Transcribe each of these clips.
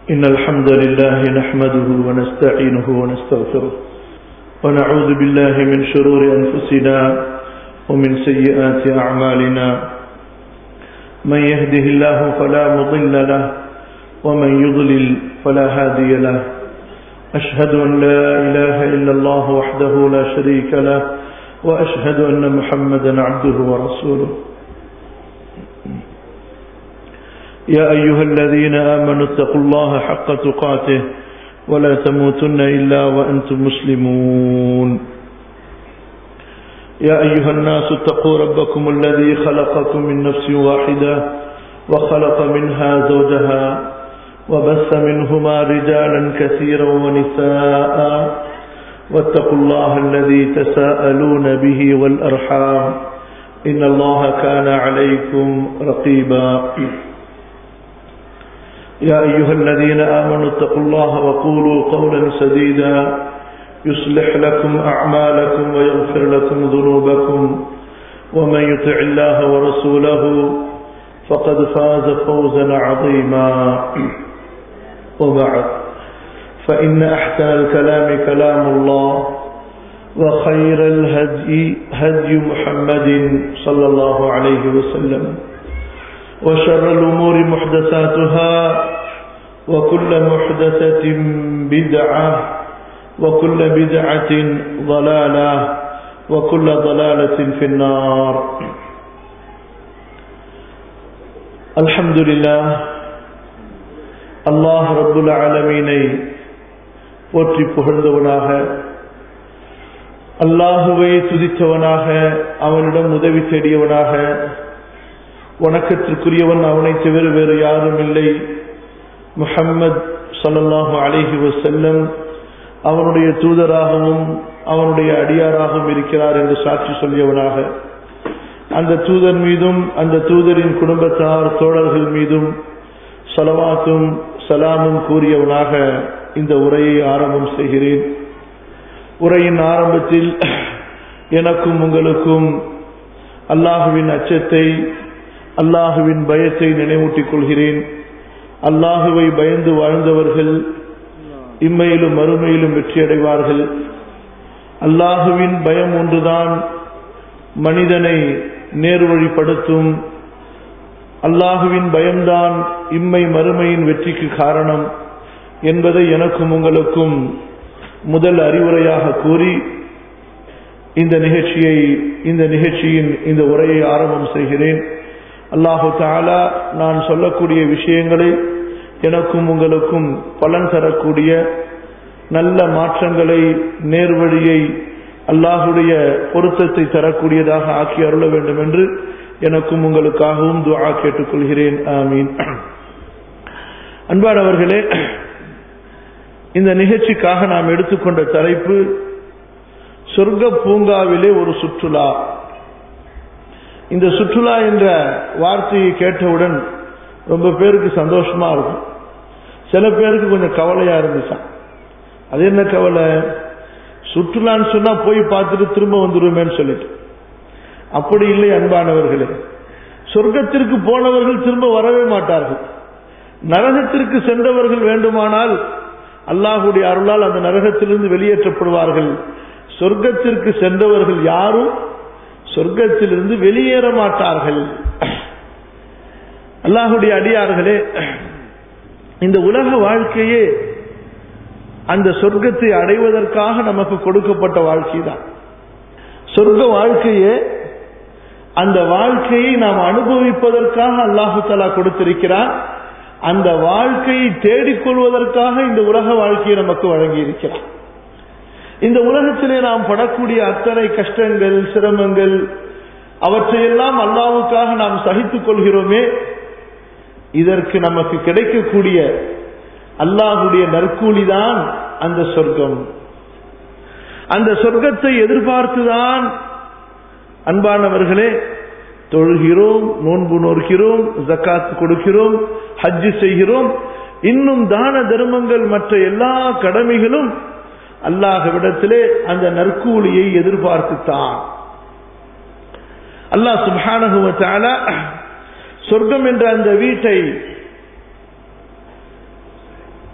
إن الحمد لله نحمده ونستعينه ونستغفره ونعوذ بالله من شرور أنفسنا ومن سيئات أعمالنا من يهده الله فلا مضل له ومن يضلل فلا هادي له أشهد أن لا إله إلا الله وحده لا شريك له وأشهد أن محمدا عبده ورسوله يا أيها الذين آمنوا اتقوا الله حق تقاته ولا تموتن إلا وأنتم مسلمون يا أيها الناس اتقوا ربكم الذي خلقكم من نفس واحدة وخلق منها زوجها وبث منهما رجالا كثيرا ونساء واتقوا الله الذي تساءلون به والأرحام إن الله كان عليكم رقيبا يا أيها الذين آمنوا اتقوا الله وقولوا قولا سديدا يصلح لكم أعمالكم ويغفر لكم ذنوبكم ومن يطع الله ورسوله فقد فاز فوزا عظيما وبعد فإن أحسن الكلام كلام الله وخير الهدي هدي محمد صلى الله عليه وسلم وشر الأمور محدثاتها وكل محدثة بدعة وكل بدعة ضلالة وكل ضلالة في النار الحمد لله அல்லாஹ் ரப்புல் ஆலமீனை போற்றி புகழ்ந்தவனாக அல்லாஹுவை துதித்தவனாக அவனிடம் உதவி தேடியவனாக வணக்கத்திற்குரியவன் அவனை தவிர வேறு யாரும் இல்லை முஹம்மது சல்லாஹூ அலிஹி வசல்லம் அவனுடைய தூதராகவும் அவனுடைய அடியாராகவும் இருக்கிறார் என்று சாட்சி சொல்லியவனாக அந்த தூதர் மீதும் அந்த தூதரின் குடும்பத்தார் தோழர்கள் மீதும் சலவாத்தும் சலாமும் கூறியவனாக இந்த உரையை ஆரம்பம் செய்கிறேன் உரையின் ஆரம்பத்தில் எனக்கும் உங்களுக்கும் அல்லாஹுவின் அச்சத்தை அல்லாஹுவின் பயத்தை நினைவூட்டிக் கொள்கிறேன் அல்லாஹுவை பயந்து வாழ்ந்தவர்கள் இம்மையிலும் மறுமையிலும் வெற்றியடைவார்கள் அல்லாஹுவின் பயம் ஒன்றுதான் மனிதனை நேர்வழிப்படுத்தும் அல்லாஹுவின் பயம்தான் இம்மை மறுமையின் வெற்றிக்கு காரணம் என்பதை எனக்கும் உங்களுக்கும் முதல் அறிவுரையாக கூறி இந்த நிகழ்ச்சியை இந்த நிகழ்ச்சியின் இந்த உரையை ஆரம்பம் செய்கிறேன் அல்லாஹு தாலா நான் சொல்லக்கூடிய விஷயங்களை எனக்கும் உங்களுக்கும் பலன் தரக்கூடிய நல்ல மாற்றங்களை நேர்வழியை அல்லாஹுடைய பொருத்தத்தை தரக்கூடியதாக ஆக்கி அருள வேண்டும் என்று எனக்கும் உங்களுக்காகவும் துவா கேட்டுக்கொள்கிறேன் ஆமீன் அன்பானவர்களே இந்த நிகழ்ச்சிக்காக நாம் எடுத்துக்கொண்ட தலைப்பு சொர்க்க பூங்காவிலே ஒரு சுற்றுலா இந்த சுற்றுலா என்ற வார்த்தையை கேட்டவுடன் ரொம்ப பேருக்கு சந்தோஷமா இருக்கும் சில பேருக்கு கொஞ்சம் கவலையா இருந்துச்சான் அது என்ன கவலை சுற்றுலான்னு சொன்னா போய் பார்த்துட்டு திரும்ப வந்துருவேன்னு சொல்லிட்டு அப்படி இல்லை அன்பானவர்களே சொர்க்கத்திற்கு போனவர்கள் திரும்ப வரவே மாட்டார்கள் நரகத்திற்கு சென்றவர்கள் வேண்டுமானால் அல்லாஹுடைய அருளால் அந்த நரகத்திலிருந்து வெளியேற்றப்படுவார்கள் சொர்க்கத்திற்கு சென்றவர்கள் யாரும் சொர்க்கத்திலிருந்து வெளியேற மாட்டார்கள் அல்லாஹுடைய அடியார்களே இந்த உலக வாழ்க்கையே அந்த சொர்க்கத்தை அடைவதற்காக நமக்கு கொடுக்கப்பட்ட வாழ்க்கை தான் சொர்க்க வாழ்க்கையே அந்த வாழ்க்கையை நாம் அனுபவிப்பதற்காக அல்லாஹு தலா கொடுத்திருக்கிறார் அந்த வாழ்க்கையை தேடிக்கொள்வதற்காக இந்த உலக வாழ்க்கையை நமக்கு வழங்கி இருக்கிறார் இந்த உலகத்திலே நாம் படக்கூடிய அத்தனை கஷ்டங்கள் சிரமங்கள் அவற்றையெல்லாம் அல்லாவுக்காக நாம் சகித்துக் கொள்கிறோமே இதற்கு நமக்கு கிடைக்கக்கூடிய அல்லாஹுடைய நற்கூலிதான் அந்த சொர்க்கம் அந்த சொர்க்கத்தை எதிர்பார்த்துதான் அன்பானவர்களே தொழுகிறோம் நோன்பு நோக்கிறோம் ஜக்காத் கொடுக்கிறோம் ஹஜ்ஜு செய்கிறோம் இன்னும் தான தர்மங்கள் மற்ற எல்லா கடமைகளும் அல்லாஹ்விடத்திலே அந்த நற்கூலியை எதிர்பார்த்துத்தான் அல்லாஹ் சுப்ஹானஹு வ தஆலா சொர்க்கம் என்ற அந்த வீட்டை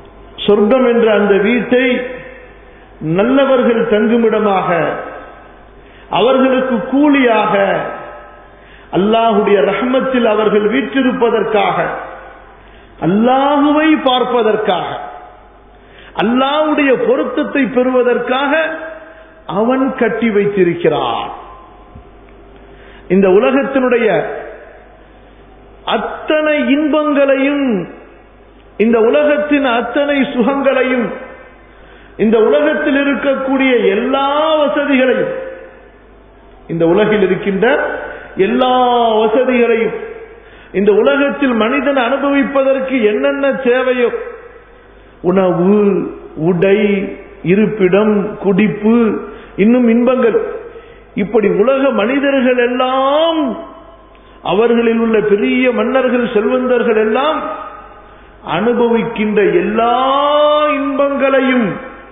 சொர்க்கம் என்ற அந்த வீட்டை நல்லவர்கள் தங்குமிடமாக அவர்களுக்கு கூலியாக அல்லாஹுடைய ரஹ்மத்தில் அவர்கள் வீற்றிருப்பதற்காக அல்லாஹுவை பார்ப்பதற்காக அல்லாஹுடைய பொருத்தத்தை பெறுவதற்காக அவன் கட்டி வைத்திருக்கிறான் இந்த உலகத்தினுடைய அத்தனை இன்பங்களையும் இந்த உலகத்தின் அத்தனை சுகங்களையும் இந்த உலகத்தில் இருக்கக்கூடிய எல்லா வசதிகளையும் இந்த உலகில் இருக்கின்ற எல்லா வசதிகளையும் இந்த உலகத்தில் மனிதன் அனுபவிப்பதற்கு என்னென்ன தேவையோ உணவு உடை இருப்பிடம் குடிப்பு இன்னும் இன்பங்கள் இப்படி உலக மனிதர்கள் எல்லாம் அவர்களில் உள்ள பெரிய மன்னர்கள் செல்வந்தர்கள் எல்லாம் அனுபவிக்கின்ற எல்லா இன்பங்களையும்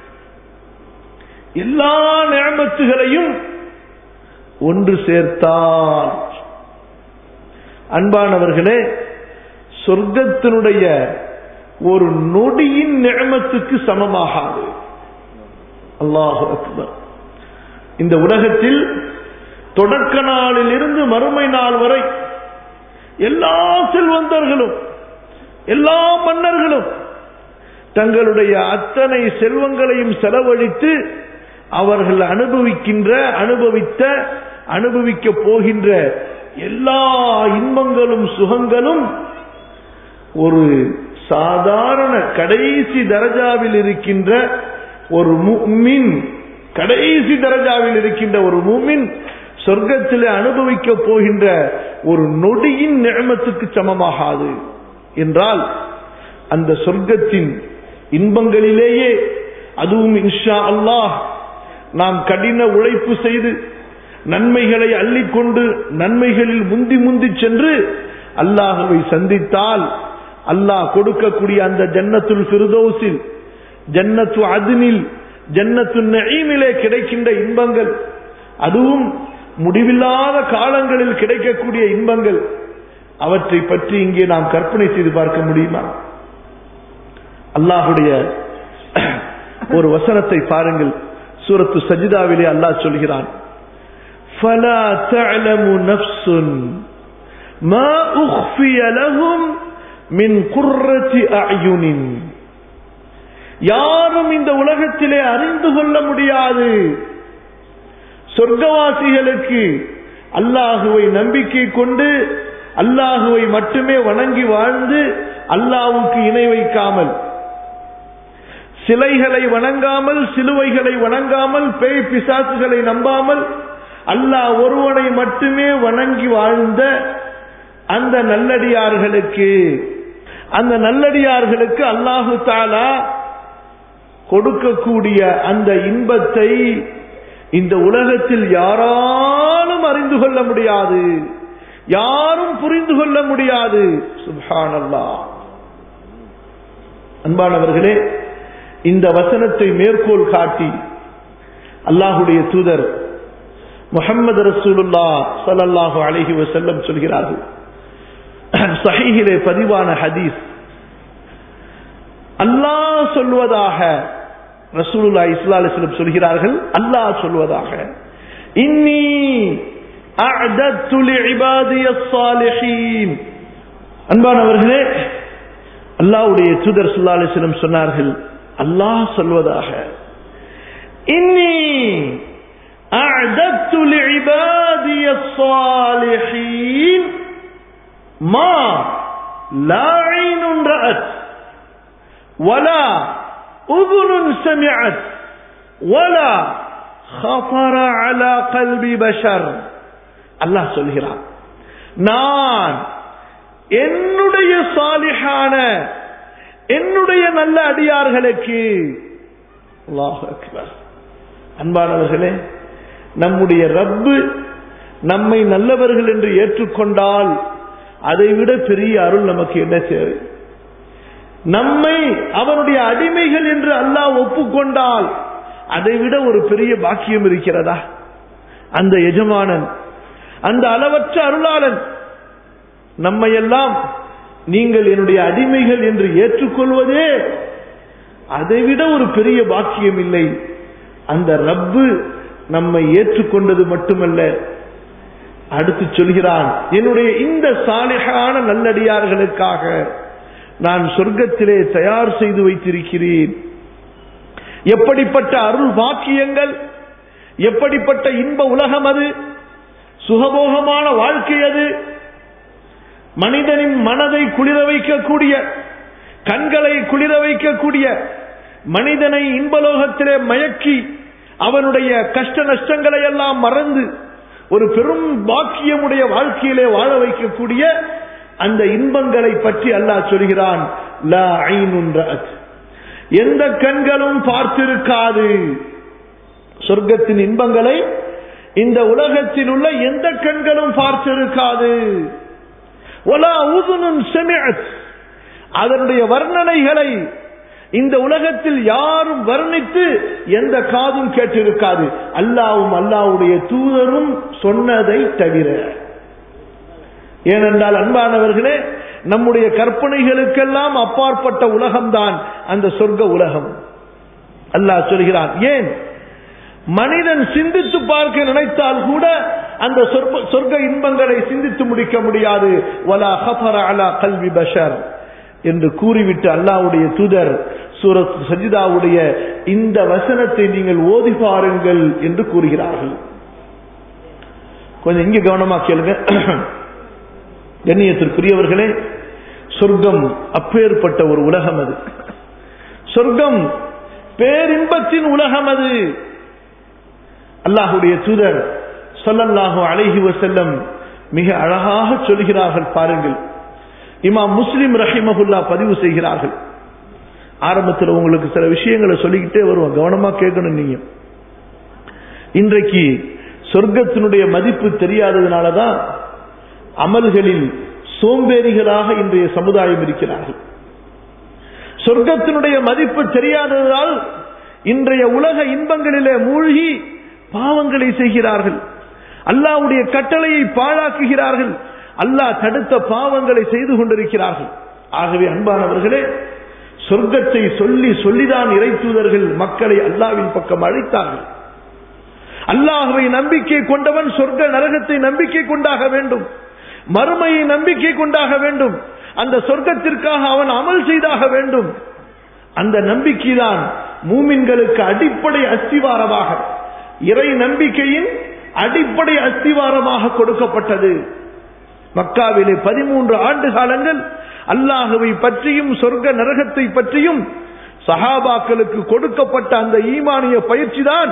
எல்லா நேமத்துகளையும் ஒன்று சேர்த்தால் அன்பானவர்களே சொர்க்கத்தினுடைய ஒரு நொடியின் நியமத்துக்கு சமமாகாது அல்லாஹு அக்பர் இந்த உலகத்தில் தொடக்க நாளில் இருந்து மறுமை நாள் வரை எல்லா செல்வந்தர்களும் எல்லா மன்னர்களும் தங்களுடைய அத்தனை செல்வங்களையும் செலவழித்து அவர்கள் அனுபவிக்கின்ற அனுபவித்த அனுபவிக்க போகின்ற எல்லா இன்பங்களும் சுகங்களும் ஒரு சாதாரண கடைசி தரஜாவில் இருக்கின்ற ஒரு முமின் கடைசி தரஜாவில் இருக்கின்ற ஒரு முமின் சொர்க்கத்தில் அனுபவிக்க போகின்ற ஒரு நொடியின் நியமத்துக்கு சமமாகாது என்றால் அந்த சொர்க்கத்தின் இன்பங்களிலேயே அதுவும் இன்ஷா அல்லாஹ் நாம் கடின உழைப்பு செய்து நன்மைகளை அள்ளிக்கொண்டு நன்மைகளில் முந்தி முந்தி சென்று அல்லாஹுவை சந்தித்தால் அல்லாஹ் கொடுக்கக்கூடிய அந்த ஜன்னத்துல் ஃபிர்தௌஸில் ஜன்னத்து அதினில் ஜன்னத்து நெய்மிலே கிடைக்கின்ற இன்பங்கள் அதுவும் முடிவில்லாத காலங்களில் கிடைக்கக்கூடிய இன்பங்கள் அவற்றை பற்றி இங்கே நாம் கற்பனை செய்து பார்க்க முடியுமா அல்லாஹுடைய ஒரு வசனத்தை பாருங்கள் சூரத்து சஜிதாவிலே அல்லாஹ் சொல்கிறான் فلا تعلم نفس ما أخفي لهم من قرة أعين யாரும் இந்த உலகத்திலே அறிந்து கொள்ள முடியாது சொர்க்கவாசிகளுக்கு அல்லாஹுவை நம்பிக்கை கொண்டு அல்லாஹுவை மட்டுமே வணங்கி வாழ்ந்து அல்லாஹுக்கு இணை வைக்காமல் சிலைகளை வணங்காமல் சிலுவைகளை வணங்காமல் பேய் பிசாசுகளை நம்பாமல் அல்லாஹ் ஒருவனை மட்டுமே வணங்கி வாழ்ந்த அந்த நல்லடியார்களுக்கு அந்த நல்லடியார்களுக்கு அல்லாஹு தாலா கொடுக்கக்கூடிய அந்த இன்பத்தை இந்த உலகத்தில் யாராலும் அறிந்து கொள்ள முடியாது யாரும் புரிந்து கொள்ள முடியாது சுபானல்லா அன்பானவர்களே இந்த வசனத்தை மேற்கோள் காட்டி அல்லாஹுடைய தூதர் முகமது ரசூலுல்லா சல்லாஹூ அலஹி வசல்லம் சொல்கிறார்கள் சஹீஹிலே பதிவான ஹதீஸ் அல்லாஹ் சொல்வதாக ரசூலுல்லா இஸ்லா அலிஸ்லம் சொல்கிறார்கள் அல்லாஹ் சொல்வதாக இன்னி أعددت لعبادي الصالحين அன்பானவர்களே அல்லாஹ்வுடைய தூதர் ஸல்லல்லாஹு அலைஹி வஸல்லம் சொன்னார்கள் அல்லாஹ் சொல்வதாக இன்னி أعددت لعبادي الصالحين ما لا عين رأت ولا أذن سمعت ولا خطر على قلب بشر அல்லாஹ் சொல்கிறான் நான் என்னுடைய சாலிஹான என்னுடைய நல்ல அடியார்களுக்கு அல்லாஹ் அக்பர் அன்பானவர்களே நம்முடைய ரப்பு நம்மை நல்லவர்கள் என்று ஏற்றுக்கொண்டால் அதைவிட பெரிய அருள் நமக்கு என்ன தேவை நம்மை அவனுடைய அடிமைகள் என்று அல்லாஹ் ஒப்புக்கொண்டால் அதைவிட ஒரு பெரிய பாக்கியம் இருக்கிறதா அந்த எஜமானன் அந்த அளவற்ற அருளாளன் நம்மையெல்லாம் நீங்கள் என்னுடைய அடிமைகள் என்று ஏற்றுக்கொள்வதே அதைவிட ஒரு பெரிய பாக்கியம் இல்லை அந்த ரப்பு நம்மை ஏற்றுக்கொண்டது மட்டுமல்ல அடுத்து சொல்கிறான் என்னுடைய இந்த சாலிகான நல்லடியார்களுக்காக நான் சொர்க்கத்திலே தயார் செய்து வைத்திருக்கிறேன் எப்படிப்பட்ட அருள் பாக்கியங்கள் எப்படிப்பட்ட இன்ப உலகம் அது சுகபோகமான வாழ்க்கை அது மனிதனின் மனதை குளிர வைக்கக்கூடிய கண்களை குளிர வைக்கக்கூடிய மனிதனை இன்பலோகத்திலே மயக்கி அவனுடைய கஷ்ட நஷ்டங்களை எல்லாம் மறந்து ஒரு பெரும் பாக்கியமுடைய வாழ்க்கையிலே வாழ வைக்கக்கூடிய அந்த இன்பங்களை பற்றி அல்லாஹ் சொல்கிறான் லா ஐனுன் ரஅத். எந்த கண்களும் பார்த்திருக்காது சொர்க்கத்தின் இன்பங்களை இந்த உலகத்தில் உள்ள எந்த கண்களும் பார்த்திருக்காது ஒலா உதுனும் செமிஅத். அதனுடைய வர்ணனைகளை இந்த உலகத்தில் யாரும் வர்ணித்து எந்த காதும் கேட்டிருக்காது அல்லாவும் அல்லாவுடைய தூதரும் சொன்னதை தவிர ஏனென்றால் அன்பானவர்களே நம்முடைய கற்பனைகளுக்கெல்லாம் அப்பாற்பட்ட உலகம்தான் அந்த சொர்க்க உலகம் அல்லாஹ் சொல்கிறான் ஏன் மனிதன் சிந்தித்து பார்க்க நினைத்தால் கூட அந்த சொர்க்க- சொர்க்க இன்பங்களை சிந்தித்து முடிக்க முடியாது வலா ஹஃபர அலா கல்வி பஷர் என்று கூறிவிட்டு அல்லாஹ்வுடைய தூதர் சூரத் சஜிதாவுடைய இந்த வசனத்தை நீங்கள் ஓதி பாருங்கள் என்று கூறுகிறார்கள் கொஞ்சம் இங்க கவனமா கேளுங்க கண்ணியத்திற்குரியவர்களே சொர்க்கம் அப்பேற்பட்ட ஒரு உலகம் அது சொர்க்கம் பேரின்பத்தின் உலகம் அது அல்லாஹுடைய தூதர் ஸல்லல்லாஹு அலைஹி வஸல்லம் மிக அழகாக சொல்கிறார்கள் பாருங்கள் இமாம் முஸ்லிம் ரஹிமஹுல்லா பதிவு செய்கிறார்கள் ஆரம்பத்தில் உங்களுக்கு சில விஷயங்களை சொல்லிக்கிட்டே வருவோம் கவனமா கேட்கணும் நீங்க இன்றைக்கு சொர்க்கத்தினுடைய மதிப்பு தெரியாததுனால தான் அமல்களில் சோம்பேறிகளாக இன்றைய சமுதாயம் இருக்கிறார்கள் சொர்க்கத்தினுடைய மதிப்பு தெரியாததால் இன்றைய உலக இன்பங்களிலே மூழ்கி பாவங்களை செய்கிறார்கள் அல்லாஹ்வுடைய கட்டளையை பாழாக்குகிறார்கள் அல்லாஹ் தடுத்த பாவங்களை செய்து கொண்டிருக்கிறார்கள் ஆகவே அன்பானவர்களே சொர்க்கத்தை சொல்லி சொல்லிதான் இறைத்தூதர்கள் மக்களை அல்லாவின் பக்கம் அழைத்தார்கள் அல்லாஹுவை நம்பிக்கை கொண்டவன் சொர்க்க நரகத்தை நம்பிக்கை கொண்டாக வேண்டும் மறுமையை நம்பிக்கை கொண்டாக வேண்டும் அந்த சொர்க்கத்திற்காக அவன் அமல் செய்தாக வேண்டும் அந்த நம்பிக்கைதான் மூமின்களுக்கு அடிப்படை அஸ்திவாரமாக இறை நம்பிக்கையின் அடிப்படை அஸ்திவாரமாக கொடுக்கப்பட்டது மக்காவிலே பதிமூன்று ஆண்டு காலங்கள் அல்லாஹுவை பற்றியும் சொர்க்க நரகத்தை பற்றியும் சஹாபாக்களுக்கு கொடுக்கப்பட்ட அந்த ஈமானிய பயிற்சி தான்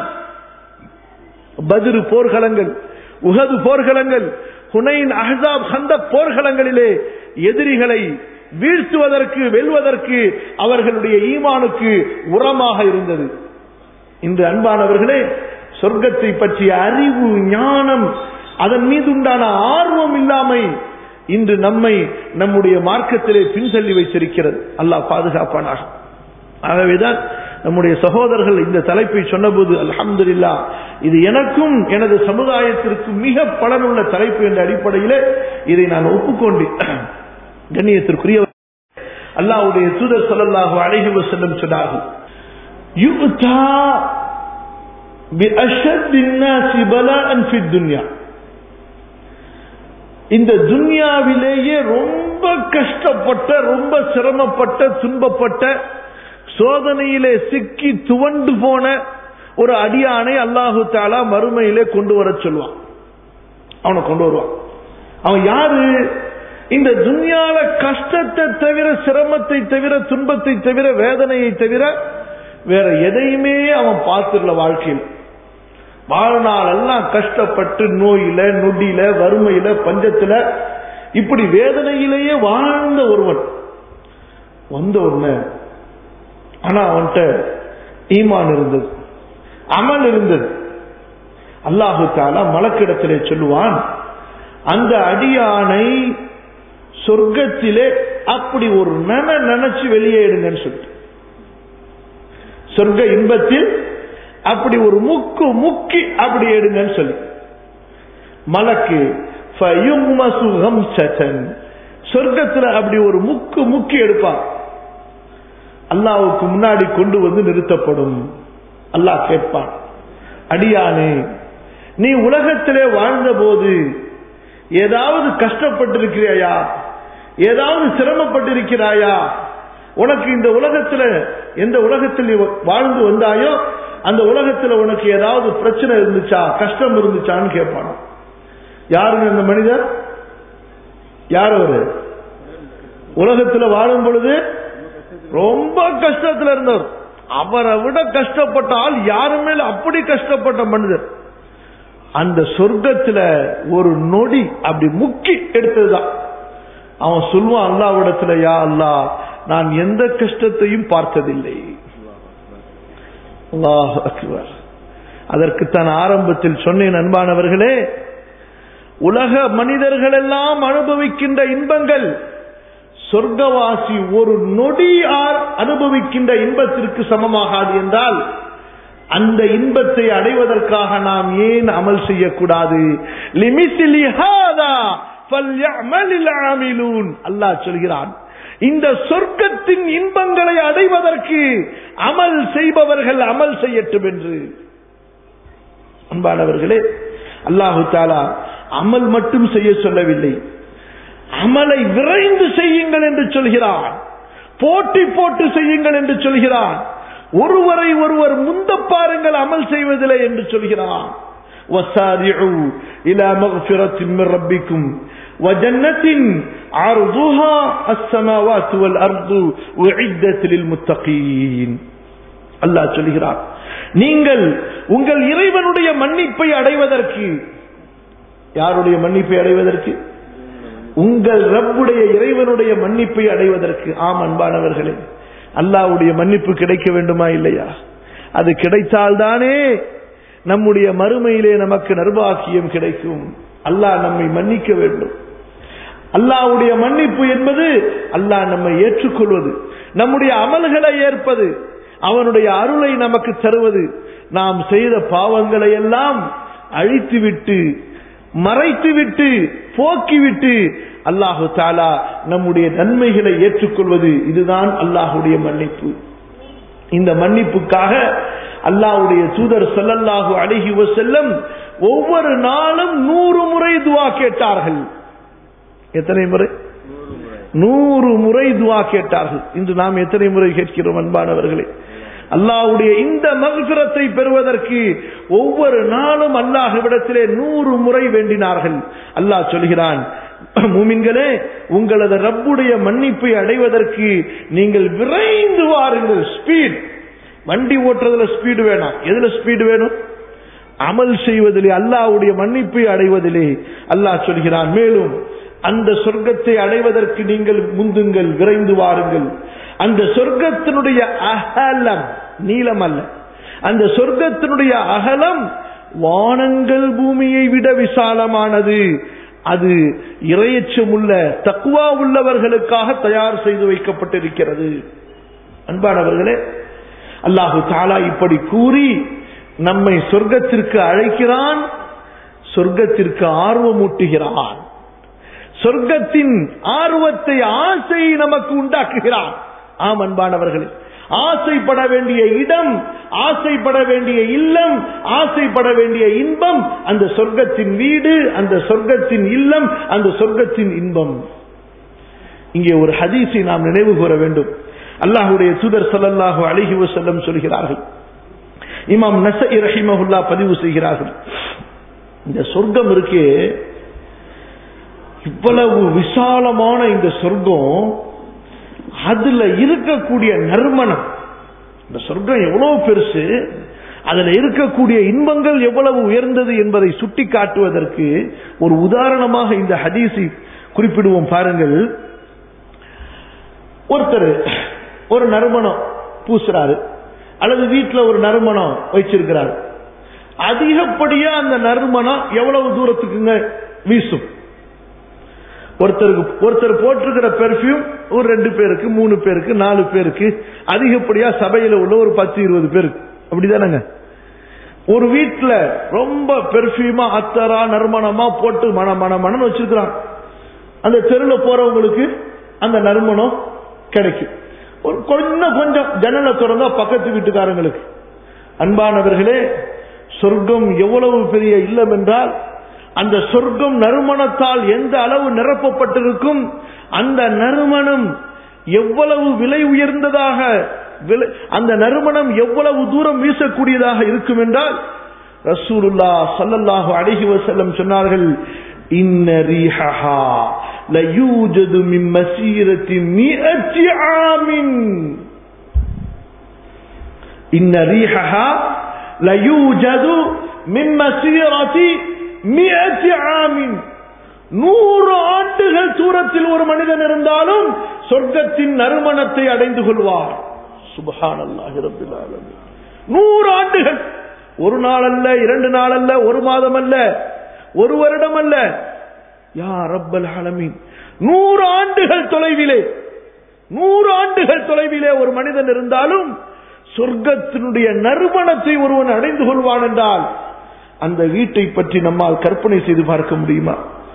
பதிரு போர்களங்கள் உகது போர்களங்கள் ஹுனைன் அஹ்ஸாப் ஹந்த போர்களங்களிலே எதிரிகளை வீழ்த்துவதற்கு வெல்வதற்கு அவர்களுடைய ஈமானுக்கு உரமாக இருந்தது இன்று அன்பானவர்களே சொர்க்கத்தை பற்றிய அறிவு ஞானம் அதன் மீது உண்டான ஆர்வம் இல்லாமை இன்று நம்மை நம்முடைய மார்க்கத்திலே பின்தள்ளி வைத்திருக்கிறது அல்லாஹ் பாதுகாப்பானாக ஆகவேதான் நம்முடைய சகோதரர்கள் இந்த தலைப்பை சொன்னபோது அல்ஹம்துலில்லா இது எனக்கும் எனது சமுதாயத்திற்கும் மிக பலனுள்ள தலைப்பு என்ற அடிப்படையிலே இதை நான் ஒப்புக்கொண்டேன் கண்ணியத்திற்குரிய அல்லாஹ்வுடைய தூதர் ஸல்லல்லாஹு அலைஹி வஸல்லம் சொன்னார்கள் யுக்தா بأشد الناس بلاء في الدنيا இந்த துன்யாவிலேயே ரொம்ப கஷ்டப்பட்ட ரொம்ப சிரமப்பட்ட துன்பப்பட்ட சோதனையிலே சிக்கி துவண்டு போன ஒரு அடியானை அல்லாஹு தாலா மறுமையிலே கொண்டு வர சொல்லுவான் அவனை கொண்டு வருவான் அவன் யாரு இந்த துன்யால கஷ்டத்தை தவிர சிரமத்தை தவிர துன்பத்தை தவிர வேதனையை தவிர வேற எதையுமே அவன் பார்த்துடல வாழ்க்கையில் வாழ்நாள் எல்லாம் கஷ்டப்பட்டு நோயில நொடியில வறுமையில பஞ்சத்துல இப்படி வேதனையிலேயே வாழ்ந்த ஒருவன் வந்த உடனே ஆனா அவன்கிட்ட ஈமான் இருந்தது அமல் இருந்தது அல்லாஹு தாலா மலக்கிடத்திலே சொல்லுவான் அந்த அடியானை சொர்க்கத்திலே அப்படி ஒரு நன நினைச்சு வெளியே எடுங்கன்னு சொல்லிட்டு சொர்க்க இன்பத்தில் அப்படி ஒரு முக்கு முக்கி அப்படி எடுங்கன்னு சொல்லி மலக்கு ஃபயும்மசு ஹம்சதன். சொர்க்கத்துல அப்படி ஒரு முக்கு முக்கி எடுப்பான் அல்லாவுக்கு முன்னாடி கொண்டு வந்து நிறுத்தப்படும் அல்லாஹ் கேட்பான் அடியானே நீ உலகத்திலே வாழ்ந்த போது ஏதாவது கஷ்டப்பட்டிருக்கிறாயா ஏதாவது சிரமப்பட்டிருக்கிறாயா உனக்கு இந்த உலகத்துல எந்த உலகத்தில் நீ வாழ்ந்து வந்தாயோ அந்த உலகத்துல உனக்கு ஏதாவது பிரச்சனை இருந்துச்சா கஷ்டம் இருந்துச்சான்னு கேட்பான் யாருங்க அந்த மனிதர் யார் அவரு உலகத்துல வாழும் பொழுது ரொம்ப கஷ்டத்துல இருந்தவர் அவரை விட கஷ்டப்பட்ட ஆள் யாருமே இல்ல, அப்படி கஷ்டப்பட்ட மனிதர் அந்த சொர்க்கத்துல ஒரு நொடி அப்படி முக்கி எடுத்ததுதான் அவன் சொல்லுவான் அல்லாவிடத்துல யா அல்லா நான் எந்த கஷ்டத்தையும் பார்த்ததில்லை அல்லாஹ் அக்பர் அதற்குத்தான் ஆரம்பத்தில் சொன்னேன் அன்பானவர்களே உலக மனிதர்கள் எல்லாம் அனுபவிக்கின்ற இன்பங்கள் சொர்க்கவாசி ஒரு நொடி ஆர் அனுபவிக்கின்ற இன்பத்திற்கு சமமாகாது என்றால் அந்த இன்பத்தை அடைவதற்காக நாம் ஏன் அமல் செய்யக்கூடாது லிமிசிலி ஹாதா ஃபல்யஅமலில் ஆமிலூன் அல்லாஹ் சொல்கிறான் இந்த சொர்க்கத்தின் இன்பங்களை அடைவதற்கு அமல் செய்பவர்கள் அமல் செய்யட்டும் என்று அன்பானவர்களே அல்லாஹு தாலா அமல் மட்டும் செய்ய சொல்லவில்லை அமலை விரைந்து செய்யுங்கள் என்று சொல்கிறான் போட்டி போட்டு செய்யுங்கள் என்று சொல்கிறான் ஒருவரை ஒருவர் முந்த பாருங்கள் அமல் செய்வதில்லை என்று சொல்கிறான் وسارعوا إلى مغفرة من ربكم وجنة عرضها السماوات والأرض وعدت للمتقين அல்லாஹ் சொல்கிறார் நீங்கள் உங்கள் இறைவனுடைய மன்னிப்பை அடைவதற்கு யாருடைய மன்னிப்பை அடைவதற்கு உங்கள் ரப்புடைய இறைவனுடைய மன்னிப்பை அடைவதற்கு ஆம் அன்பானவர்களே அல்லாவுடைய மன்னிப்பு கிடைக்க வேண்டுமா இல்லையா அது கிடைத்தால்தானே நம்முடைய மறுமையிலே நமக்கு நர்பாக்கியம் கிடைக்கும் அல்லாஹ் நம்மை மன்னிக்க வேண்டும் அல்லாவுடைய மன்னிப்பு என்பது அல்லாஹ் நம்மை ஏற்றுக்கொள்வது நம்முடைய அமல்களை ஏற்பது அவனுடைய அருளை நமக்கு தருவது நாம் செய்த பாவங்களை எல்லாம் அழித்துவிட்டு மறைத்துவிட்டு போக்கிவிட்டு அல்லாஹு தாலா நம்முடைய நன்மைகளை ஏற்றுக்கொள்வது இதுதான் அல்லாஹுடைய மன்னிப்பு இந்த மன்னிப்புக்காக அல்லாஹ்வுடைய தூதர் ஸல்லல்லாஹு அலைஹி வஸல்லம் ஒவ்வொரு நாளும் நூறு முறை துவா கேட்டார்கள் எத்தனை முறை நூறு முறை துவா கேட்டார்கள் இன்று நாம் எத்தனை முறை கேட்கிறோம் அன்பானவர்களே அல்லாஹ்வுடைய இந்த மகசுரத்தை பெறுவதற்கு ஒவ்வொரு நாளும் அல்லாஹ்விடத்திலே நூறு முறை வேண்டினார்கள் அல்லாஹ் சொல்கிறான் மூமின்களே உங்களது ரப்புடைய மன்னிப்பை அடைவதற்கு நீங்கள் விரைந்து வாருங்கள் ஸ்பீட் வண்டி ஓட்டுறதுல ஸ்பீடு வேணாம் எதுல ஸ்பீடு வேணும் அமல் செய்வதிலே அல்லாஹ்வுடைய மன்னிப்பை அடைவதிலே அல்லாஹ் சொல்கிறான் மேலும் அந்த சொர்க்கத்தை அடைவதற்கு நீங்கள் முந்துங்கள் விரைந்து வாருங்கள் அந்த சொர்க்கத்தினுடைய அகலம் நீளம் அல்ல அந்த சொர்க்கத்தினுடைய அகலம் வானங்கள் பூமியை விட விசாலமானது அது இரையச்சமுள்ள தக்குவா உள்ளவர்களுக்காக தயார் செய்து வைக்கப்பட்டிருக்கிறது அன்பானவர்களே அல்லாஹு தாலா இப்படி கூறி நம்மை சொர்க்கத்திற்கு அழைக்கிறான் சொர்க்கத்திற்கு ஆர்வமூட்டுகிறான் சொர்க்கத்தின் ஆர்வத்தை ஆசை நமக்கு உண்டாக்குகிறான் ஆம் அன்பானவர்களே ஆசைப்பட வேண்டிய இடம் ஆசைப்பட வேண்டிய இல்லம் ஆசைப்பட வேண்டிய இன்பம் அந்த சொர்க்கத்தின் வீடு அந்த சொர்க்கத்தின் இல்லம் அந்த சொர்க்கத்தின் இன்பம் இங்கே ஒரு ஹதீஸை நாம் நினைவு கூற வேண்டும் அல்லாஹுடைய தூதர் ஸல்லல்லாஹு அலைஹி வஸல்லம் சொல்கிறார்கள் இமாம் நசை ரஹிமஹுல்லா பதிவு செய்கிறார்கள் இந்த சொர்க்கம் இருக்கே இவ்வளவு விசாலமான இந்த சொர்க்கம் அதுல இருக்கக்கூடிய நறுமணம் இந்த சொர்க்கம் எவ்வளவு பெருசு அதுல இருக்கக்கூடிய இன்பங்கள் எவ்வளவு உயர்ந்தது என்பதை சுட்டி காட்டுவதற்கு ஒரு உதாரணமாக இந்த ஹதீஸை குறிப்பிடுவோம் பாருங்கள் ஒருத்தர் ஒரு நறுமணம் பூசுறாரு அல்லது வீட்டுல ஒரு நறுமணம் வச்சிருக்கிறார் அதிகப்படியா அந்த நறுமணம் எவ்வளவு தூரத்துக்குங்க வீசும் ஒருத்தருக்கு ஒருத்தர் போட்டிருக்கிற பெர்ஃபியூம் ஒரு ரெண்டு பேருக்கு மூணு பேருக்கு நாலு பேருக்கு அதிகப்படியா சபையில உள்ள ஒரு பத்து இருபது பேருக்கு அப்படிதானங்க ஒரு வீட்டுல ரொம்ப பெர்ஃபியூமா அத்தரா நறுமணமா போட்டு மன மன மனம் வச்சிருக்கிறான் அந்த தெருவில் போறவங்களுக்கு அந்த நறுமணம் கிடைக்கும் ஒரு கொஞ்சம் கொஞ்சம் ஜன்னலை திறந்தா பக்கத்து வீட்டுக்காரங்களுக்கு அன்பானவர்களே சொர்க்கம் எவ்வளவு பெரிய இல்லம் என்றால் அந்த சொர்க்கம் நறுமணத்தால் எந்த அளவு நிரப்பப்பட்டிருக்கும் அந்த நறுமணம் எவ்வளவு விலை உயர்ந்ததாக விலை- அந்த நறுமணம் எவ்வளவு தூரம் வீசக்கூடியதாக இருக்கும் என்றால் ரசூலுல்லா ஸல்லல்லாஹு அலைஹி வஸல்லம் சொன்னார்கள் இன்ன ரீஹஹா லயூஜது மின் மசீரத்தி மிஅத்தி ஆமின் இன்ன ரீஹஹா லயூஜது மின் மசீரத்தி மிஅத்தி ஆமின் நூறு ஆண்டுகள் தூரத்தில் ஒரு மனிதன் இருந்தாலும் சொர்க்கத்தின் நறுமணத்தை அடைந்து கொள்வார் சுபஹானல்லாஹி ரப்பில் ஆலமீன் நூறு ஆண்டுகள் ஒரு நாள் அல்ல இரண்டு நாள் அல்ல ஒரு மாதம் அல்ல ஒரு வருடம் அல்ல யா ரப்பல் ஆலமீன் நூறு ஆண்டுகள் தொலைவிலே நூறு ஆண்டுகள் தொலைவிலே ஒரு மனிதன் இருந்தாலும் சொர்க்கத்தினுடைய நறுமணத்தை ஒருவன் அடைந்து கொள்வான் என்றால் அந்த வீட்டை பற்றி நம்மால் கற்பனை செய்து பார்க்க முடியுமா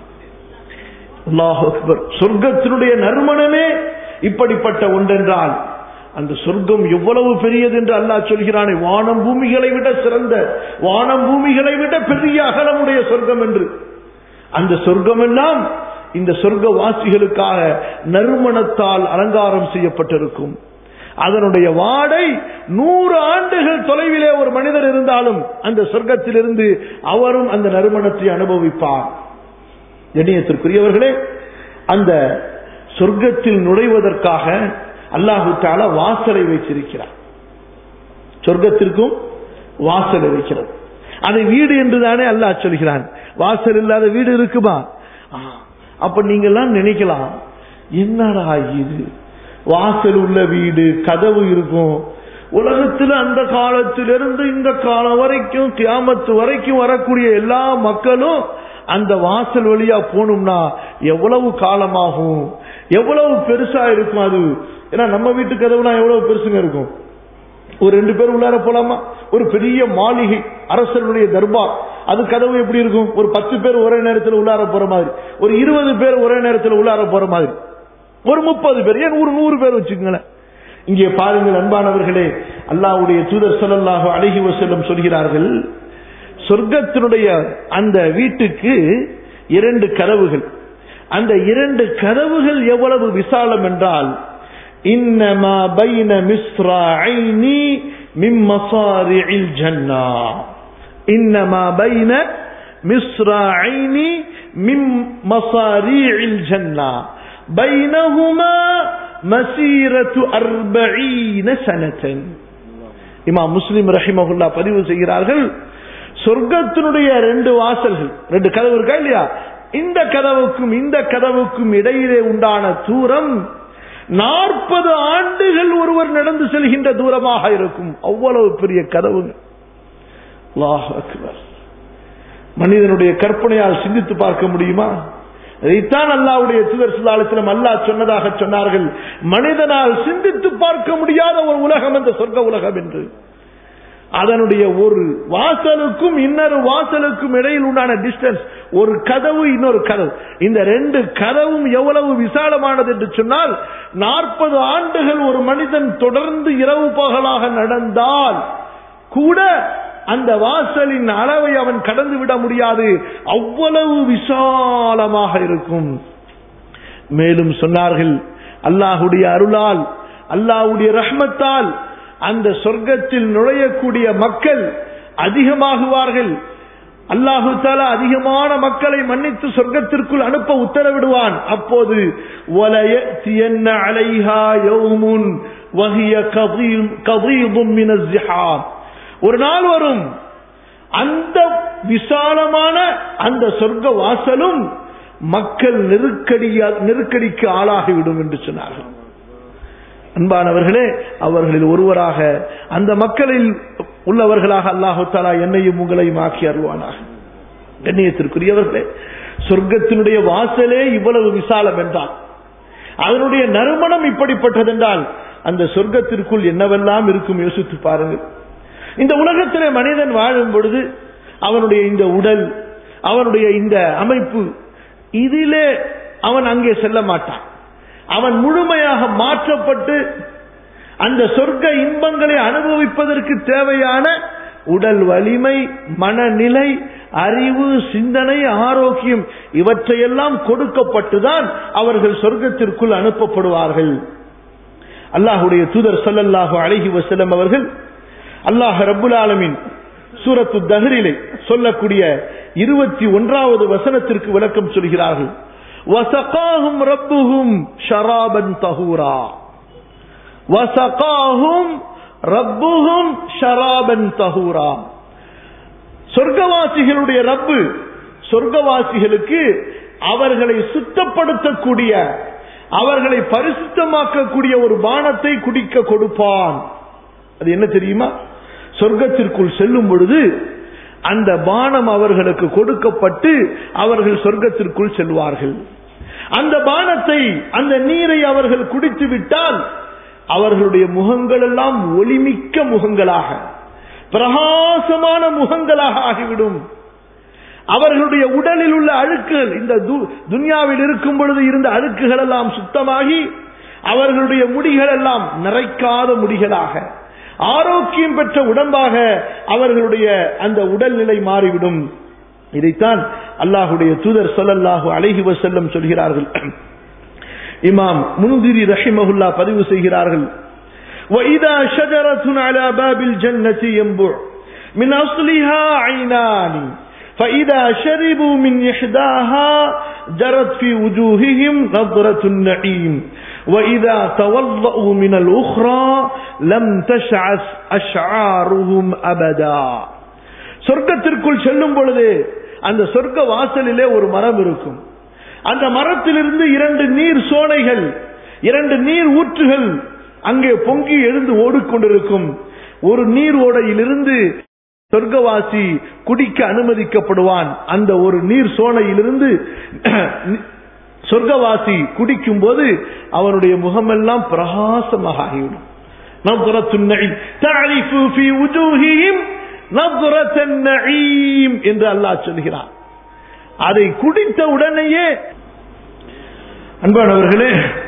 அல்லாஹ் அக்பர் சொர்க்கத்தினுடைய நறுமணமே இப்படிப்பட்ட ஒன்றென்றால் அந்த சொர்க்கம் எவ்வளவு பெரியது என்று அல்லாஹ் சொல்கிறானே வானம் பூமிகளை விட சிறந்த வானம் பூமிகளை விட பெரிய அகலமுடைய சொர்க்கம் என்று அந்த சொர்க்கம் எல்லாம் இந்த சொர்க்க வாசிகளுக்காக நறுமணத்தால் அலங்காரம் செய்யப்பட்டிருக்கும் அதனுடைய வாடை நூறு ஆண்டுகள் தொலைவிலே ஒரு மனிதர் இருந்தாலும் அந்த சொர்க்கத்திலிருந்து அவரும் அந்த நறுமணத்தை அனுபவிப்பார் கண்ணியத்திற்குரியவர்களே அந்த சொர்க்கத்தில் நுழைவதற்காக அல்லாஹு தாலா வாசலை வைத்திருக்கிறார் சொர்க்கத்திற்கும் வாசல் இருக்கிறது அதை வீடு என்றுதானே அல்லாஹ் சொல்கிறான் வாசல் இல்லாத வீடு இருக்குமா ஆ, அப்ப நீங்க எல்லாம் நினைக்கலாம் என்னடா இது வாசல் உள்ள வீடு கதவு இருக்கும் உலகத்தில் அந்த காலத்திலிருந்து இந்த காலம் வரைக்கும் கியாமத்து வரைக்கும் வரக்கூடிய எல்லா மக்களும் அந்த வாசல் வழியா போகணும்னா எவ்வளவு காலமாகும் எவ்வளவு பெருசா இருக்கும் அது ஏன்னா நம்ம வீட்டு கதவுலாம் எவ்வளவு பெருசுங்க இருக்கும் ஒரு ரெண்டு பேர் உள்ளார போலாமா ஒரு பெரிய மாளிகை அரசனுடைய தர்பார் அது கதவு எப்படி இருக்கும் ஒரு பத்து பேர் ஒரே நேரத்தில் உள்ளார போற மாதிரி ஒரு இருபது பேர் ஒரே நேரத்தில் உள்ளார போற மாதிரி ஒரு முப்பது பேர் ஏன் ஒரு நூறு பேர் வச்சுக்கங்களேன் இங்கே பாருங்கள் அன்பானவர்களே அல்லாஹ்வுடைய தூதர் ஸல்லல்லாஹு அலைஹி வஸல்லம் சொல்கிறார்கள் சொர்க்கத்தினுடைய அந்த வீட்டுக்கு இரண்டு கதவுகள் அந்த இரண்டு கதவுகள் எவ்வளவு விசாலம் என்றால் இன்னமா பைன மிஸ்ராஐனி மின் மசாரிஇல் ஜன்னா இன்னமா பைன மிஸ்ராஐனி மின் மசாரிஇல் ஜன்னா பைனஹுமா மசீரத்து அர்பஈன சனத்தன் இமாம் முஸ்லிம் ரஹிமஹுல்லா பதிவு செய்கிறார்கள் சொர்க்கத்தினுடைய ரெண்டு வாசல்கள் ரெண்டு கதவு இருக்கா இல்லையா இந்த கதவுக்கும் இந்த கதவுக்கும் இடையிலே உண்டான தூரம் நாற்பது ஆண்டுகள் ஒருவர் நடந்து செல்கின்ற தூரமாக இருக்கும் அவ்வளவு பெரிய கதவுங்க அல்லாஹ் அக்பர் மனிதனுடைய கற்பனையால் சிந்தித்து பார்க்க முடியுமா இதைத்தான் அல்லாவுடைய தூதர் சுல்லாலத்திலும் அல்லாஹ் சொன்னதாக சொன்னார்கள் மனிதனால் சிந்தித்து பார்க்க முடியாத ஒரு உலகம் இந்த சொர்க்க உலகம் என்று அதனுடைய ஒரு வாசலுக்கும் இன்னொரு வாசலுக்கும் இடையில் உண்டான டிஸ்டன்ஸ் ஒரு கதவு இன்னொரு கதவு இந்த ரெண்டு கதவும் எவ்வளவு விசாலமானது என்று சொன்னால் நாற்பது ஆண்டுகள் ஒரு மனிதன் தொடர்ந்து இரவு பகலாக நடந்தால் கூட அந்த வாசலின் அளவை அவன் கடந்து விட முடியாது அவ்வளவு விசாலமாக இருக்கும் மேலும் சொன்னார்கள் அல்லாஹுடைய அருளால் அல்லாஹுடைய ரஹ்மத்தால் அந்த சொர்க்கத்தில் நுழையக்கூடிய மக்கள் அதிகமாகுவார்கள் அல்லாஹு தாலா அதிகமான மக்களை மன்னித்து சொர்க்கத்திற்குள் அனுப்ப உத்தரவிடுவான் அப்போது وَلَيَأْتِيَنَّ عَلَيْهَا يَوْمٌ وَهِيَ كَضِيضٌ كَضِيضٌ مِنَ الزِّحَامِ ஒரு நாள் வரும் அந்த விசாலமான அந்த சொர்க்க வாசலும் மக்கள் நெருக்கடியா நெருக்கடிக்கு ஆளாகிவிடும் என்று சொன்னார்கள் அன்பானவர்களே அவர்களில் ஒருவராக அந்த மக்களில் உள்ளவர்களாக அல்லாஹு தாலா என்னையும் உங்களையும் ஆக்கி அருவானாக கண்ணியத்திற்குரியவர்களே சொர்க்கத்தினுடைய வாசலே இவ்வளவு விசாலம் என்றால் அதனுடைய நறுமணம் இப்படிப்பட்டதென்றால் அந்த சொர்க்கத்திற்குள் என்னவெல்லாம் இருக்கும் யோசித்து பாருங்கள் இந்த உலகத்திலே மனிதன் வாழும் பொழுது அவனுடைய இந்த உடல் அவனுடைய இந்த அமைப்பு இதிலே அவன் அங்கே செல்ல மாட்டான் அவன் முழுமையாக மாற்றப்பட்டு அந்த சொர்க்க இன்பங்களை அனுபவிப்பதற்கு தேவையான உடல் வலிமை மனநிலை அறிவு சிந்தனை ஆரோக்கியம் இவற்றையெல்லாம் கொடுக்கப்பட்டுதான் அவர்கள் சொர்க்கத்திற்குள் அனுப்பப்படுவார்கள் அல்லாஹுடைய தூதர் சல்லல்லாஹு அழகி வசலம் அவர்கள் அல்லாஹ் ரபுல் ஆலமின் சூரத்து தஹரிலே சொல்லக்கூடிய இருபத்தி ஒன்றாவது வசனத்திற்கு விளக்கம் சொல்கிறார்கள் வசகாஹும் ரப்புஹும் ஷராபன் தஹூரா வசகாஹும் ரப்புஹும் ஷராபன் தஹூரா சொர்க்கவாசிகளுடைய ரப்பு சொர்க்கவாசிகளுக்கு அவர்களை சுத்தப்படுத்தக்கூடிய அவர்களை பரிசுத்தமாக்கக்கூடிய ஒரு பானத்தை குடிக்க கொடுப்பான் அது என்ன தெரியுமா சொர்க்கத்திற்குள் செல்லும் பொழுது அந்த பானம் அவர்களுக்கு கொடுக்கப்பட்டு அவர்கள் சொர்க்கத்திற்குள் செல்வார்கள் அந்த பானத்தை அந்த நீரை அவர்கள் குடித்து விட்டால் அவர்களுடைய முகங்கள் எல்லாம் ஒளிமிக்க முகங்களாக பிரகாசமான முகங்களாக ஆகிவிடும் அவர்களுடைய உடலில் உள்ள அழுக்குகள் இந்த துன்யாவில் இருக்கும் பொழுது இருந்த அழுக்குகள் எல்லாம் சுத்தமாகி அவர்களுடைய முடிகள் எல்லாம் நிறைக்காத முடிகளாக ஆரோக்கியம் பெற்ற உடம்பாக அவர்களுடைய அந்த உடல்நிலை மாறிவிடும் இதைத்தான் அல்லாஹுடைய தூதர் சொல்லல்லாஹு அழகி வசல்லம் சொல்கிறார்கள் இமாம் முன்திரி ரஹிமகுல்லா பதிவு செய்கிறார்கள் وَإِذَا شَجَرَةٌ عَلَى بَابِ الْجَنَّةِ يَنبُعُ مِنْ أَصْلِهَا عَيْنَانِ فإذا شربوا من إحداها جرت في وجوههم نظرة النعيم وإذا تولأوا من الأخرى لم تشعث أشعارهم أبدا சொர்க்கத்திற்குள் செல்லும் பொழுது அந்த சொர்க்க வாசலிலே ஒரு மரம் இருக்கும் அந்த மரத்திலிருந்து இரண்டு நீர் சோனைகள் இரண்டு நீர் ஊற்றுகள் அங்கே பொங்கி எழுந்து ஓடிக்கொண்டிருக்கும் ஒரு நீர் ஓடையிலிருந்து சொர்க்கவாசி குடிக்க அனுமதிக்கப்படுவான் அந்த ஒரு நீர் சோனையிலிருந்து சொர்க்கவாசி குடிக்கும் போது அவனுடைய முகமெல்லாம் பிரகாசமாக ஆகிவிடும் என்று அல்லாஹ் சொல்கிறான் அதை குடித்த உடனேயே அன்பானவர்களே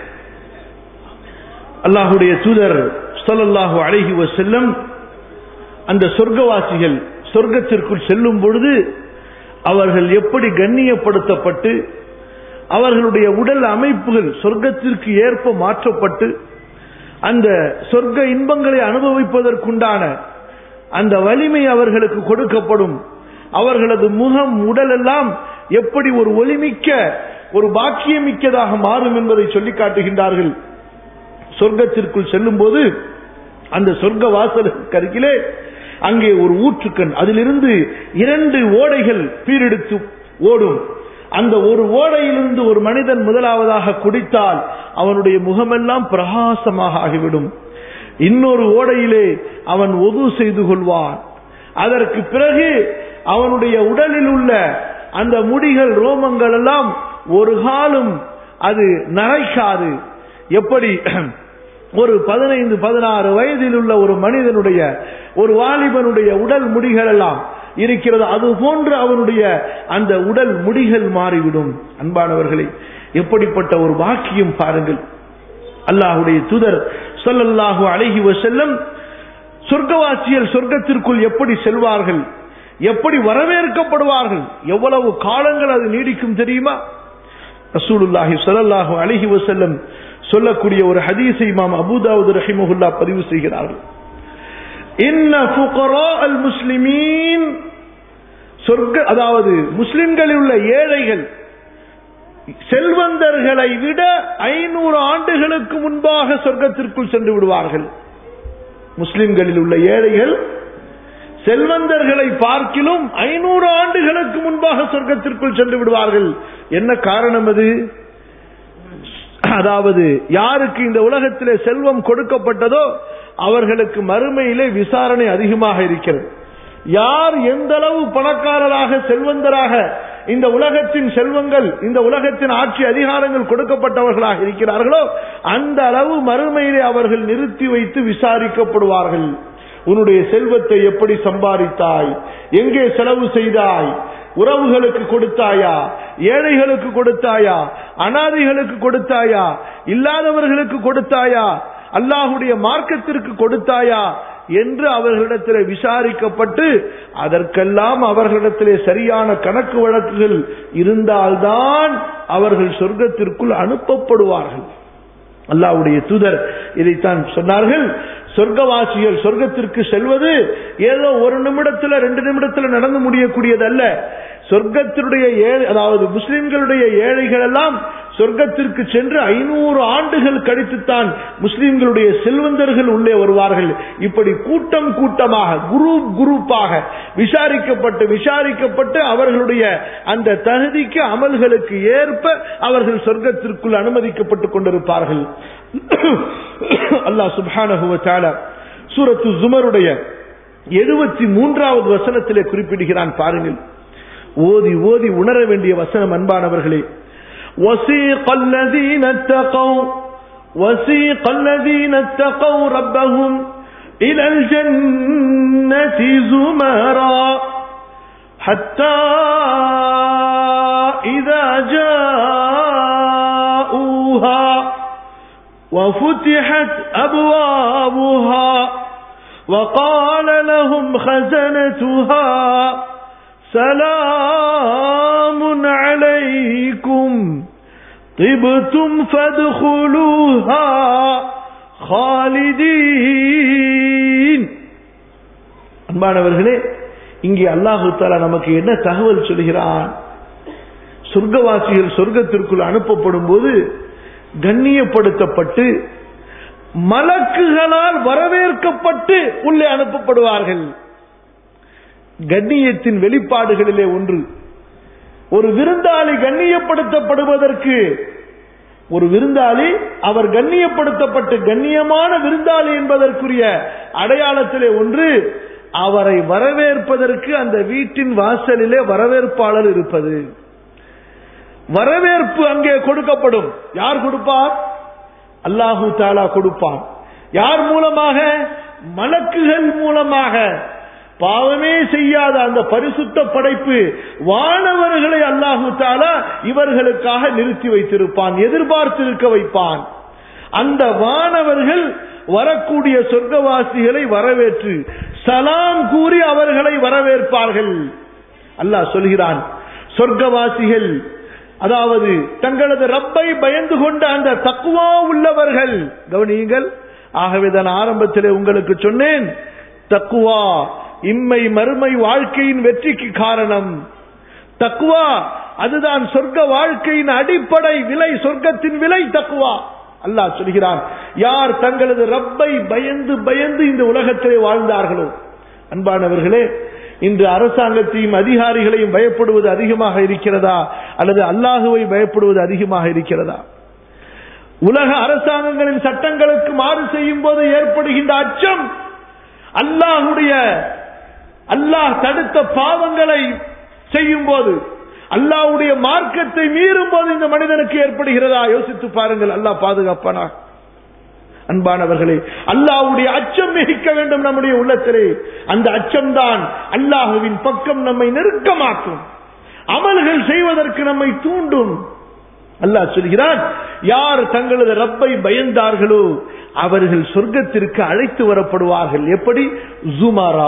அல்லாஹுடைய தூதர் சொல்லல்லாஹு அழகி செல்லும் அந்த சொர்க்கவாசிகள் சொர்க்கத்திற்குள் செல்லும் பொழுது அவர்கள் எப்படி கண்ணியப்படுத்தப்பட்டு அவர்களுடைய உடல் அமைப்புகள் சொர்க்கத்திற்கு ஏற்ப மாற்றப்பட்டு அந்த சொர்க்க இன்பங்களை அனுபவிப்பதற்குண்டான அந்த வலிமை அவர்களுக்கு கொடுக்கப்படும் அவர்களது முகம் உடல் எல்லாம் எப்படி ஒரு ஒளிமிக்க ஒரு பாக்கியமிக்கதாக மாறும் என்பதை சொல்லி காட்டுகின்றார்கள் சொர்க்கத்திற்குள் செல்லும் போது அந்த சொர்க்க வாசலுக்கு அருகிலே அங்கே ஒரு ஊற்றுக்கண் அதிலிருந்து இரண்டு ஓடைகள் பீரெடுத்து ஓடும் அந்த ஒரு ஓடையிலிருந்து ஒரு மனிதன் முதலாவதாக குடித்தால் அவனுடைய முகமெல்லாம் பிரகாசமாக ஆகிவிடும் இன்னொரு ஓடையிலே அவன் ஒது செய்து கொள்வான் அதற்கு பிறகு அவனுடைய உடலில் உள்ள அந்த முடிகள் ரோமங்கள் எல்லாம் ஒரு காலம் அது நரைக்காது எப்படி ஒரு பதினைந்து பதினாறு வயதில் உள்ள ஒரு மனிதனுடைய ஒரு வாலிபனுடைய உடல் முடிகள் எல்லாம் இருக்கிறது அது போன்று அவனுடைய அந்த உடல் முடிகள் மாறிவிடும் அன்பானவர்களே எப்படிப்பட்ட ஒரு வாக்கியம் பாருங்கள் அல்லாஹுடைய தூதர் சொல்லல்லாஹு அழகி செல்லம் சொர்க்கவாசியல் சொர்க்கத்திற்குள் எப்படி செல்வார்கள் எப்படி வரவேற்கப்படுவார்கள் எவ்வளவு காலங்கள் அது நீடிக்கும் தெரியுமா ரசூலுல்லாஹி சொல்லல்லாஹு அழகி வசல்லம் சொல்லக்கூடிய ஒரு ஹதீஸை இமாம் அபுதாவுது ரஹிமஹுல்லா பதிவு செய்கிறார்கள் இன்ன ஃபுகரா அல் முஸ்லிமீன் சொர்க்க அதாவது முஸ்லிம்களில் உள்ள ஏழைகள் செல்வந்தர்களை விட ஐநூறு ஆண்டுகளுக்கு முன்பாக சொர்க்கத்திற்குள் சென்று விடுவார்கள் முஸ்லிம்களில் உள்ள ஏழைகள் செல்வந்தர்களை பார்க்கிலும் ஐநூறு ஆண்டுகளுக்கு முன்பாக சொர்க்கத்திற்குள் சென்று விடுவார்கள் என்ன காரணம் அது அதாவது யாருக்கு இந்த உலகத்திலே செல்வம் கொடுக்கப்பட்டதோ அவர்களுக்கு மறுமையிலே விசாரணை அதிகமாக இருக்கிறது யார் எந்த அளவு பணக்காரராக செல்வந்தராக இந்த உலகத்தின் செல்வங்கள் இந்த உலகத்தின் ஆட்சி அதிகாரங்கள் கொடுக்கப்பட்டவர்களாக இருக்கிறார்களோ அந்த அளவு மறுமையிலே அவர்கள் நிறுத்தி வைத்து விசாரிக்கப்படுவார்கள் உன்னுடைய செல்வத்தை எப்படி சம்பாதித்தாய் எங்கே செலவு செய்தாய் உறவுகளுக்கு கொடுத்தாயா ஏழைகளுக்கு கொடுத்தாயா அனாதைகளுக்கு கொடுத்தாயா இல்லாதவர்களுக்கு கொடுத்தாயா அல்லாஹுடைய மார்க்கத்திற்கு கொடுத்தாயா என்று அவர்களிடத்தில் விசாரிக்கப்பட்டு அதற்கெல்லாம் அவர்களிடத்திலே சரியான கணக்கு வழக்குகள் இருந்தால்தான் அவர்கள் சொர்க்கத்திற்குள் அனுப்பப்படுவார்கள் அல்லாவுடைய தூதர் இதைத்தான் சொன்னார்கள் சொர்க்கவாசிகள் சொர்க்கத்திற்கு செல்வது ஏதோ ஒரு நிமிடத்துல ரெண்டு நிமிடத்துல நடந்து முடியக்கூடியதல்ல சொர்க்கத்தினுடைய ஏழை அதாவது முஸ்லிம்களுடைய ஏழைகள் எல்லாம் சொர்க்கத்திற்கு சென்று ஐநூறு ஆண்டுகள் கழித்துத்தான் முஸ்லிம்களுடைய செல்வந்தர்கள் உள்ளே வருவார்கள் இப்படி கூட்டம் கூட்டமாக குரூப் குரூப்பாக விசாரிக்கப்பட்டு விசாரிக்கப்பட்டு அவர்களுடைய அந்த தகுதிக்கு அமல்களுக்கு ஏற்ப அவர்கள் சொர்க்கத்திற்குள் அனுமதிக்கப்பட்டுக் கொண்டிருப்பார்கள் அல்லாஹ் சுபானகுவ சூரத்து ஜுமருடைய எழுபத்தி மூன்றாவது வசனத்திலே குறிப்பிடுகிறான் பாருங்கள் ஓதி ஓதி உணர வேண்டிய வசனம் அன்பானவர்களே وسيق الذين اتقوا وسيق الذين اتقوا ربهم إلى الجنة زمرا حتى إذا جاءوها وفتحت أبوابها وقال لهم خزنتها سلام عليكم طبتم فادخلوها خالدين அன்பானவர்களே இங்கே அல்லாஹு தாலா நமக்கு என்ன தகவல் சொல்கிறான் சொர்க்கவாசிகள் சொர்க்கத்திற்குள் அனுப்பப்படும் போது கண்ணியப்படுத்தப்பட்டு மலக்குகளால் வரவேற்கப்பட்டு உள்ளே அனுப்பப்படுவார்கள் கண்ணியத்தின் வெளிப்பாடுகளிலே ஒன்று ஒரு விருந்தாளி கண்ணியப்படுத்தப்படுவதற்கு ஒரு விருந்தாளி அவர் கண்ணியப்படுத்தப்பட்டு கண்ணியமான விருந்தாளி என்பதற்குரிய அடையாளத்திலே ஒன்று அவரை வரவேற்பதற்கு அந்த வீட்டின் வாசலிலே வரவேற்பாளர் இருப்பது வரவேற்பு அங்கே கொடுக்கப்படும் யார் கொடுப்பார் அல்லாஹு தாலா கொடுப்பான் யார் மூலமாக மலக்குகள் மூலமாக பாவமே செய்யாத அந்த பரிசுத்த படைப்பு வானவர்களை அல்லாஹு தாலா இவர்களுக்காக நிறுத்தி வைத்திருப்பான் எதிர்பார்த்திருக்க வைப்பான் அந்த வானவர்கள் வரக்கூடிய சொர்க்கவாசிகளை வரவேற்று சலாம் கூறி அவர்களை வரவேற்பார்கள் அல்லாஹ் சொல்கிறான் சொர்க்கவாசிகள் அதாவது தங்களது ரப்பை பயந்து கொண்ட அந்த தக்குவா உள்ளவர்கள் கவனியுங்கள் ஆகவே தான் ஆரம்பத்திலே உங்களுக்கு சொன்னேன் தக்குவா இம்மை மறுமை வாழ்க்கையின் வெற்றிக்கு காரணம் தக்குவா அதுதான் சொர்க்க வாழ்க்கையின் அடிப்படை விலை சொர்க்கத்தின் விலை தக்குவா அல்லாஹ் சொல்கிறான் யார் தங்களது ரப்பை பயந்து பயந்து இந்த உலகத்திலே வாழ்ந்தார்களோ அன்பானவர்களே இன்று அரசாங்கத்தையும் அதிகாரிகளையும் பயப்படுவது அதிகமாக இருக்கிறதா அல்லது அல்லாஹுவை பயப்படுவது அதிகமாக இருக்கிறதா உலக அரசாங்கங்களின் சட்டங்களுக்கு மாறு செய்யும் போது ஏற்படுகின்ற அச்சம் அல்லாஹுடைய அல்லாஹ் தடுத்த பாவங்களை செய்யும் போது அல்லாஹ்வுடைய மார்க்கத்தை மீறும் போது இந்த மனிதனுக்கு ஏற்படுகிறதா யோசித்து பாருங்கள் அல்லாஹ் பாதுகாப்பானா அன்பானவர்களே அல்லாஹ்வுடைய அச்சம் மிகிக்க வேண்டும் நம்முடைய உள்ளத்திலே அந்த அச்சம்தான் அல்லாஹுவின் பக்கம் நம்மை நெருக்கமாக்கும் அமல்கள் செய்வதற்கு நம்மை தூண்டும் அல்லாஹ் சொல்கிறான் யார் தங்களது ரப்பை பயந்தார்களோ அவர்கள் சொர்க்கத்திற்கு அழைத்து வரப்படுவார்கள் எப்படி ஜுமரா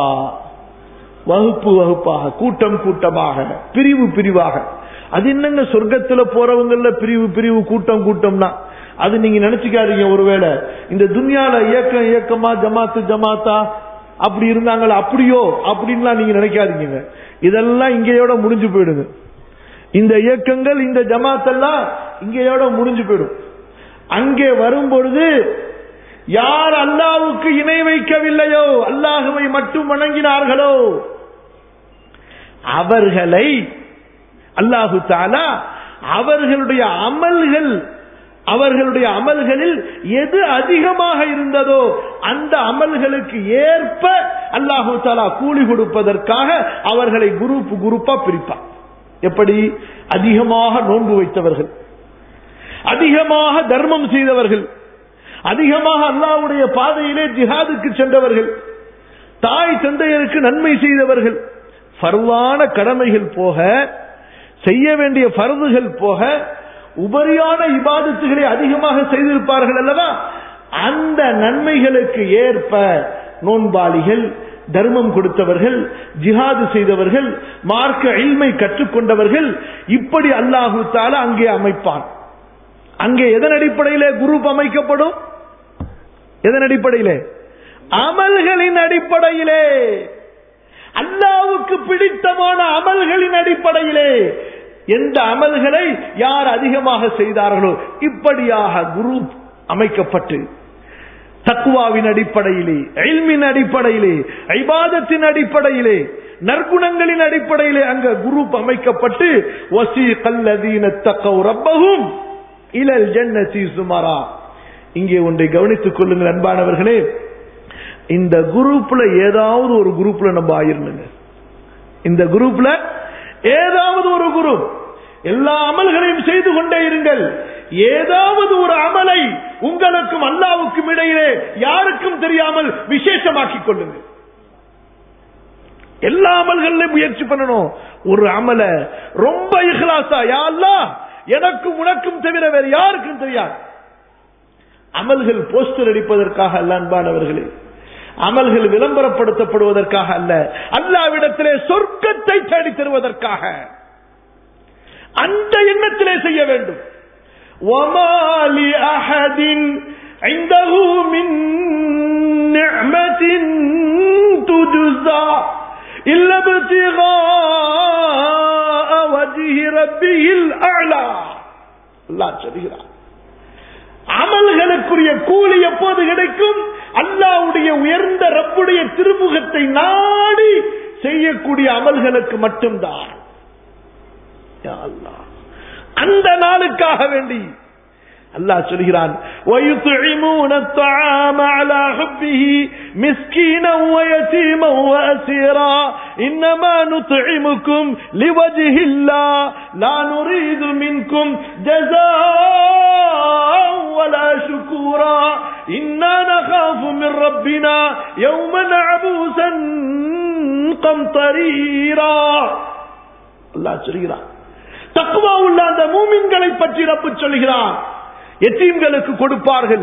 வகுப்பு வகுப்பாக கூட்டம் கூட்டமாக பிரிவு பிரிவாக அது என்னங்க சொர்க்கத்துல போறவங்கல்ல பிரிவு பிரிவு கூட்டம் கூட்டம்னா அது நீங்க நினைச்சுக்காதீங்க ஒருவேளை இந்த துன்யால இயக்கம் இயக்கமா ஜமாத்து ஜமாத்தா அப்படி இருந்தாங்களா அப்படியோ அப்படின்லாம் நீங்க நினைக்காதீங்க இதெல்லாம் இங்கேயோட முடிஞ்சு போயிடுங்க இந்த இயக்கங்கள் இந்த ஜமாத்தெல்லாம் இங்கேயோட முடிஞ்சு போயிடும் அங்கே வரும் பொழுது யார் அல்லாவுக்கு இணை வைக்கவில்லையோ அல்லாஹுவை மட்டும் வணங்கினார்களோ அவர்களை அல்லாஹு தாலா அவர்களுடைய அமல்கள் அவர்களுடைய அமல்களில் எது அதிகமாக இருந்ததோ அந்த அமல்களுக்கு ஏற்ப அல்லாஹு தாலா கூலி கொடுப்பதற்காக அவர்களை குரூப் குரூப்பா பிரிப்பார் எப்படி அதிகமாக நோன்பு வைத்தவர்கள் அதிகமாக தர்மம் செய்தவர்கள் அதிகமாக அல்லாவுடைய பாதையிலே ஜிஹாதுக்கு சென்றவர்கள் தாய் தந்தையருக்கு நன்மை செய்தவர்கள் பருவான கடமைகள் போக செய்ய வேண்டிய பருதுகள் போக உபரியான இபாதத்துகளை அதிகமாக செய்திருப்பார்கள் அல்லவா அந்த நன்மைகளுக்கு ஏற்ப நோன்பாளிகள் தர்மம் கொடுத்தவர்கள் ஜிஹாது செய்தவர்கள் மார்க்க இல்மை கற்றுக்கொண்டவர்கள் இப்படி அல்லாஹு தால அங்கே அமைப்பான் அங்கே எதன் அடிப்படையிலே குரூப் அமைக்கப்படும் எதன் அடிப்படையிலே அமல்களின் அடிப்படையிலே அல்லாவுக்கு பிடித்தமான அமல்களின் அடிப்படையிலே எந்த அமல்களை யார் அதிகமாக செய்தார்களோ இப்படியாக குரூப் அமைக்கப்பட்டு தக்குவாவின் அடிப்படையிலே எல்மின் அடிப்படையிலே ஐபாதத்தின் அடிப்படையிலே நற்குணங்களின் அடிப்படையிலே அங்க குரூப் அமைக்கப்பட்டு வசி கல்லதீன தக்கவு ரப்பகும் இலல் ஜன்னதி சுமரா இங்கே ஒன்றை கவனித்துக் கொள்ளுங்கள் அன்பானவர்களே இந்த குரூப்ல ஏதாவது ஒரு குரூப்ல நம்ம ஆயிருந்துங்க இந்த குரூப்ல ஏதாவது ஒரு குரூப் எல்லா அமல்களையும் செய்து கொண்டே இருங்கள் ஏதாவது ஒரு அமலை உங்களுக்கும் அல்லாவுக்கும் இடையிலே யாருக்கும் தெரியாமல் விசேஷமாக்கிக் கொள்ளுங்கள் எல்லா அமல்களிலும் முயற்சி பண்ணணும் ஒரு அமல ரொம்ப இஹ்லாசா யா அல்லாஹ் எனக்கும் உனக்கும் தவிர வேறு யாருக்கும் தெரியாது அமல்கள் போஸ்டர் அடிப்பதற்காக அல்ல அன்பானவர்களே அமல்கள் விளம்பரப்படுத்தப்படுவதற்காக அல்ல அல்லாவிடத்திலே சொர்க்கத்தை தேடி தருவதற்காக அந்த எண்ணத்திலே செய்ய வேண்டும் وما لأحد عنده من نعمة تجزى إلا ابتغاء وجه ربه الأعلى الله சொல்கிறார் அமல்களுக்குரிய கூலி எப்போது கிடைக்கும் அல்லாவுடைய உயர்ந்த ரப்புடைய திருமுகத்தை நாடி செய்யக்கூடிய அமல்களுக்கு மட்டும்தான் அல்லாஹ் அந்த நாளுக்காக வேண்டி அல்லாஹ் சொல்கிறான் وَيُطْعِمُونَ الطَّعَامَ عَلَى حُبِّهِ مِسْكِينًا وَيَتِيمًا وَأَسِيرًا إِنَّمَا نُطْعِمُكُمْ لِوَجْهِ اللَّهِ لَا نُرِيدُ مِنكُمْ جَزَاءً وَلَا شُكُورًا إِنَّا نَخَافُ مِن رَّبِّنَا يَوْمًا عَبُوسًا قَمْطَرِيرًا அல்லாஹ் சொல்கிறான் தக்குவா உள்ள அந்த மூமின்களை பற்றி ரப்பு சொல்கிறான் எத்தீம்களுக்கு கொடுப்பார்கள்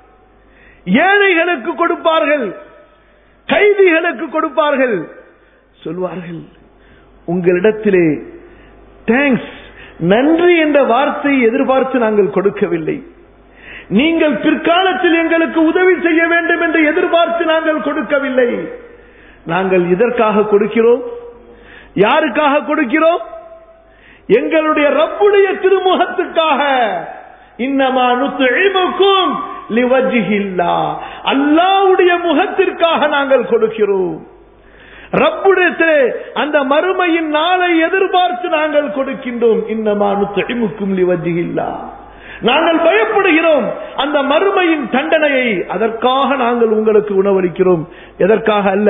ஏழைகளுக்கு கொடுப்பார்கள் கைதிகளுக்கு கொடுப்பார்கள் சொல்வார்கள் உங்களிடத்திலே தேங்க்ஸ் நன்றி என்ற வார்த்தையை எதிர்பார்த்து நாங்கள் கொடுக்கவில்லை நீங்கள் பிற்காலத்தில் எங்களுக்கு உதவி செய்ய வேண்டும் என்று எதிர்பார்த்து நாங்கள் கொடுக்கவில்லை நாங்கள் இதற்காக கொடுக்கிறோம் யாருக்காக கொடுக்கிறோம் எங்களுடைய ரப்புடைய திருமுகத்துக்காக இன்னமா நுத்துக்கும் லிவஜிஹில்லா அல்லாவுடைய முகத்திற்காக நாங்கள் கொடுக்கிறோம் ரப்புடத்திலே அந்த மறுமையின் நாளை எதிர்பார்த்து நாங்கள் கொடுக்கின்றோம் இன்னமா நுத்துக்கும் லிவஜிஹில்லா நாங்கள் பயப்படுகிறோம் அந்த மறுமையின் தண்டனையை அதற்காக நாங்கள் உங்களுக்கு உணவளிக்கிறோம் எதற்காக அல்ல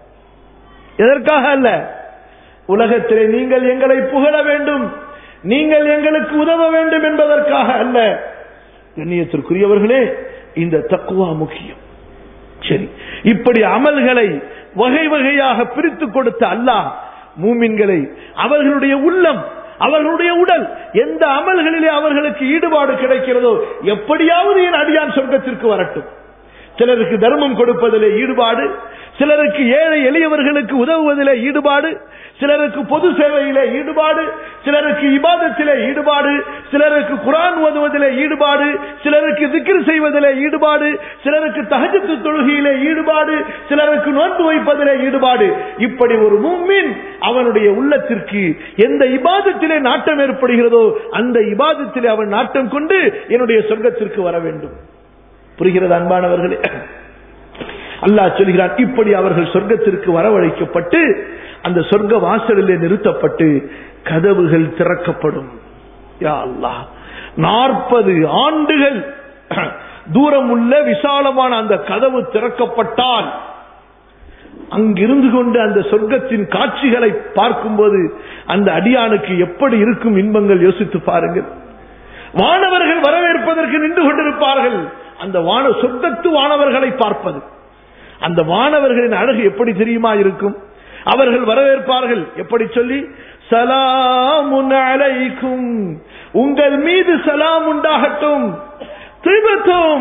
எதற்காக அல்ல உலகத்திலே நீங்கள் எங்களை புகழ வேண்டும் நீங்கள் எங்களுக்கு உதவ வேண்டும் என்பதற்காக அல்ல கண்ணியத்திற்குரியவர்களே இந்த தக்குவா முக்கியம் சரி இப்படி அமல்களை வகை வகையாக பிரித்து கொடுத்த அல்லாஹ் மூமின்களை அவர்களுடைய உள்ளம் அவர்களுடைய உடல் எந்த அமல்களிலே அவர்களுக்கு ஈடுபாடு கிடைக்கிறதோ எப்படியாவது என் அடியான் சொர்க்கத்திற்கு வரட்டும் சிலருக்கு தர்மம் கொடுப்பதிலே ஈடுபாடு சிலருக்கு ஏழை எளியவர்களுக்கு உதவுவதிலே ஈடுபாடு சிலருக்கு பொது சேவையிலே ஈடுபாடு சிலருக்கு இபாதத்திலே ஈடுபாடு சிலருக்கு குரான் ஓதுவதிலே ஈடுபாடு சிலருக்கு திக்ர் செய்வதிலே ஈடுபாடு சிலருக்கு தகஜத்து தொழுகையிலே ஈடுபாடு சிலருக்கு நோன்பு வைப்பதிலே ஈடுபாடு இப்படி ஒரு மும்மின் அவனுடைய உள்ளத்திற்கு எந்த இபாதத்திலே நாட்டம் ஏற்படுகிறதோ அந்த இபாதத்திலே அவன் நாட்டம் கொண்டு என்னுடைய சொர்க்கத்திற்கு வர வேண்டும் புரிகிறது அன்பானவர்களே அல்லாஹ் சொல்கிறான் இப்படி அவர்கள் சொர்க்கத்திற்கு வரவழைக்கப்பட்டு அந்த சொர்க்க வாசலிலே நிறுத்தப்பட்டு கதவுகள் திறக்கப்படும் யா அல்லாஹ் நாற்பது ஆண்டுகள் தூரம் உள்ள விசாலமான அந்த கதவு திறக்கப்பட்டால் அங்கிருந்து கொண்டு அந்த சொர்க்கத்தின் காட்சிகளை பார்க்கும்போது அந்த அடியானுக்கு எப்படி இருக்கும் இன்பங்கள் யோசித்து பாருங்கள் வானவர்கள் வரவேற்பதற்கு நின்று கொண்டிருப்பார்கள் அந்த வான சொர்க்கத்து வானவர்களை பார்ப்பது அந்த வானவர்களின் அழகு எப்படி தெரியுமா இருக்கும் அவர்கள் வரவேற்பார்கள் எப்படி சொல்லி சலாமுன் அலைக்கும் உங்கள் மீது சலாம் உண்டாகட்டும் திபத்தும்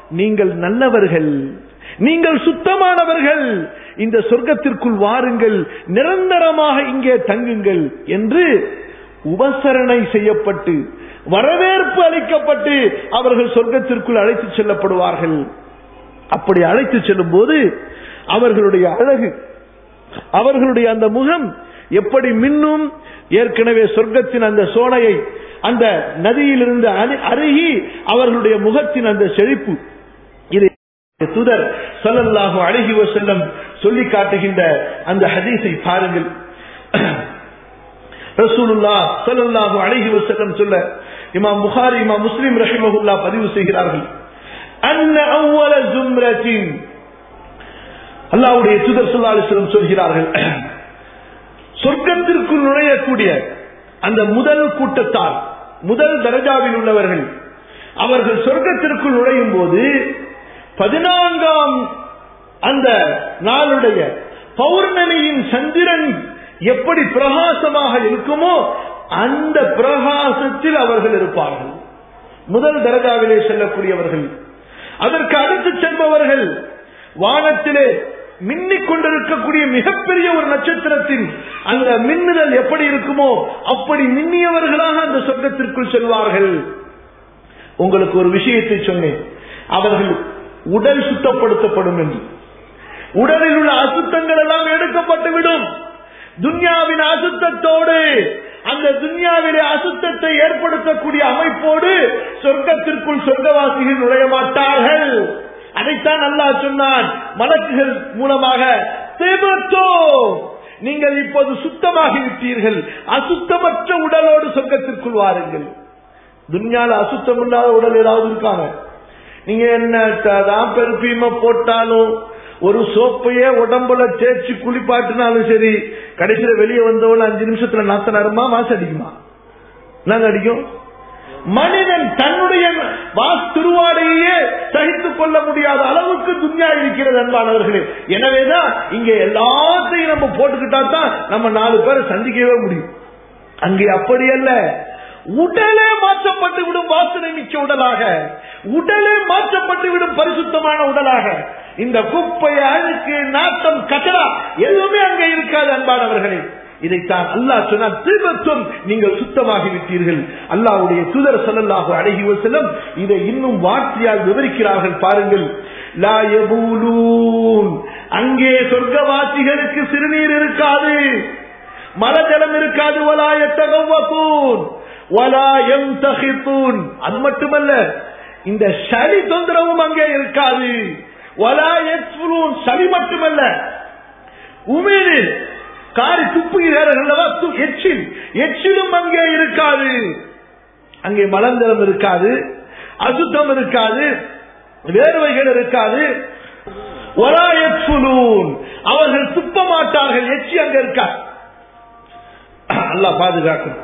நீங்கள் நல்லவர்கள் நீங்கள் சுத்தமானவர்கள் இந்த சொர்க்கத்திற்குள் வாருங்கள் நிரந்தரமாக இங்கே தங்குங்கள் என்று உபசரணை செய்யப்பட்டு வரவேற்பு அளிக்கப்பட்டு அவர்கள் சொர்க்கத்திற்குள் அழைத்து செல்லப்படுவார்கள் அப்படி அழைத்து செல்லும் போது அவர்களுடைய அழகு அவர்களுடைய அந்த முகம் எப்படி மின்னும் ஏற்கனவே சொர்க்கத்தின் அந்த சோனையை அந்த நதியிலிருந்து அணி- அருகி அவர்களுடைய முகத்தின் அந்த செழிப்பு இது தூதர் ஸல்லல்லாஹு அலைஹி வஸல்லம் சொல்லி காட்டுகின்ற அந்த ஹதீஸை பாருங்கள் ரசூலுல்லாஹ் ஸல்லல்லாஹு அலைஹி வஸல்லம் சொல்ல இமாம் புகாரி இமாம் முஸ்லிம் ரஹிமஹுல்லா பதிவு செய்கிறார்கள் அன்ன அவ்வல ஜும்ரத்தின் அல்லாஹ்வுடைய தூதர் ஸல்லல்லாஹு அலைஹி வஸல்லம் சொல்கிறார்கள் சொர்க்கத்திற்குள் நுழையக்கூடிய அந்த முதல் கூட்டத்தார் முதல் தரஜாவில் உள்ளவர்கள் அவர்கள் சொர்க்கத்திற்குள் நுழையும் போது பதினான்காம் அந்த நாளுடைய பௌர்ணமியின் சந்திரன் எப்படி பிரகாசமாக இருக்குமோ அந்த பிரகாசத்தில் அவர்கள் இருப்பார்கள் முதல் தரஜாவிலே செல்லக்கூடியவர்கள் அதற்கு அடுத்து செல்பவர்கள் வானத்திலே மின்னிக் கொண்டிருக்கக்கூடிய மிகப்பெரிய ஒரு நட்சத்திரத்தின் அந்த மின்னுதல் எப்படி இருக்குமோ அப்படி மின்னியவர்களாக அந்த சொர்க்கத்திற்குள் செல்வார்கள் உங்களுக்கு ஒரு விஷயத்தை சொன்னேன் அவர்கள் உடல் சுத்தப்படுத்தப்படும் என்று உடலில் உள்ள அசுத்தங்கள் எல்லாம் எடுக்கப்பட்டு விடும் துன்யாவின் அசுத்தத்தோடு அந்த துன்யாவிலே அசுத்தத்தை ஏற்படுத்தக்கூடிய அமைப்போடு சொர்க்கத்திற்குள் சொர்க்கவாசிகள் நுழைய மாட்டார்கள் அதைத்தான் அல்லாஹ் சொன்னான் மலக்குகள் மூலமாக "திபுத்து." நீங்கள் இப்போது சுத்தமாகி விட்டீர்கள் அசுத்தமற்ற உடலோடு சொர்க்கத்திற்குள் வாருங்கள் துன்யால அசுத்தம் இல்லாத உடல் ஏதாவது இருக்காங்க நீங்க என்ன தான் பெருப்பீம போட்டாலும் ஒரு சோப்பையே உடம்புல தேய்ச்சி குளிப்பாட்டினாலும் சரி கடைசியில வெளியே வந்தவன அஞ்சு நிமிஷத்துல நாத்த நரமா வாசம் அடிக்குமா என்னங்க அடிக்கும் மனிதன் தன்னுடைய வாஸ் திருவாடையே சகித்துக் கொள்ள முடியாத அளவுக்கு துன்யா இருக்கிறது அன்பானவர்களே எனவேதான் இங்க எல்லாத்தையும் நம்ம போட்டுக்கிட்டா தான் நம்ம நாலு பேரை சந்திக்கவே முடியும் அங்கே அப்படி அல்ல உடலே மாற்றப்பட்டு விடும் வாசனை மிக்க உடலாக உடலே மாற்றப்பட்டு விடும் பரிசுத்தமான உடலாக இந்த குப்பை அழுக்கு நாட்டம் கச்சரா எதுவுமே அங்கே இருக்காது அன்பானவர்களே இதைத்தான் அல்லாஹ் சொன்னார் திரும்பத்தும் நீங்கள் சுத்தமாகி விட்டீர்கள் அல்லாஹ்வுடைய தூதர் ஸல்லல்லாஹு அலைஹி வஸல்லம் இதை இன்னும் வார்த்தையால் விவரிக்கிறார்கள் பாருங்கள் லா யபூலூன் அங்கே சொர்க்கவாசிகளுக்கு சிறுநீர் இருக்காது மலஜலம் இருக்காது வலா யத்தகவ்வதூன் வலா யம்தஹிதூன் அது மட்டுமல்ல இந்த சளி தொந்தரவும் அங்கே இருக்காது வலா யஸ்ஃபுரூன் சளி மட்டுமல்ல உமிழ் காரி துப்புகிறார்கள் அல்லவா து- எச்சில் எச்சிலும் அங்கே இருக்காது அங்கே மலந்தரம் இருக்காது அசுத்தம் இருக்காது வேர்வைகள் இருக்காது வலா யஸ்ஃபுலூன். அவர்கள் துப்ப மாட்டார்கள் எச்சி அங்க இருக்காது அல்லாஹ் பாதுகாக்கணும்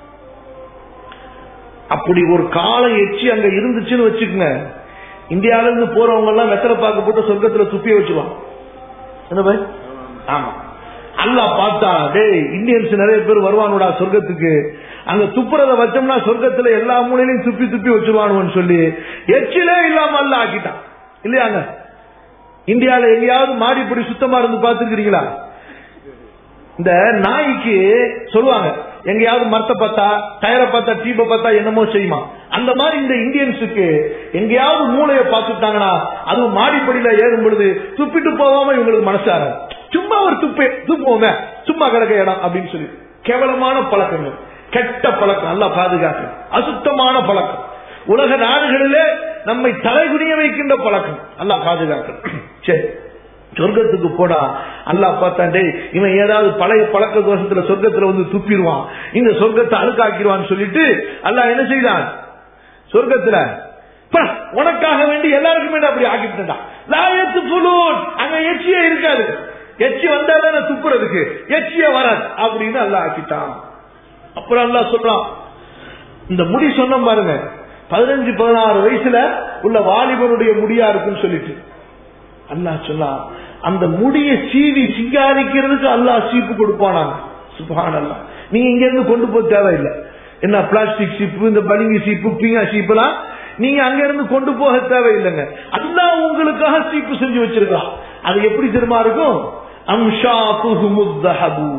அப்படி ஒரு காலம் எச்சி அங்க இருந்துச்சுன்னு வச்சுக்கோங்க இந்தியால இருந்து போறவங்க எல்லாம் வெத்தலை பாக்கு போட்டு சொர்க்கத்துல துப்பிய வச்சுருவாங்க என்ன பாய் ஆமா அல்லாஹ் பார்த்தா டேய் இந்தியன்ஸ் நிறைய பேர் வருவானுடா சொர்க்கத்துக்கு அங்க துப்புறத வச்சோம்னா சொர்க்கத்துல எல்லா மூலையிலையும் துப்பி துப்பி வச்சிருவானுன்னு சொல்லி எச்சிலே இல்லாம அல்ல ஆக்கிட்டான் இல்லையாங்க இந்தியால எங்கேயாவது மாடிப்படி சுத்தமா இருந்து பாத்துக்கிறீங்களா இந்த நாய்க்கு சொல்லுவாங்க எங்கேயாவது மரத்தை பார்த்தா டயரை பார்த்தா டீப்பை பார்த்தா என்னமோ செய்யுமா அந்த மாதிரி இந்த இந்தியன்ஸுக்கு எங்கேயாவது மூளையை பார்த்துட்டாங்கன்னா அதுவும் மாடிப்படியில ஏறும் பொழுது துப்பிட்டு போகாம இவங்களுக்கு மனசார சும்மா ஒரு துப்பே துப்புவோங்க சும்மா கிடக்க இடம் அப்படின்னு சொல்லி கேவலமான பழக்கங்கள் கெட்ட பழக்கம் நல்லா பாதுகாக்க அசுத்தமான பழக்கம் உலக நாடுகளிலே நம்மை தலைகுனிய வைக்கின்ற பழக்கம் நல்லா பாதுகாக்க சரி சொர்க்கத்துக்கு போடா அல்லாஹ் பார்த்தான் டேய் இவன் ஏதாவது பழைய பழக்க தோஷத்துல சொர்க்கத்துல வந்து துப்பிடுவான் இந்த சொர்க்கத்தை அழுக்காக்கிடுவான்னு சொல்லிட்டு அல்லாஹ் என்ன செய்தான் சொர்க்கத்துல பா, உனக்காக வேண்டி எல்லாருக்குமே நான் அப்படி ஆக்கிவிட்டா லாயத்து புலூன் அங்க எச்சியே இருக்காது எச்சி வந்தா தானே துப்புறதுக்கு எச்சியே வராது அப்படின்னு அல்லாஹ் ஆக்கிட்டான் அப்புறம் அல்லாஹ் சொல்றான் இந்த முடி சொன்ன பாருங்க பதினஞ்சு பதினாறு வயசுல உள்ள வாலிபனுடைய முடியா இருக்குன்னு சொல்லிட்டு அல்லாஹ் சொல்லா அந்த முடியை சீவி சிங்காரிக்கிறதுக்கு அல்லாஹ் சீப்பு கொடுப்பானாங்க சுபான் அல்லாஹ் நீங்க இங்க இருந்து கொண்டு போக தேவையில்லை என்ன பிளாஸ்டிக் சீப்பு இந்த பளிங்கு சீப்பு பீங்கா சீப்புலாம் நீங்க அங்க இருந்து கொண்டு போக தேவையில்லைங்க அல்லாஹ் உங்களுக்காக சீப்பு செஞ்சு வச்சிருக்கான் அது எப்படி தெரியுமா இருக்கும் அம்ஷாபுஹு முத்தஹபு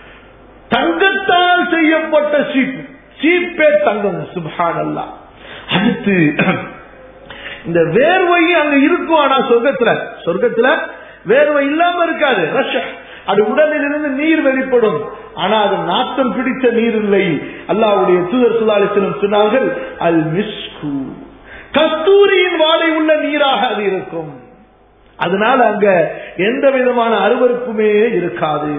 தங்கத்தால் செய்யப்பட்ட சீப்பு சீப்பே தங்கம் சுபான் அல்லா அடுத்து இந்த வேர்வை அங்க இருக்கும் ஆனா சொர்க்கத்துல சொர்க்கத்துல வேர்வை இல்லாம இருக்காது ரஷ அது உடலில் இருந்து நீர் வெளிப்படும் ஆனா அது நாட்டம் பிடித்த நீர் இல்லை அல்லாவுடைய தூதர் சுல்லாலிசனம் சொன்னார்கள் அல் மிஸ்கு கஸ்தூரியின் வாடை உள்ள நீராக அது இருக்கும் அதனால அங்க எந்த விதமான அருவருப்புமே இருக்காது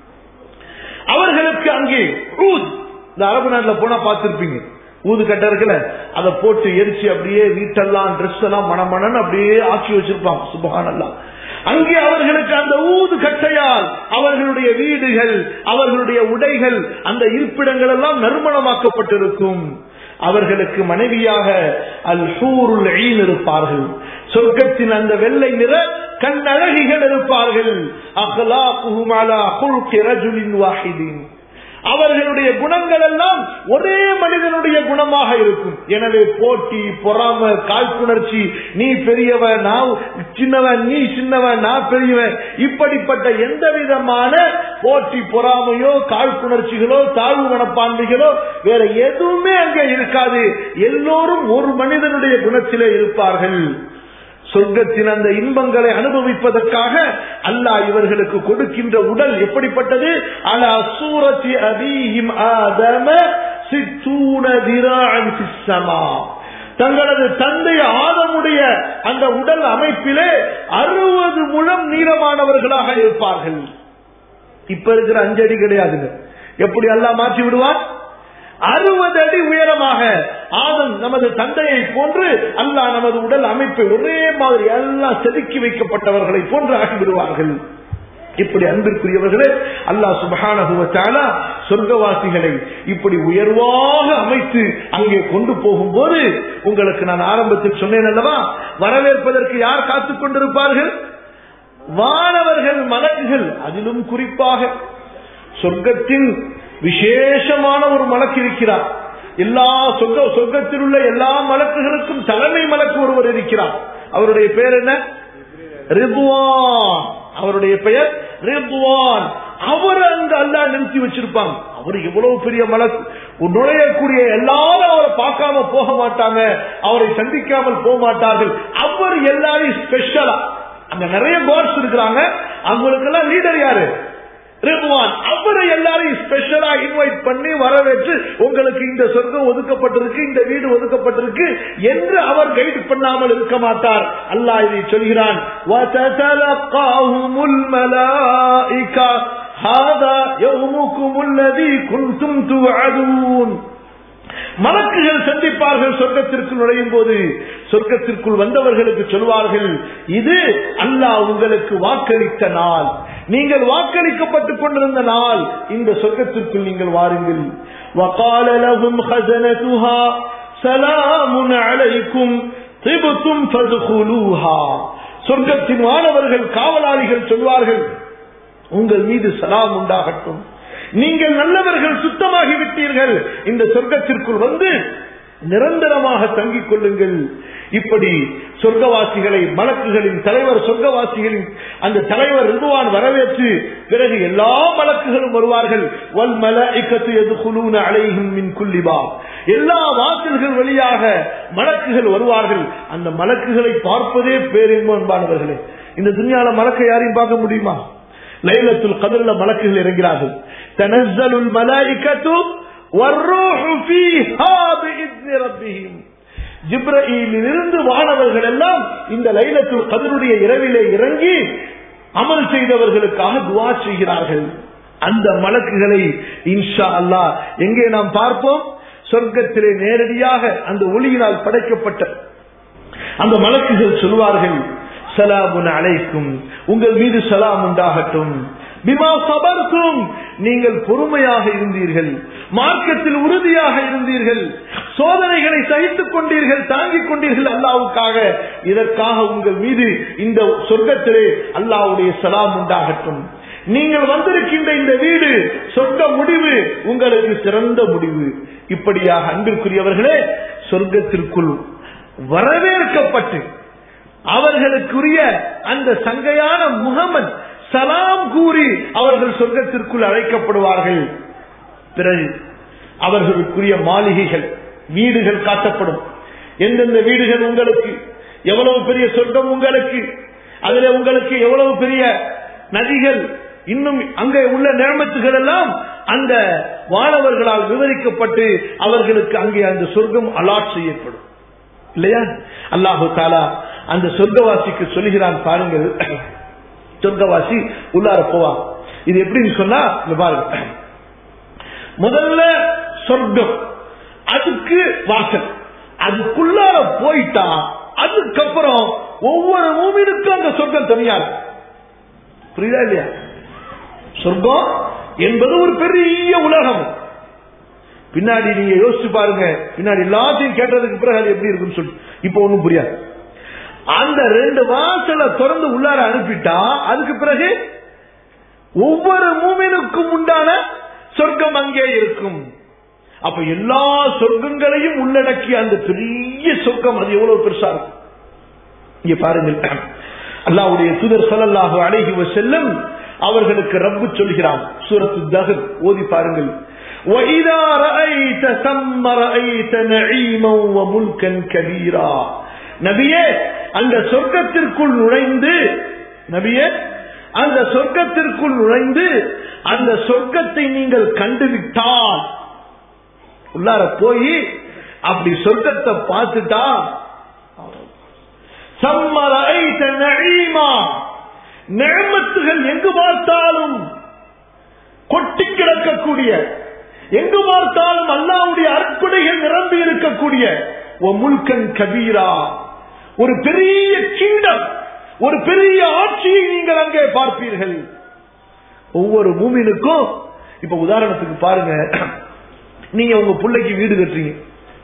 அவர்களுக்கு அங்கே ஊத் இந்த அரபு நாட்டில் போனா பார்த்திருப்பீங்க ஊது கட்ட இருக்குல்ல அதை போட்டு எரிச்சு அப்படியே வீட்டெல்லாம் ட்ரெஸ் எல்லாம் மணமணன்னு அப்படியே ஆக்கி வச்சிருப்பாங்க சுபகானல்லாம் அங்கே அவர்களுக்கு அந்த ஊது கட்டையால் அவர்களுடைய வீடுகள் அவர்களுடைய உடைகள் அந்த இருப்பிடங்கள் எல்லாம் நறுமணமாக்கப்பட்டிருக்கும் அவர்களுக்கு மனைவியாக அல் ஹூருல் ஈன் இருப்பார்கள் சொர்க்கத்தின் அந்த வெள்ளை நிற கண்ணழகிகள் இருப்பார்கள் அஹ்லாக்குஹும் அலா குல்கி ரஜுலின் வாஹிதின் அவர்களுடைய குணங்கள் எல்லாம் ஒரே மனிதனுடைய குணமாக இருக்கும் எனவே போட்டி பொறாம காழ்ப்புணர்ச்சி நீ பெரியவன் நான் சின்னவன் நீ சின்னவன் நான் பெரியவன் இப்படிப்பட்ட எந்த விதமான போட்டி பொறாமையோ காழ்ப்புணர்ச்சிகளோ தாழ்வு மனப்பான்மைகளோ வேற எதுவுமே அங்கே இருக்காது எல்லோரும் ஒரு மனிதனுடைய குணத்திலே இருப்பார்கள் சொர்க்கத்தின் அந்த இன்பங்களை அனுபவிப்பதற்காக அல்லாஹ் இவர்களுக்கு கொடுக்கின்ற உடல் எப்படிப்பட்டது அலா சூரத்தி அபீஹிம் ஆதம சித்தூன திரான் சிஸ்ஸமா தங்களது தந்தை ஆதமுடைய அந்த உடல் அமைப்பிலே அறுபது முழம் நீளமானவர்களாக இருப்பார்கள் இப்ப இருக்கிற அஞ்சு அடி கிடையாதுங்க எப்படி அல்லாஹ் மாற்றி விடுவார் அறுபது அடி உயரமாக ஆதம் நமது தந்தையை போன்று அல்லாஹ் நமது உடல் அமைப்பை ஒரே மாதிரி எல்லாம் செதுக்கி வைக்கப்பட்டவர்களை போன்று ஆகிவிடுவார்கள் இப்படி அன்பிற்குரியவர்களே அல்லாஹ் சுபகான சொர்க்கவாசிகளை இப்படி உயர்வாக அமைத்து அங்கே கொண்டு போகும்போது உங்களுக்கு நான் ஆரம்பத்தில் சொன்னேன் அல்லவா வரவேற்பதற்கு யார் காத்துக் கொண்டிருப்பார்கள் வானவர்கள் மலக்குகள் அதிலும் குறிப்பாக சொர்க்கத்தின் விசேஷமான ஒரு மலக்கு இருக்கிறார் எல்லா சொர்க்க சொர்க்கத்தில் உள்ள எல்லா மலக்குகளுக்கும் தலைமை மலக்கு ஒருவர் இருக்கிறார் அவருடைய பெயர் என்ன ரிபுவான் அவருடைய பெயர் ரிபுவான் அவர் அங்க அல்லா நிறுத்தி வச்சிருப்பாங்க அவர் எவ்வளவு பெரிய மலக்கு நுழையக்கூடிய எல்லாரும் அவரை பார்க்காம போக மாட்டாங்க அவரை சந்திக்காமல் போக மாட்டார்கள் அவர் எல்லாரையும் ஸ்பெஷலா அங்க நிறைய காட்ஸ் இருக்கிறாங்க அவங்களுக்கு எல்லாம் லீடர் யாரு ரிதுவான் அவரை எல்லாரையும் ஸ்பெஷலா இன்வைட் பண்ணி வரவேற்று உங்களுக்கு இந்த சொர்க்கம் ஒதுக்கப்பட்டிருக்கு இந்த வீடு ஒதுக்கப்பட்டிருக்கு என்று அவர் கைடு பண்ணாமல் இருக்க மாட்டார் அல்லாஹ் இதை சொல்கிறான் وَتَتَلَقَّاهُمُ الْمَلَائِكَةُ هَذَا يَوْمُكُمُ الَّذِي كُنْتُمْ تُوعَدُونَ மலக்குகள் சந்திப்பார்கள் சொர்க்கத்திற்கு நுழையும் போது சொர்க்கத்திற்குள் வந்தவர்களுக்கு சொல்வார்கள் இது அல்லாஹ் உங்களுக்கு வாக்களித்த நாள் நீங்கள் வாக்களிக்கப்பட்டுக் கொண்டிருந்த நாள் இந்த சொர்க்கத்திற்குள் நீங்கள் வாருங்கள் وقال لهم خزنتها سلام عليكم طبتم فادخلوها சொர்க்கத்தின் வானவர்கள் காவலாளிகள் சொல்வார்கள் உங்கள் மீது சலாம் உண்டாகட்டும் நீங்கள் நல்லவர்கள் சுத்தமாகி விட்டீர்கள் இந்த சொர்க்கத்திற்குள் வந்து நிரந்தரமாக தங்கிக் கொள்ளுங்கள் இப்படி சொர்க்கவாசிகளை மலக்குகளின் தலைவர் சொர்க்கவாசிகளின் அந்த தலைவர் ரிதுவான் வரவேற்று பிறகு எல்லா மலக்குகளும் வருவார்கள் வல் மலஇக்கத்து எதுகுலூன அலைஹிம் மின் குல்லிபா எல்லா வாசல்கள் வழியாக மலக்குகள் வருவார்கள் அந்த மலக்குகளை பார்ப்பதே பேரின்பம் என்பானவர்களே இந்த துணியால மலக்கை யாரையும் பார்க்க முடியுமா லைலத்துல் கதிரில் மலக்குகள் இறங்கிறார்கள் தனஸ்ஸலுல் மலாயிகத்து வர்ரூஹு ஃபீஹா பிஇذن ரப்பிஹிம் ஜிப்ரஈலிலிருந்து வானவர்கள் எல்லாம் இந்த லைலத்துல் கதிருடைய இரவிலே இறங்கி அமல் செய்தவர்களுக்காக துவா செய்கிறார்கள் அந்த மலக்குகளை இன்ஷா அல்லாஹ் எங்கே நாம் பார்ப்போம் சொர்க்கத்திலே நேரடியாக அந்த ஒளியினால் படைக்கப்பட்ட அந்த மலக்குகள் சொல்வார்கள் சலாமுன் அலைக்கும் உங்கள் மீது சலாம் உண்டாகட்டும் பிமா சபர்க்கும் நீங்கள் பொறுமையாக இருந்தீர்கள் மார்க்கத்தில் உறுதியாக இருந்தீர்கள் சோதனைகளை சகித்துக் கொண்டீர்கள் தாங்கிக் கொண்டீர்கள் அல்லாவுக்காக இதற்காக உங்கள் மீது இந்த சொர்க்கத்திலே அல்லாவுடைய சலாம் உண்டாகட்டும் நீங்கள் வந்திருக்கின்ற இந்த வீடு சொர்க்க முடிவு உங்களுக்கு சிறந்த முடிவு இப்படியாக அன்பிற்குரியவர்களே சொர்க்கத்திற்குள் வரவேற்கப்பட்டு அவர்களுக்குரிய அந்த சங்கையான முகமது சலாம் கூறி அவர்கள் சொர்க்கத்திற்குள் அழைக்கப்படுவார்கள் பிறகு அவர்களுக்குரிய மாளிகைகள் வீடுகள் காட்டப்படும் எந்தெந்த வீடுகள் உங்களுக்கு எவ்வளவு பெரிய சொர்க்கம் உங்களுக்கு அதுல உங்களுக்கு எவ்வளவு பெரிய நதிகள் இன்னும் அங்கே உள்ள நியமத்துகள் எல்லாம் அந்த வானவர்களால் விவரிக்கப்பட்டு அவர்களுக்கு அங்கே அந்த சொர்க்கம் அலாட் செய்யப்படும் இல்லையா அல்லாஹு தாலா அந்த சொர்க்கவாசிக்கு சொல்லுகிறான் பாருங்கள் சொர்க்கவாசி உள்ளார போவா இது எப்படின்னு சொன்னா இங்க பாருங்க முதல்ல சொர்க்கம் அதுக்கு வாசல் அதுக்குள்ளார போயிட்டா அதுக்கப்புறம் ஒவ்வொரு மூமினுக்கும் அந்த சொர்க்கம் தனியா இருக்கும். புரியுதா இல்லையா சொர்க்கம் என்பது ஒரு பெரிய உலகம் பின்னாடி நீங்க யோசிச்சு பாருங்க பின்னாடி எல்லாத்தையும் கேட்டதுக்கு பிறகு அது எப்படி இருக்குன்னு சொல்லி இப்ப ஒண்ணும் புரியாது அந்த ரெண்டு வாசலை திறந்து உள்ளார அனுப்பிட்டா அதுக்கு பிறகு ஒவ்வொரு மூமினுக்கும் உண்டான சொர்க்கம் அங்கே இருக்கும் அப்ப எல்லா சொர்க்கங்களையும் உள்ளடக்கிய அந்த பெரிய சொர்க்கம் அது எவ்வளவு பெருசா இருக்கும் இங்க பாருங்கள் அல்லாவுடைய தூதர் சொல்லல்லாக அழகி செல்லும் அவர்களுக்கு ரப்பு சொல்கிறான் சூரத்து தகர் ஓதி பாருங்கள் وَإِذَا رَأَيْتَ ثَمَّ رَأَيْتَ نَعِيمًا وَمُلْكًا كَبِيرًا நபியே அந்த சொர்க்கத்திற்குள் நுழைந்து நபியே அந்த சொர்க்கத்திற்குள் நுழைந்து அந்த சொர்க்கத்தை நீங்கள் கண்டுவிட்டால் உள்ளார போய் அப்படி சொர்க்கத்தை பார்த்துட்டா சம்மர ஐத்த நழீமா நிழமத்துகள் எங்கு பார்த்தாலும் கொட்டி கிடக்கக்கூடிய எங்கு பார்த்தாலும் அல்லாவுடைய அற்புடைகள் நிரம்பி இருக்கக்கூடிய ஒரு முல்கன் கபீரா ஒரு பெரிய கிங்டம் ஒரு பெரிய ஆட்சியை நீங்கள் அங்கே பார்ப்பீர்கள் ஒவ்வொரு மூமினுக்கும் இப்ப உதாரணத்துக்கு பாருங்க நீங்க உங்க பிள்ளைக்கு வீடு கட்டுறீங்க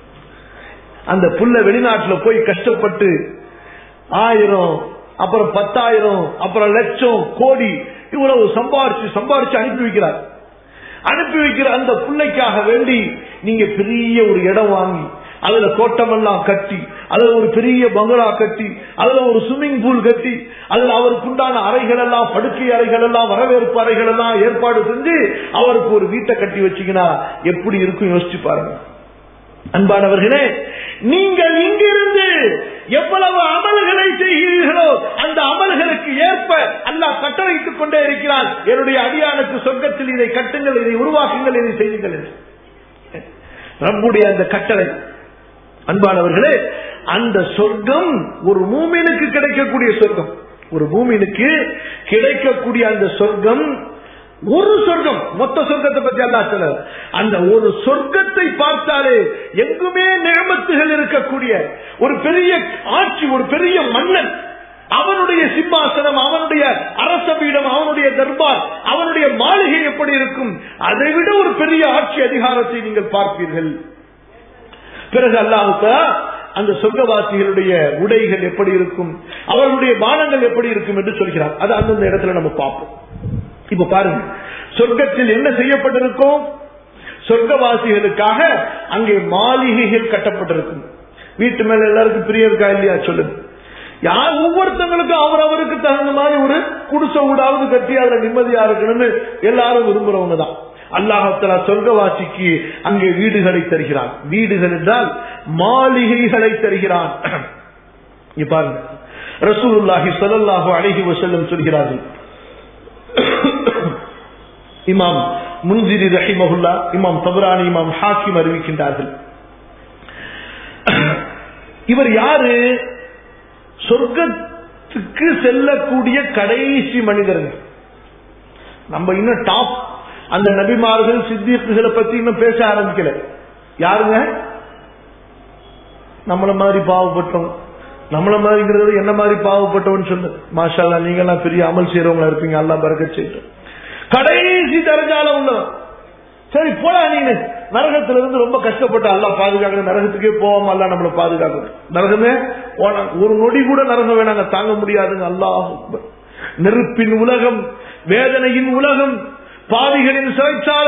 அந்த புள்ள வெளிநாட்டுல போய் கஷ்டப்பட்டு ஆயிரம் அப்புறம் பத்தாயிரம் அப்புறம் லட்சம் கோடி இவ்வளவு சம்பாரிச்சு சம்பாரிச்சு அனுப்பி வைக்கிறார் அனுப்பி வைக்கிற அந்த பிள்ளைக்காக வேண்டி நீங்க பெரிய ஒரு இடம் வாங்கி அதுல தோட்டமெல்லாம் கட்டி அதுல ஒரு பெரிய பங்களா கட்டி அதுல ஒரு ஸ்விம்மிங் பூல் கட்டி அதுல அவருக்கு உண்டான அறைகள் எல்லாம் படுக்கை அறைகள் எல்லாம் வரவேற்பு அறைகள் எல்லாம் ஏற்பாடு செஞ்சு அவருக்கு ஒரு வீட்டை கட்டி வச்சீங்கன்னா எப்படி இருக்கும் யோசிச்சு பாருங்க அன்பானவர்களே நீங்கள் இங்கிருந்து எவ்வளவு அமல்களை செய்கிறீர்களோ அந்த அமல்களுக்கு ஏற்ப அல்லாஹ் கட்டளையிட்டுக் கொண்டே இருக்கிறான் என்னுடைய அடியானுக்கு சொர்க்கத்தில் இதை கட்டுங்கள் இதை உருவாக்குங்கள் இதை செய்யுங்கள் என்று நம்முடைய அந்த கட்டளை அன்பானவர்களே அந்த சொர்க்கம் ஒரு மூமினுக்கு கிடைக்கக்கூடிய சொர்க்கம் ஒரு பூமினுக்கு கிடைக்கக்கூடிய அந்த சொர்க்கம் ஒரு சொர்க்கம் மொத்த சொர்க்கத்தை பத்தி அல்லா சொல்ல அந்த ஒரு சொர்க்கத்தை பார்த்தாலே எங்குமே நியமத்துகள் இருக்கக்கூடிய ஒரு பெரிய ஆட்சி ஒரு பெரிய மன்னன் அவனுடைய சிம்மாசனம் அவனுடைய அரச பீடம் அவனுடைய தர்பார் அவனுடைய மாளிகை எப்படி இருக்கும் அதை விட ஒரு பெரிய ஆட்சி அதிகாரத்தை நீங்கள் பார்ப்பீர்கள் பிறகு அல்லாஹுக்கா அந்த சொர்க்கவாசிகளுடைய உடைகள் எப்படி இருக்கும் அவர்களுடைய பானங்கள் எப்படி இருக்கும் என்று சொல்கிறார் அது அந்தந்த இடத்துல நம்ம பார்ப்போம் இப்ப பாருங்க சொர்க்கத்தில் என்ன செய்யப்பட்டிருக்கும் சொர்க்கவாசிகளுக்காக அங்கே மாளிகைகள் கட்டப்பட்டிருக்கும் வீட்டு மேல எல்லாருக்கும் பிரிய இருக்கா இல்லையா சொல்லுங்க யார் ஒவ்வொருத்தங்களுக்கும் அவரவருக்கு தகுந்த மாதிரி ஒரு குடிசை வீடாவது கட்டி அதுல நிம்மதியா இருக்கணும்னு எல்லாரும் விரும்புறவங்க தான் அல்லாஹத்தலா சொர்க்கவாசிக்கு அங்கே வீடுகளை தருகிறான் வீடுகள் என்றால் மாளிகைகளை தருகிறான் இங்க பாருங்க ரசூலுல்லாஹி ஸல்லல்லாஹு அலைஹி வஸல்லம் சொல்கிறார்கள் இமாம் முன்சிரி ரஹிமஹுல்லா இமாம் தபரானி இமாம் ஹாக்கிம் அறிவிக்கின்றார்கள் இவர் யாரு சொர்க்கத்துக்கு செல்லக்கூடிய கடைசி மனிதர்கள் நம்ம இன்னும் டாப் அந்த நபிமார்கள் சித்தியத்துகளை பத்தி இன்னும் பேச ஆரம்பிக்கல யாருங்க நம்மள மாதிரி பாவப்பட்டோம் நம்மள மாதிரிங்கிறது என்ன மாதிரி பாவப்பட்டவன் சொல்லு மாஷால்லா நீங்க எல்லாம் பெரிய அமல் செய்யறவங்களா இருப்பீங்க எல்லாம் பறக்க செய்யட்டும் கடைசி தரஞ்சால உள்ளவன் சரி போடா நீனு நரகத்துல இருந்து ரொம்ப கஷ்டப்பட்ட அல்லா பாதுகாக்கணும் நரகத்துக்கே போவாம அல்ல நம்மள பாதுகாக்கணும் நரகமே ஒரு நொடி கூட நரகம் வேணாங்க தாங்க முடியாதுங்க அல்லாஹ் நெருப்பின் உலகம் வேதனையின் உலகம் பாவிகளின் சிறைச்சாலை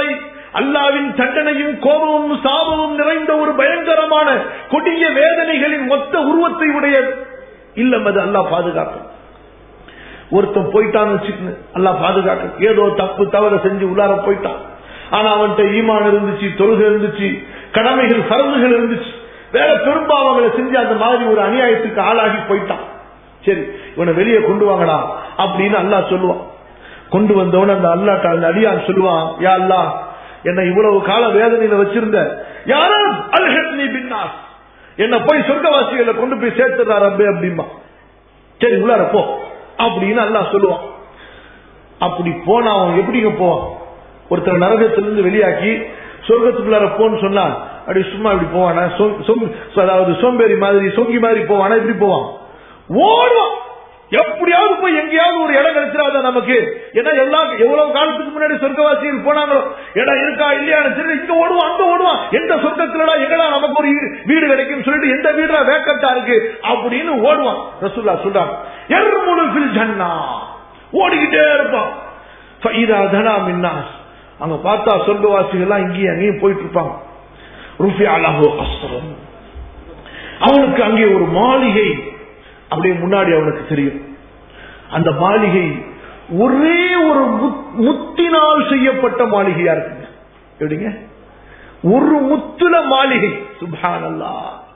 அல்லாவின் தண்டனையும் கோபமும் சாபமும் நிறைந்த ஒரு பயங்கரமான கொடிய வேதனைகளின் மொத்த உருவத்தை உடைய இல்லம் அது அல்லாஹ் பாதுகாக்கும் ஒருத்தன் போயிட்டான்னு வச்சுக்கணும் அல்லாஹ் பாதுகாக்கும் ஏதோ தப்பு தவற செஞ்சு உள்ளார போயிட்டான் ஆனா அவன்கிட்ட ஈமான் இருந்துச்சு தொழுகை இருந்துச்சு கடமைகள் பரவுகள் இருந்துச்சு வேற பெரும்பாவங்களை செஞ்சு அந்த மாதிரி ஒரு அநியாயத்துக்கு ஆளாகி போயிட்டான் சரி இவனை வெளியே கொண்டு வாங்கடா அப்படின்னு அல்லாஹ் சொல்லுவான் கொண்டு வந்தவன அந்த அல்லாட்ட அந்த அடியான் சொல்லுவான் யா அல்லா என்ன இவ்வளவு கால வேதனையில வச்சிருந்த யாரும் அல்ஹத்னி பின்னாஸ் என்ன போய் சொர்க்கவாசிகளை கொண்டு போய் சேர்த்துறாரு ரப்பே அப்படிம்பா சரி உள்ளார போ அப்படின்னு அல்லாஹ் சொல்லுவான் அப்படி போனா அவன் எப்படிங்க போவான் ஒருத்தர் நரகத்திலிருந்து வெளியாக்கி சொர்க்கத்துக்குள்ளார போன்னு சொன்னா அப்படி சும்மா இப்படி போவானா சொம்- சொம்- அதாவது சோம்பேறி மாதிரி சொங்கி மாதிரி போவானா இப்படி போவான் ஓடுவான் எப்படியாவது போய் எங்கேயாவது ஒரு இடம் கிடைச்சிடாத நமக்கு ஏன்னா எல்லா எவ்வளவு காலத்துக்கு முன்னாடி சொர்க்கவாசிகள் போனாங்களோ இடம் இருக்கா இல்லையான்னு சரி இங்க ஓடுவான் அங்க ஓடுவான் எந்த சொர்க்கத்துலடா எங்கடா நமக்கு ஒரு வீ- வீடு கிடைக்கும் சொல்லிட்டு எந்த வீடுடா வேக்கத்தா இருக்கு அப்படின்னு ஓடுவான் ரசூல்லா சொல்றாங்க எர்முழு ஃபில் ஜன்னா ஓடிக்கிட்டே இருப்பான் ஃபைதா தனா மின்னாஸ் அங்க பார்த்தா சொர்க்கவாசிகள்லாம் இங்கேயும் அங்கேயும் போயிட்டு இருப்பாங்க ருஃபி அலஹு அஸ்ரம் அவனுக்கு அங்கே ஒரு மாளிகை அப்படியே முன்னாடி அவனுக்கு தெரியும் அந்த மாளிகை ஒரே ஒரு முத்- முத்தினால் செய்யப்பட்ட மாளிகையா இருக்குங்க எப்படிங்க ஒரு முத்துல மாளிகை சுபானல்லா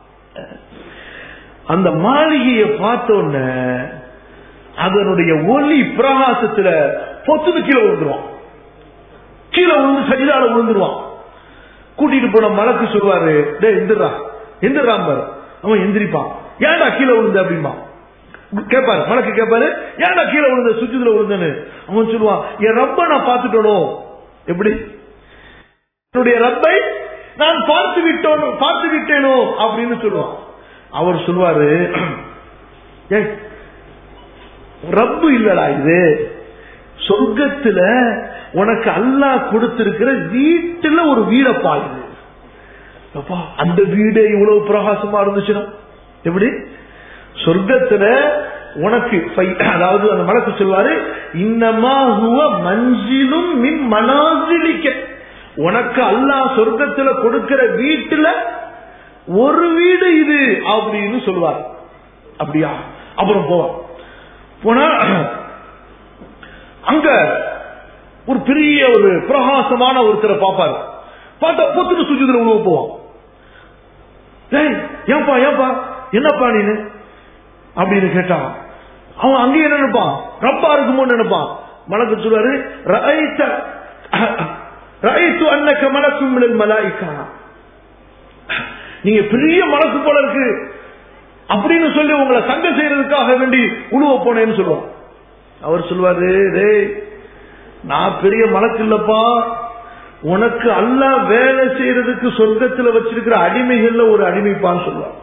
அந்த மாளிகையை பார்த்த உடனே அதனுடைய ஒளி பிரகாசத்துல பொத்துது கீழே விழுந்துருவான் கீழே விழுந்து சஜிதால விழுந்துருவான் கூட்டிட்டு போன மலக்கு சொல்லுவாரு டே எந்திரா எந்திராம் பாரு அவன் எந்திரிப்பான் ஏன்டா கீழே விழுந்த அப்படிமா கேட்பாரு மலக்கு கேட்பாரு ஏன்டா கீழே விழுந்த சுஜிதுல விழுந்தன்னு அவன் சொல்லுவான் என் ரப்ப நான் பார்த்துட்டனோ எப்படி என்னுடைய ரப்பை நான் பார்த்து விட்டோம் பார்த்து விட்டேனோ அப்படின்னு சொல்லுவான் அவர் சொல்லுவாரு ஏய் ரப்பு இல்லடா இது சொர்க்கத்துல உனக்கு அல்லாஹ் கொடுத்திருக்கிற வீட்டுல ஒரு வீடப்பா இது அப்பா அந்த வீடே இவ்வளவு பிரகாசமா இருந்துச்சுன்னா எப்படி சொர்க்கத்துல உனக்கு ஃபை- அதாவது அந்த மனசு சொல்வாரு இன்னமா ஹுவ மஞ்சிலும் மின் மனாசிலிக்க உனக்கு அல்லாஹ் சொர்க்கத்துல கொடுக்கிற வீட்டுல ஒரு வீடு இது அப்படின்னு சொல்லுவார் அப்படியா அப்புறம் போவான் போனா அங்க ஒரு பெரிய ஒரு பிரகாசமான ஒருத்தரை பார்ப்பாரு பார்த்தா பொத்துட்டு சுஜிதுல உழுவ போவான் டேய் ஏன்பா ஏன்பா என்னப்பா நீனு அப்படின்னு கேட்டான் அவன் அங்கேயே என்ன நினைப்பான் ரப்பா இருக்குமோ நினைப்பான் மலக்கு சொல்றாரு ரஐத்த ரஐத்து அன்னக்க மலக்கும் மினல் மலாயிக்கா நீங்க பெரிய மனசு போல இருக்கு அப்படின்னு சொல்லி உங்களை சங்க செய்யறதுக்காக வேண்டி உழுவ போனேன்னு சொல்லுவான் அவர் சொல்லுவாரு டேய் நான் பெரிய மலக்கு இல்லப்பா உனக்கு அல்லாஹ் வேலை செய்யறதுக்கு சொர்க்கத்துல வச்சிருக்கிற அடிமைகள்ல ஒரு அடிமைப்பான்னு சொல்லுவார்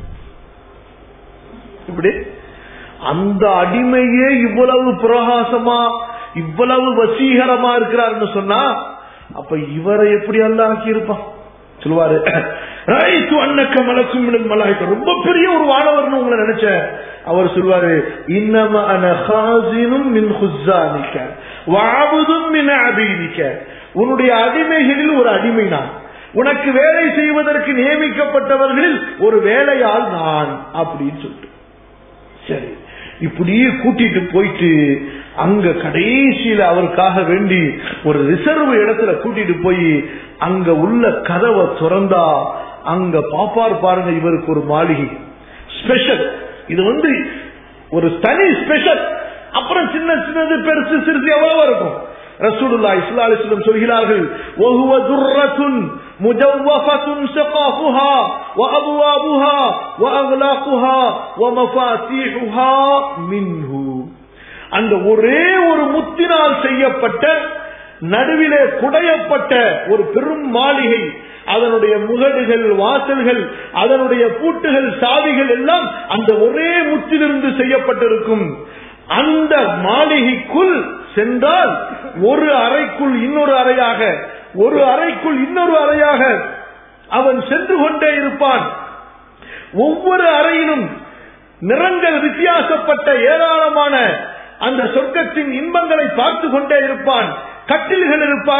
இப்படி அந்த அடிமையே இவ்வளவு பிரகாசமா இவ்வளவு வசீகரமா இருக்கிறார்னு சொன்னா அப்ப இவரை எப்படி அல்லாஹ் ஆக்கியிருப்பான் சொல்லுவாரு ரைத்து அன்னக்க மலக்கும் மலாய்க்க ரொம்ப பெரிய ஒரு வானவர்னு உங்களை நினைச்சேன் அவர் சொல்வாரு இன்னம அன ஹாசினும் மின் ஹுஸ்ஸானிக்க வாபுதும் மின் அபீனிக்க உன்னுடைய அடிமைகளில் ஒரு அடிமை நான் உனக்கு வேலை செய்வதற்கு நியமிக்கப்பட்டவர்களில் ஒரு வேலையால் நான் அப்படின்னு சொல்லிட்டு சரி இப்படியே கூட்டிட்டு போயிட்டு அங்க கடைசியில அவருக்காக வேண்டி ஒரு ரிசர்வ் இடத்துல கூட்டிட்டு போய் அங்க உள்ள கதவை திறந்தா அங்க பாப்பார் பாருங்க இவருக்கு ஒரு மாளிகை ஸ்பெஷல் இது வந்து ஒரு தனி ஸ்பெஷல் அப்புறம் சின்ன சின்னது பெருசு சிறுசு எவ்வளவோ இருக்கும் ரசூலுல்லாஹி ஸல்லல்லாஹு அலைஹி வஸல்லம் சொல்கிறார்கள் وهو ذرة مجوفة سقافها وأبوابها وأغلاقها ومفاتيحها منه அந்த ஒரே ஒரு முத்தினால் செய்யப்பட்ட நடுவிலே குடையப்பட்ட ஒரு பெரும் மாளிகை அதனுடைய முகடுகள் வாசல்கள் அதனுடைய பூட்டுகள் சாவிகள் எல்லாம் அந்த ஒரே முத்திலிருந்து செய்யப்பட்டிருக்கும் அந்த மாளிகைக்குள் சென்றால் ஒரு அறைக்குள் இன்னொரு அறையாக ஒரு அறைக்குள் இன்னொரு அறையாக அவன் சென்று கொண்டே இருப்பான் ஒவ்வொரு அறையிலும் நிறங்கள் வித்தியாசப்பட்ட ஏராளமான அந்த சொர்க்கத்தின் இன்பங்களை பார்த்து கொண்டே இருப்பான் கட்டில்கள் இருப்பார்கள்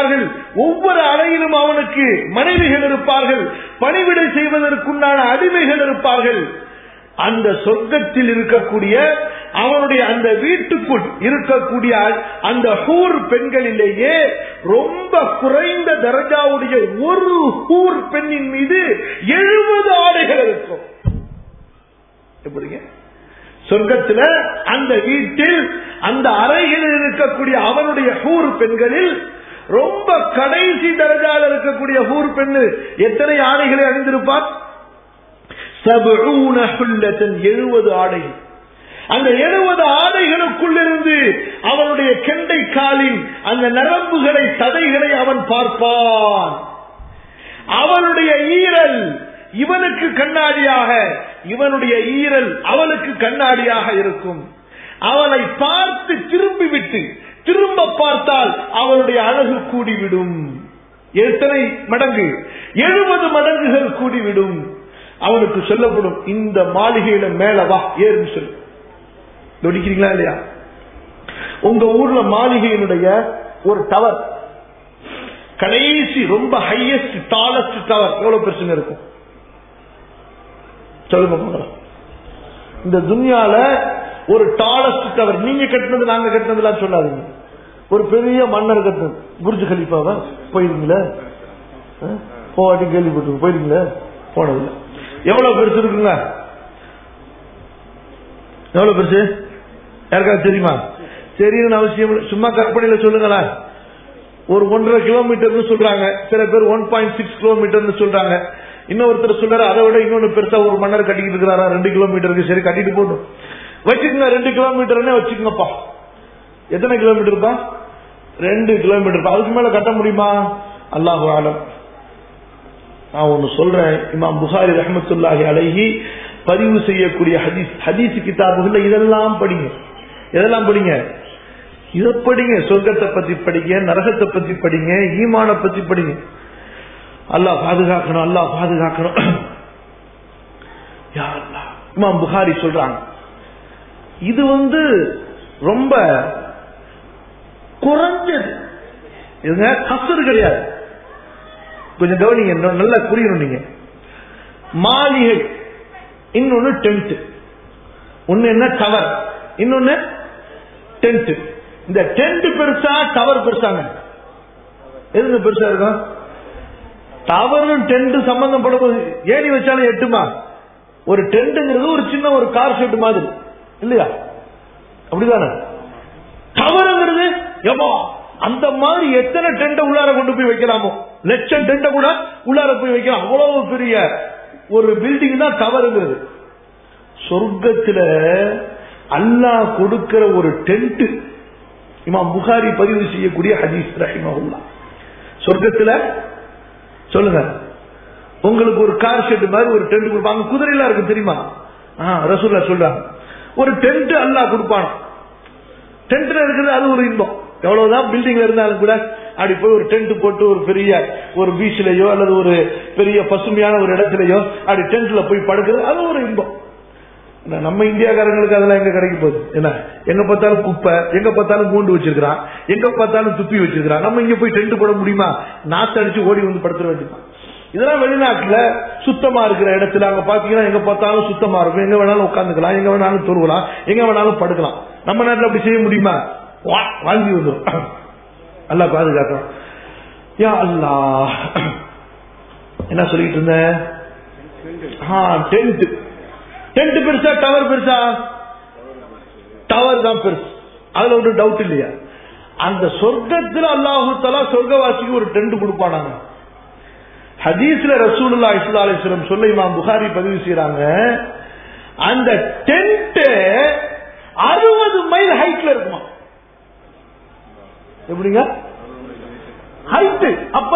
ஒவ்வொரு அறையிலும் அவனுக்கு மனைவிகள் இருப்பார்கள் பணிவிடை செய்வதற்குண்டான அடிமைகள் இருப்பார்கள் அந்த சொர்க்கத்தில் இருக்கக்கூடிய அவனுடைய அந்த வீட்டுக்குள் இருக்கக்கூடிய அந்த ஹூர் பெண்களிலேயே ரொம்ப குறைந்த தரஜாவுடைய ஒரு ஹூர் பெண்ணின் மீது எழுபது ஆடைகள் இருக்கும் எப்படிங்க சொர்க்கத்துல அந்த வீட்டில் அந்த அறைகளில் இருக்கக்கூடிய அவனுடைய ஹூர் பெண்களில் ரொம்ப கடைசி தரஜால இருக்கக்கூடிய ஹூர் பெண்ணு எத்தனை ஆடைகளை அணிந்திருப்பார் எழுபது ஆடை அந்த எழுபது ஆடைகளுக்குள்ளிருந்து அவனுடைய கெண்டை காலின் அந்த நரம்புகளை தடைகளை அவன் பார்ப்பான் அவனுடைய ஈரல் இவனுக்கு கண்ணாடியாக இவனுடைய ஈரல் அவளுக்கு கண்ணாடியாக இருக்கும் அவனை பார்த்து திரும்பி விட்டு திரும்ப பார்த்தால் அவனுடைய அழகு கூடிவிடும் எத்தனை மடங்கு எழுபது மடங்குகள் கூடிவிடும் அவனுக்கு சொல்லப்படும் இந்த மாளிகையில மேல வா ஏறுன்னு சொல்லு நொடிக்கிறீங்களா இல்லையா உங்க ஊர்ல மாளிகையினுடைய ஒரு டவர் கடைசி ரொம்ப ஹையஸ்ட் டாலஸ்ட் டவர் எவ்வளவு பிரச்சனை இருக்கும் சொல்லுங்க முதல்ல இந்த துன்யால ஒரு டாலஸ்ட் டவர் நீங்க கட்டினது நாங்க கட்டினதுலாம் சொல்லாதீங்க ஒரு பெரிய மன்னர் கட்டினது புர்ஜ் கலிப்பாவா போயிருங்களா போவாட்டி கேள்விப்பட்டு போயிருங்களா போனதில்லை எவ்வளவு பெருசு இருக்குங்க எவ்வளவு பெருசு யாருக்காவது தெரியுமா தெரியும்னு அவசியம் சும்மா கற்பனையில சொல்லுங்களேன் ஒரு ஒன்றரை கிலோமீட்டர்னு சொல்றாங்க சில பேர் ஒன் பாயிண்ட் சிக்ஸ் கிலோமீட்டர்னு சொல்றாங்க இன்னொருத்தர் சொல்றாரு அதை விட இன்னொன்னு பெருசா ஒரு மன்னர் கட்டிக்கிட்டு இருக்கிறாரா ரெண்டு கிலோமீட்டருக்கு சரி கட்டிட்டு போடும் வச்சுக்கோங்க ரெண்டு கிலோமீட்டர்னே வச்சுக்கோங்கப்பா எத்தனை கிலோமீட்டர் தான் ரெண்டு கிலோமீட்டர் அதுக்கு மேல கட்ட முடியுமா அல்லாஹு ஆலம் நான் ஒன்னு சொல்றேன் இமாம் புகாரி ரஹமத்துல்லாஹி அலைஹி பதிவு செய்யக்கூடிய ஹதீஸ் ஹதீஸ் கிதாபுகள்ல இதெல்லாம் படிங்க எதெல்லாம் படிங்க இதை படிங்க சொர்க்கத்தை பத்தி படிங்க நரகத்தை பத்தி படிங்க ஈமான பத்தி படிங்க அல்லாஹ் பாதுகாக்கணும் அல்லாஹ் பாதுகாக்கணும் யா அல்லாஹ் இமாம் புகாரி சொல்றாங்க இது வந்து ரொம்ப குறைஞ்சது இதுங்க கசரு கிடையாது கொஞ்சம் கவனிங்க நல்லா புரியணும் நீங்க மாளிகை இன்னொன்னு டென்ட் ஒன்னு என்ன டவர் இன்னொன்னு டென்ட் இந்த டென்ட் பெருசா டவர் பெருசாங்க எதுங்க பெருசா இருக்கும் டவரும் டென்ட் சம்பந்தப்படும் ஏணி வச்சாலும் எட்டுமா ஒரு டென்ட்ங்கிறது ஒரு சின்ன ஒரு கார் ஷெட் மாதிரி இல்லையா அப்படிதானே டவருங்கிறது எவ்வளோ அந்த மாதிரி எத்தனை டென்ட உள்ளார கொண்டு போய் வைக்கலாமோ லட்சம் டென்ட கூட உள்ளார போய் வைக்கலாம் அவ்வளவு பெரிய ஒரு பில்டிங் தான் டவருங்கிறது சொர்க்கத்துல அல்லாஹ் கொடுக்கிற ஒரு டென்ட் இமாம் புகாரி பதிவு செய்யக்கூடிய ஹதீஸ் ரஹிமஹுல்லா சொர்க்கத்துல சொல்லுங்க உங்களுக்கு ஒரு கார் ஷெட் மாதிரி ஒரு டென்ட் கொடுப்பாங்க குதிரையெல்லாம் இருக்கு தெரியுமா ரசூல்லா சொல்றாங்க ஒரு டென்ட் அல்லாஹ் கொடுப்பான் டென்ட்ல இருக்கிறது அது ஒரு இன்பம் எவ்வளவுதான் பில்டிங்ல இருந்தாலும் கூட அப்படி போய் ஒரு டென்ட் போட்டு ஒரு பெரிய ஒரு பீச்லயோ அல்லது ஒரு பெரிய பசுமையான ஒரு இடத்துலயோ அப்படி டென்ட்ல போய் படுக்கிறது அது ஒரு இன்பம் நம்ம இந்தியாக்காரங்களுக்கு அதெல்லாம் எங்க கிடைக்க போகுது என்ன எங்க பார்த்தாலும் குப்பை எங்க பார்த்தாலும் பூண்டு வச்சிருக்கிறான் எங்க பார்த்தாலும் துப்பி வச்சிருக்கிறான் நம்ம இங்க போய் டென்ட் போட முடியுமா நாத்து அடிச்சு ஓடி வந்து படுத்துற வேண்டியதான் இதெல்லாம் வெளிநாட்டுல சுத்தமா இருக்கிற இடத்துல அங்க பாத்தீங்கன்னா எங்க பார்த்தாலும் சுத்தமா இருக்கும் எங்க வேணாலும் உட்காந்துக்கலாம் எங்க வேணாலும் தொழுவலாம் எங்க வேணாலும் படுக்கலாம் நம்ம நாட்டுல அப்படி செய்ய முடியுமா வாங்கி வந்துடும் அல்லா பாதுகாக்கிறோம் யா அல்லா என்ன சொல்லிட்டு இருந்தேன் டென்ட் டென்ட் பெருசா டவர் பெருசா டவர் தான் பெருசு அதுல ஒரு டவுட் இல்லையா அந்த சொர்க்கத்தில் அல்லாஹு தலா சொர்க்கவாசிக்கு ஒரு டென்ட் கொடுப்பானாங்க ஹதீஸ்ல ரசூலுல்லா இஸ்லா அலிஸ்லம் சொல்ல இமாம் புகாரி பதிவு செய்யறாங்க அந்த டென்ட் அறுபது மைல் ஹைட்ல இருக்குமா எப்படிங்க ஹைட் அப்ப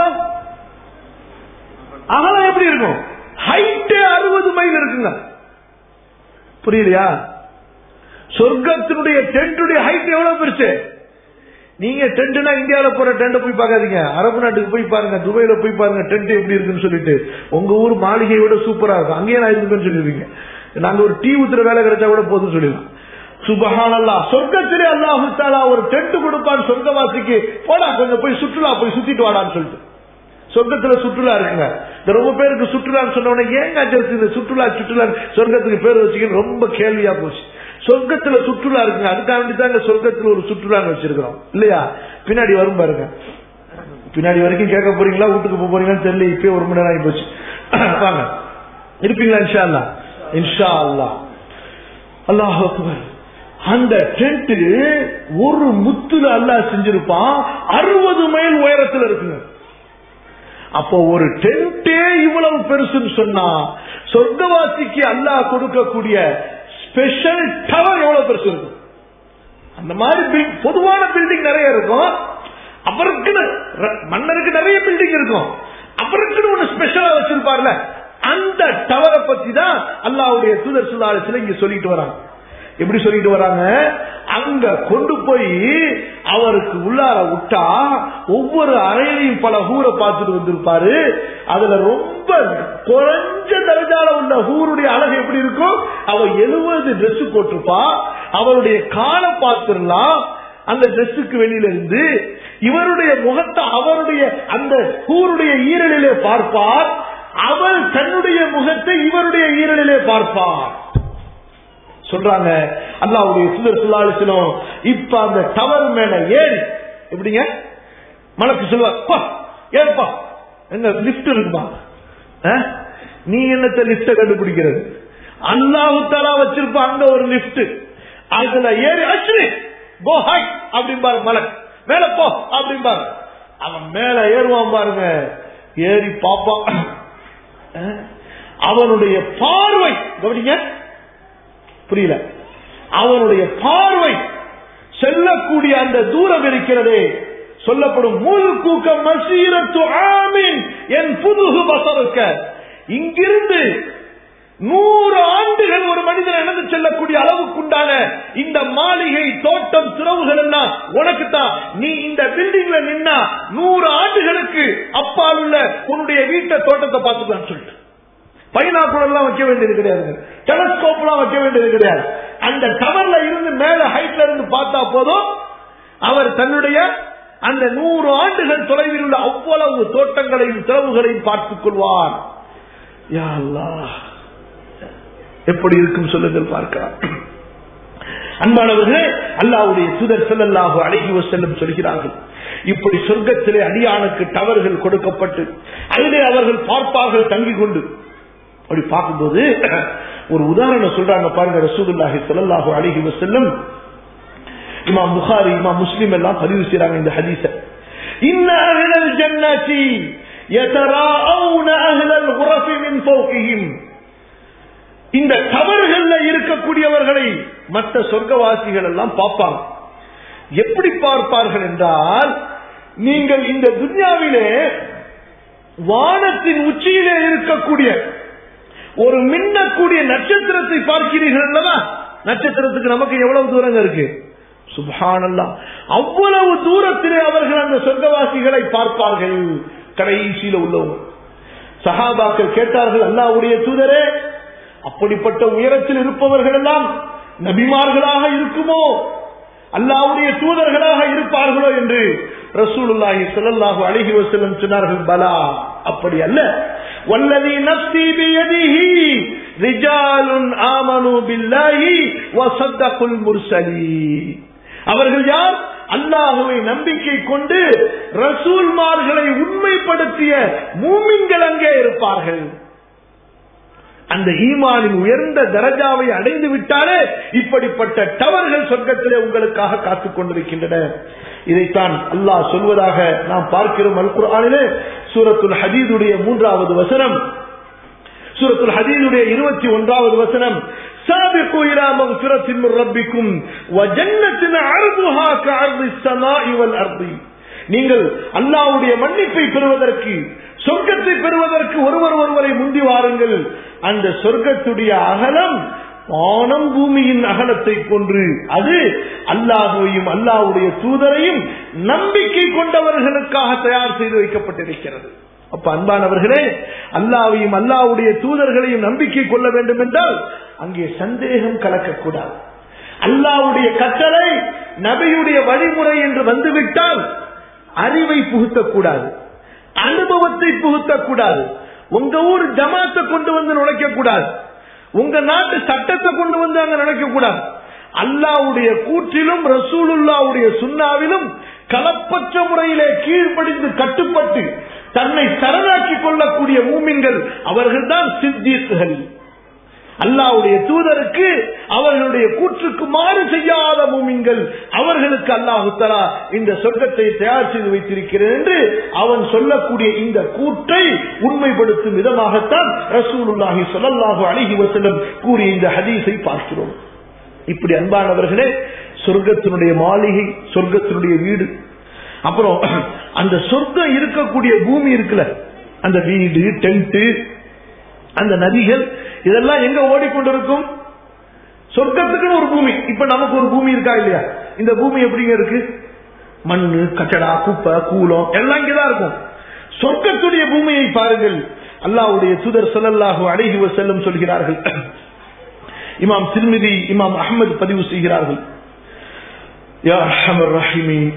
அகலம் எப்படி இருக்கும் ஹைட் அறுபது மைல் இருக்குங்க புரியலையா சொர்க்கத்தினுடைய டென்ட்டுடைய ஹைட் எவ்வளவு பெருசு நீங்க டென்ட்னா இந்தியாவில போற டென்ட் போய் பார்க்காதீங்க அரபு நாட்டுக்கு போய் பாருங்க துபாயில போய் பாருங்க டென்ட் எப்படி இருக்குன்னு சொல்லிட்டு உங்க ஊர் மாளிகையை விட சூப்பரா இருக்கும் அங்கேயே நான் இருக்குன்னு சொல்லிடுவீங்க நாங்க ஒரு டீ ஊத்துற வேலை கிடைச்சா கூட போதும் சொல்லிடலாம் சுபஹானல்லா சொர்க்கத்திலே அல்லாஹு தாலா ஒரு டென்ட் கொடுப்பான் சொர்க்கவாசிக்கு போடா கொஞ்சம் போய் சுற்றுலா போய் சுத்திட்டு வாடான்னு சொல்லிட்டு சொர்க்கத்துல சுற்றுலா இருக்குங்க இந்த ரொம்ப பேருக்கு சுற்றுலான்னு சொன்ன உடனே ஏங்க அஜர்த்து இந்த சுற்றுலா சுற்றுலா சொர்க்கத்துக்கு பேர் வச்சுக்கன்னு ரொம்ப கேள்வியா போச்சு சொர்க்கத்துல சுற்றுலா இருக்குங்க அதுக்காக வேண்டி தான் சொர்க்கத்துல ஒரு சுற்றுலான்னு வச்சிருக்கிறோம் இல்லையா பின்னாடி வரும் பாருங்க பின்னாடி வரைக்கும் கேட்க போறீங்களா வீட்டுக்கு போக போறீங்கன்னு தெரியல இப்பயே ஒரு மணி நேரம் ஆகி போச்சு வாங்க இருப்பீங்களா இன்ஷா அல்லா இன்ஷா அல்லா அல்லாஹ் அக்பர் அந்த டென்ட் ஒரு முத்துல அல்லாஹ் செஞ்சிருப்பான் அறுபது மைல் உயரத்துல இருக்குங்க அப்போ ஒரு டென்ட்டே இவ்வளவு பெருசுன்னு சொன்னா சொர்க்கவாசிக்கு அல்லாஹ் கொடுக்கக்கூடிய ஸ்பெஷல் டவர் எவ்வளவு பெருசு இருக்கும் அந்த மாதிரி build- பொதுவான பில்டிங் நிறைய இருக்கும் அவருக்குன்னு ர- மன்னருக்கு நிறைய பில்டிங் இருக்கும் அவருக்குன்னு ஒண்ணு ஸ்பெஷலா வச்சிருப்பார்ல அந்த டவரை பத்தி தான் அல்லாவுடைய தூதர் சுல்லாலத்துல இங்க சொல்லிட்டு வராங்க எப்படி சொல்லிட்டு வராங்க அங்க கொண்டு போய் அவருக்கு உள்ளார விட்டா ஒவ்வொரு அறையிலையும் பல ஹூரை பார்த்துட்டு வந்திருப்பாரு அதுல ரொம்ப குறைஞ்ச தரஜால உள்ள ஹூருடைய அழகு எப்படி இருக்கும் அவ எழுபது Dress போட்டிருப்பா அவருடைய காலை பார்த்துடலாம் அந்த ட்ரெஸ்ஸுக்கு வெளியில இருந்து இவருடைய முகத்தை அவருடைய அந்த ஹூருடைய ஈரலிலே பார்ப்பார் அவள் தன்னுடைய முகத்தை இவருடைய ஈரலிலே பார்ப்பார் சொல்றாங்க அல்லாவுடைய சுதர் சுல்லாலிசனம் இப்ப அந்த டவர் மேல ஏறி எப்படிங்க மலக்கு சொல்லுவார் "பா, ஏறுப்பா எங்க லிப்ட் இருக்குமா அஹ்? நீ என்னத்த லிப்ட கண்டுபிடிக்கிறது அல்லாஹு தாலா வச்சிருப்ப அங்க ஒரு லிப்ட் அதுல ஏறி அஸ்ரி கோ ஹை அப்படிம்பாரு மலக் மேல போ அப்படிம்பாரு அவன் மேல ஏறுவான் பாருங்க ஏறி பாப்பான் அஹ்? அவனுடைய பார்வை கவனிங்க புரியல அவனுடைய பார்வை செல்லக்கூடிய அந்த தூரம் இருக்கிறதே சொல்லப்படும் முல் கூக்க மசீரத்து ஆமீன் என் புதுகு பசருக்க இங்கிருந்து நூறு ஆண்டுகள் ஒரு மனிதன் நடந்து செல்லக்கூடிய அளவுக்குண்டான இந்த மாளிகை தோட்டம் துறவுகள் எல்லாம் உனக்கு தான் நீ இந்த பில்டிங்ல நின்னா நூறு ஆண்டுகளுக்கு அப்பால் உள்ள உன்னுடைய வீட்டை தோட்டத்தை பார்த்துக்கலாம்னு சொல்லிட்டு பைனாக்குள் எல்லாம் வைக்க வேண்டியது கிடையாது டெலஸ்கோப் எல்லாம் வைக்க வேண்டியது கிடையாது அந்த டவர்ல இருந்து மேல ஹைட்ல இருந்து பார்த்தா போதும் அவர் தன்னுடைய அந்த நூறு ஆண்டுகள் தொலைவில் உள்ள அவ்வளவு தோட்டங்களையும் திறவுகளையும் பார்த்துக் கொள்வார் யா அல்லாஹ். எப்படி இருக்கும் சொல்லுங்கள் பார்க்கலாம் அன்பானவர்களே அல்லாவுடைய சுதர் செல்லல்லாஹு அழகி செல்லும் சொல்கிறார்கள் இப்படி சொர்க்கத்திலே அடியானுக்கு டவர்கள் கொடுக்கப்பட்டு அதிலே அவர்கள் பார்ப்பார்கள் தங்கிக் கொண்டு அப்படி பார்க்கும்போது ஒரு உதாரணம் சொல்றாங்க பாருங்க ரசூலுல்லாஹி ஸல்லல்லாஹு அலைஹி வஸல்லம் இமாம் புகாரி இமாம் முஸ்லிம் எல்லாம் பதிவு செய்றாங்க இந்த ஹதீஸ இன்ன அஹ்லல் ஜன்னதி யதராவுன அஹ்லல் குரஃபி மின் ஃபௌகிஹிம் இந்த கவர்கள்ல இருக்கக்கூடியவர்களை மற்ற சொர்க்கவாசிகள் எல்லாம் பார்ப்பாங்க எப்படி பார்ப்பார்கள் என்றால் நீங்கள் இந்த துன்யாவிலே வானத்தின் உச்சியிலே இருக்கக்கூடிய ஒரு மின்னக்கூடிய நட்சத்திரத்தை பார்க்கிறீர்கள் அல்லவா நட்சத்திரத்துக்கு நமக்கு எவ்வளவு தூரங்க இருக்கு சுபானல்லா அவ்வளவு தூரத்திலே அவர்கள் அந்த சொர்க்கவாசிகளை பார்ப்பார்கள் கடைசியில உள்ளவங்க சஹாபாக்கள் கேட்டார்கள் அல்லாவுடைய தூதரே அப்படிப்பட்ட உயரத்தில் இருப்பவர்கள் எல்லாம் நபிமார்களாக இருக்குமோ அல்லாவுடைய தூதர்களாக இருப்பார்களோ என்று ரசூலுல்லாஹி ஸல்லல்லாஹு அலைஹி வஸல்லம் சொன்னார்கள் பலா அப்படி அல்ல வல்லதி நஃப்ஸி பியதிஹி ரிஜாலுன் ஆமனு பில்லாஹி வஸத்தகுல் முர்சலீன் அவர்கள் யார் அல்லாஹுவை நம்பிக்கை கொண்டு ரசூல்மார்களை உண்மைப்படுத்திய மூமின்கள் அங்கே இருப்பார்கள் அந்த ஈமானின் உயர்ந்த தரஜாவை அடைந்து விட்டாலே இப்படிப்பட்ட டவர்கள் சொர்க்கத்திலே உங்களுக்காக காத்துக் கொண்டிருக்கின்றன இதைத்தான் அல்லாஹ் சொல்வதாக நாம் பார்க்கிறோம் அல் குர்ஆனிலே சூரத்துல் ஹதீதுடைய மூன்றாவது வசனம் சூரத்துல் ஹதீதுடைய இருபத்தி ஒன்றாவது வசனம் سابقوا إلى مغفرة من ربكم وجنة عرضها كعرض السماء والأرض நீங்கள் அல்லாவுடைய மன்னிப்பை பெறுவதற்கு சொர்க்கத்தை பெறுவதற்கு ஒருவர் ஒருவரை முந்தி வாருங்கள் அந்த சொர்க்கத்துடைய அகலம் வானம் பூமியின் அகலத்தை கொன்று அது அல்லாஹுவையும் அல்லாஹுடைய தூதரையும் நம்பிக்கை கொண்டவர்களுக்காக தயார் செய்து வைக்கப்பட்டிருக்கிறது அப்ப அன்பானவர்களே அல்லாவையும் அல்லாவுடைய தூதர்களையும் நம்பிக்கை கொள்ள வேண்டும் என்றால் அங்கே சந்தேகம் கலக்கக்கூடாது அல்லாவுடைய கட்டளை நபியுடைய வழிமுறை என்று வந்துவிட்டால் அறிவை புகுத்தக்கூடாது அனுபவத்தை புகுத்தக்கூடாது உங்க ஊர் ஜமாத்தை கொண்டு வந்து நுழைக்க கூடாது உங்க நாட்டு சட்டத்தை கொண்டு வந்து அங்க நினைக்க கூடாது அல்லாவுடைய கூற்றிலும் ரசூலுல்லாவுடைய சுண்ணாவிலும் கலப்பற்ற முறையிலே கீழ்ப்படிந்து கட்டுப்பட்டு தன்னை சரணாக்கிக் கொள்ளக்கூடிய மூமின்கள் அவர்கள்தான் சித்தீர்கள் அல்லாவுடைய தூதருக்கு அவர்களுடைய கூற்றுக்கு மாறு செய்யாத மூமின்கள் அவர்களுக்கு அல்லாஹு தலா இந்த சொர்க்கத்தை தயார் செய்து வைத்திருக்கிறது என்று அவன் சொல்லக்கூடிய இந்த கூற்றை உண்மைப்படுத்தும் விதமாகத்தான் ரசூலுல்லாஹி சொல்லல்லாஹு அழகி வசலம் கூறிய இந்த ஹதீஸை பார்க்கிறோம் இப்படி அன்பானவர்களே சொர்க்கத்தினுடைய மாளிகை சொர்க்கத்தினுடைய வீடு அப்புறம் அந்த சொர்க்கம் இருக்கக்கூடிய பூமி இருக்குல்ல அந்த வீடு டென்ட் அந்த நதிகள் இதெல்லாம் எங்க ஓடிக்கொண்டிருக்கும் சொர்க்கத்துக்குன்னு ஒரு பூமி இப்ப நமக்கு ஒரு பூமி இருக்கா இல்லையா இந்த பூமி எப்படிங்க இருக்கு மண்ணு கட்டடா குப்பை கூலம் எல்லாம் இங்கதான் இருக்கும் சொர்க்கத்துடைய பூமியை பாருங்கள் அல்லாவுடைய தூதர் சொல்லல்லாஹு அழகி செல்லும் சொல்கிறார்கள் இமாம் திருமிதி இமாம் அகமது பதிவு செய்கிறார்கள் யா அர்ஹமர் ரஹீமீன்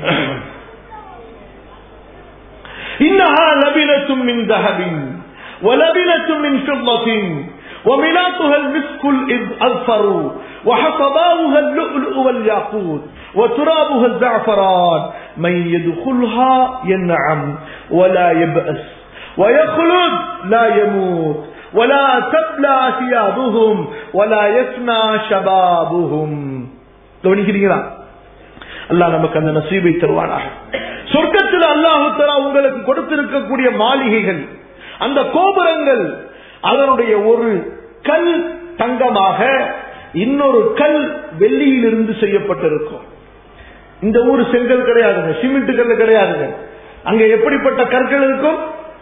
إنها لبنة من ذهب ولبنة من فضة وملاطها المسك الأظفر وحصباؤها اللؤلؤ والياقوت وترابها الزعفران من يدخلها ينعم ولا يبأس ويخلد لا يموت ولا تبلى ثيابهم ولا يفنى شبابهم கவனிக்கிறீங்களா அல்லாஹ் நமக்கு அந்த நசீபை தருவானாக சொர்க்கத்தில் அல்லாஹு தலா உங்களுக்கு கொடுத்திருக்கக்கூடிய மாளிகைகள் அந்த கோபுரங்கள் அதனுடைய ஒரு கல் தங்கமாக இன்னொரு கல் வெள்ளியிலிருந்து செய்யப்பட்டிருக்கும் இந்த ஊர் செங்கல் கிடையாதுங்க சிமெண்ட் கல் கிடையாதுங்க அங்க எப்படிப்பட்ட கற்கள் இருக்கும்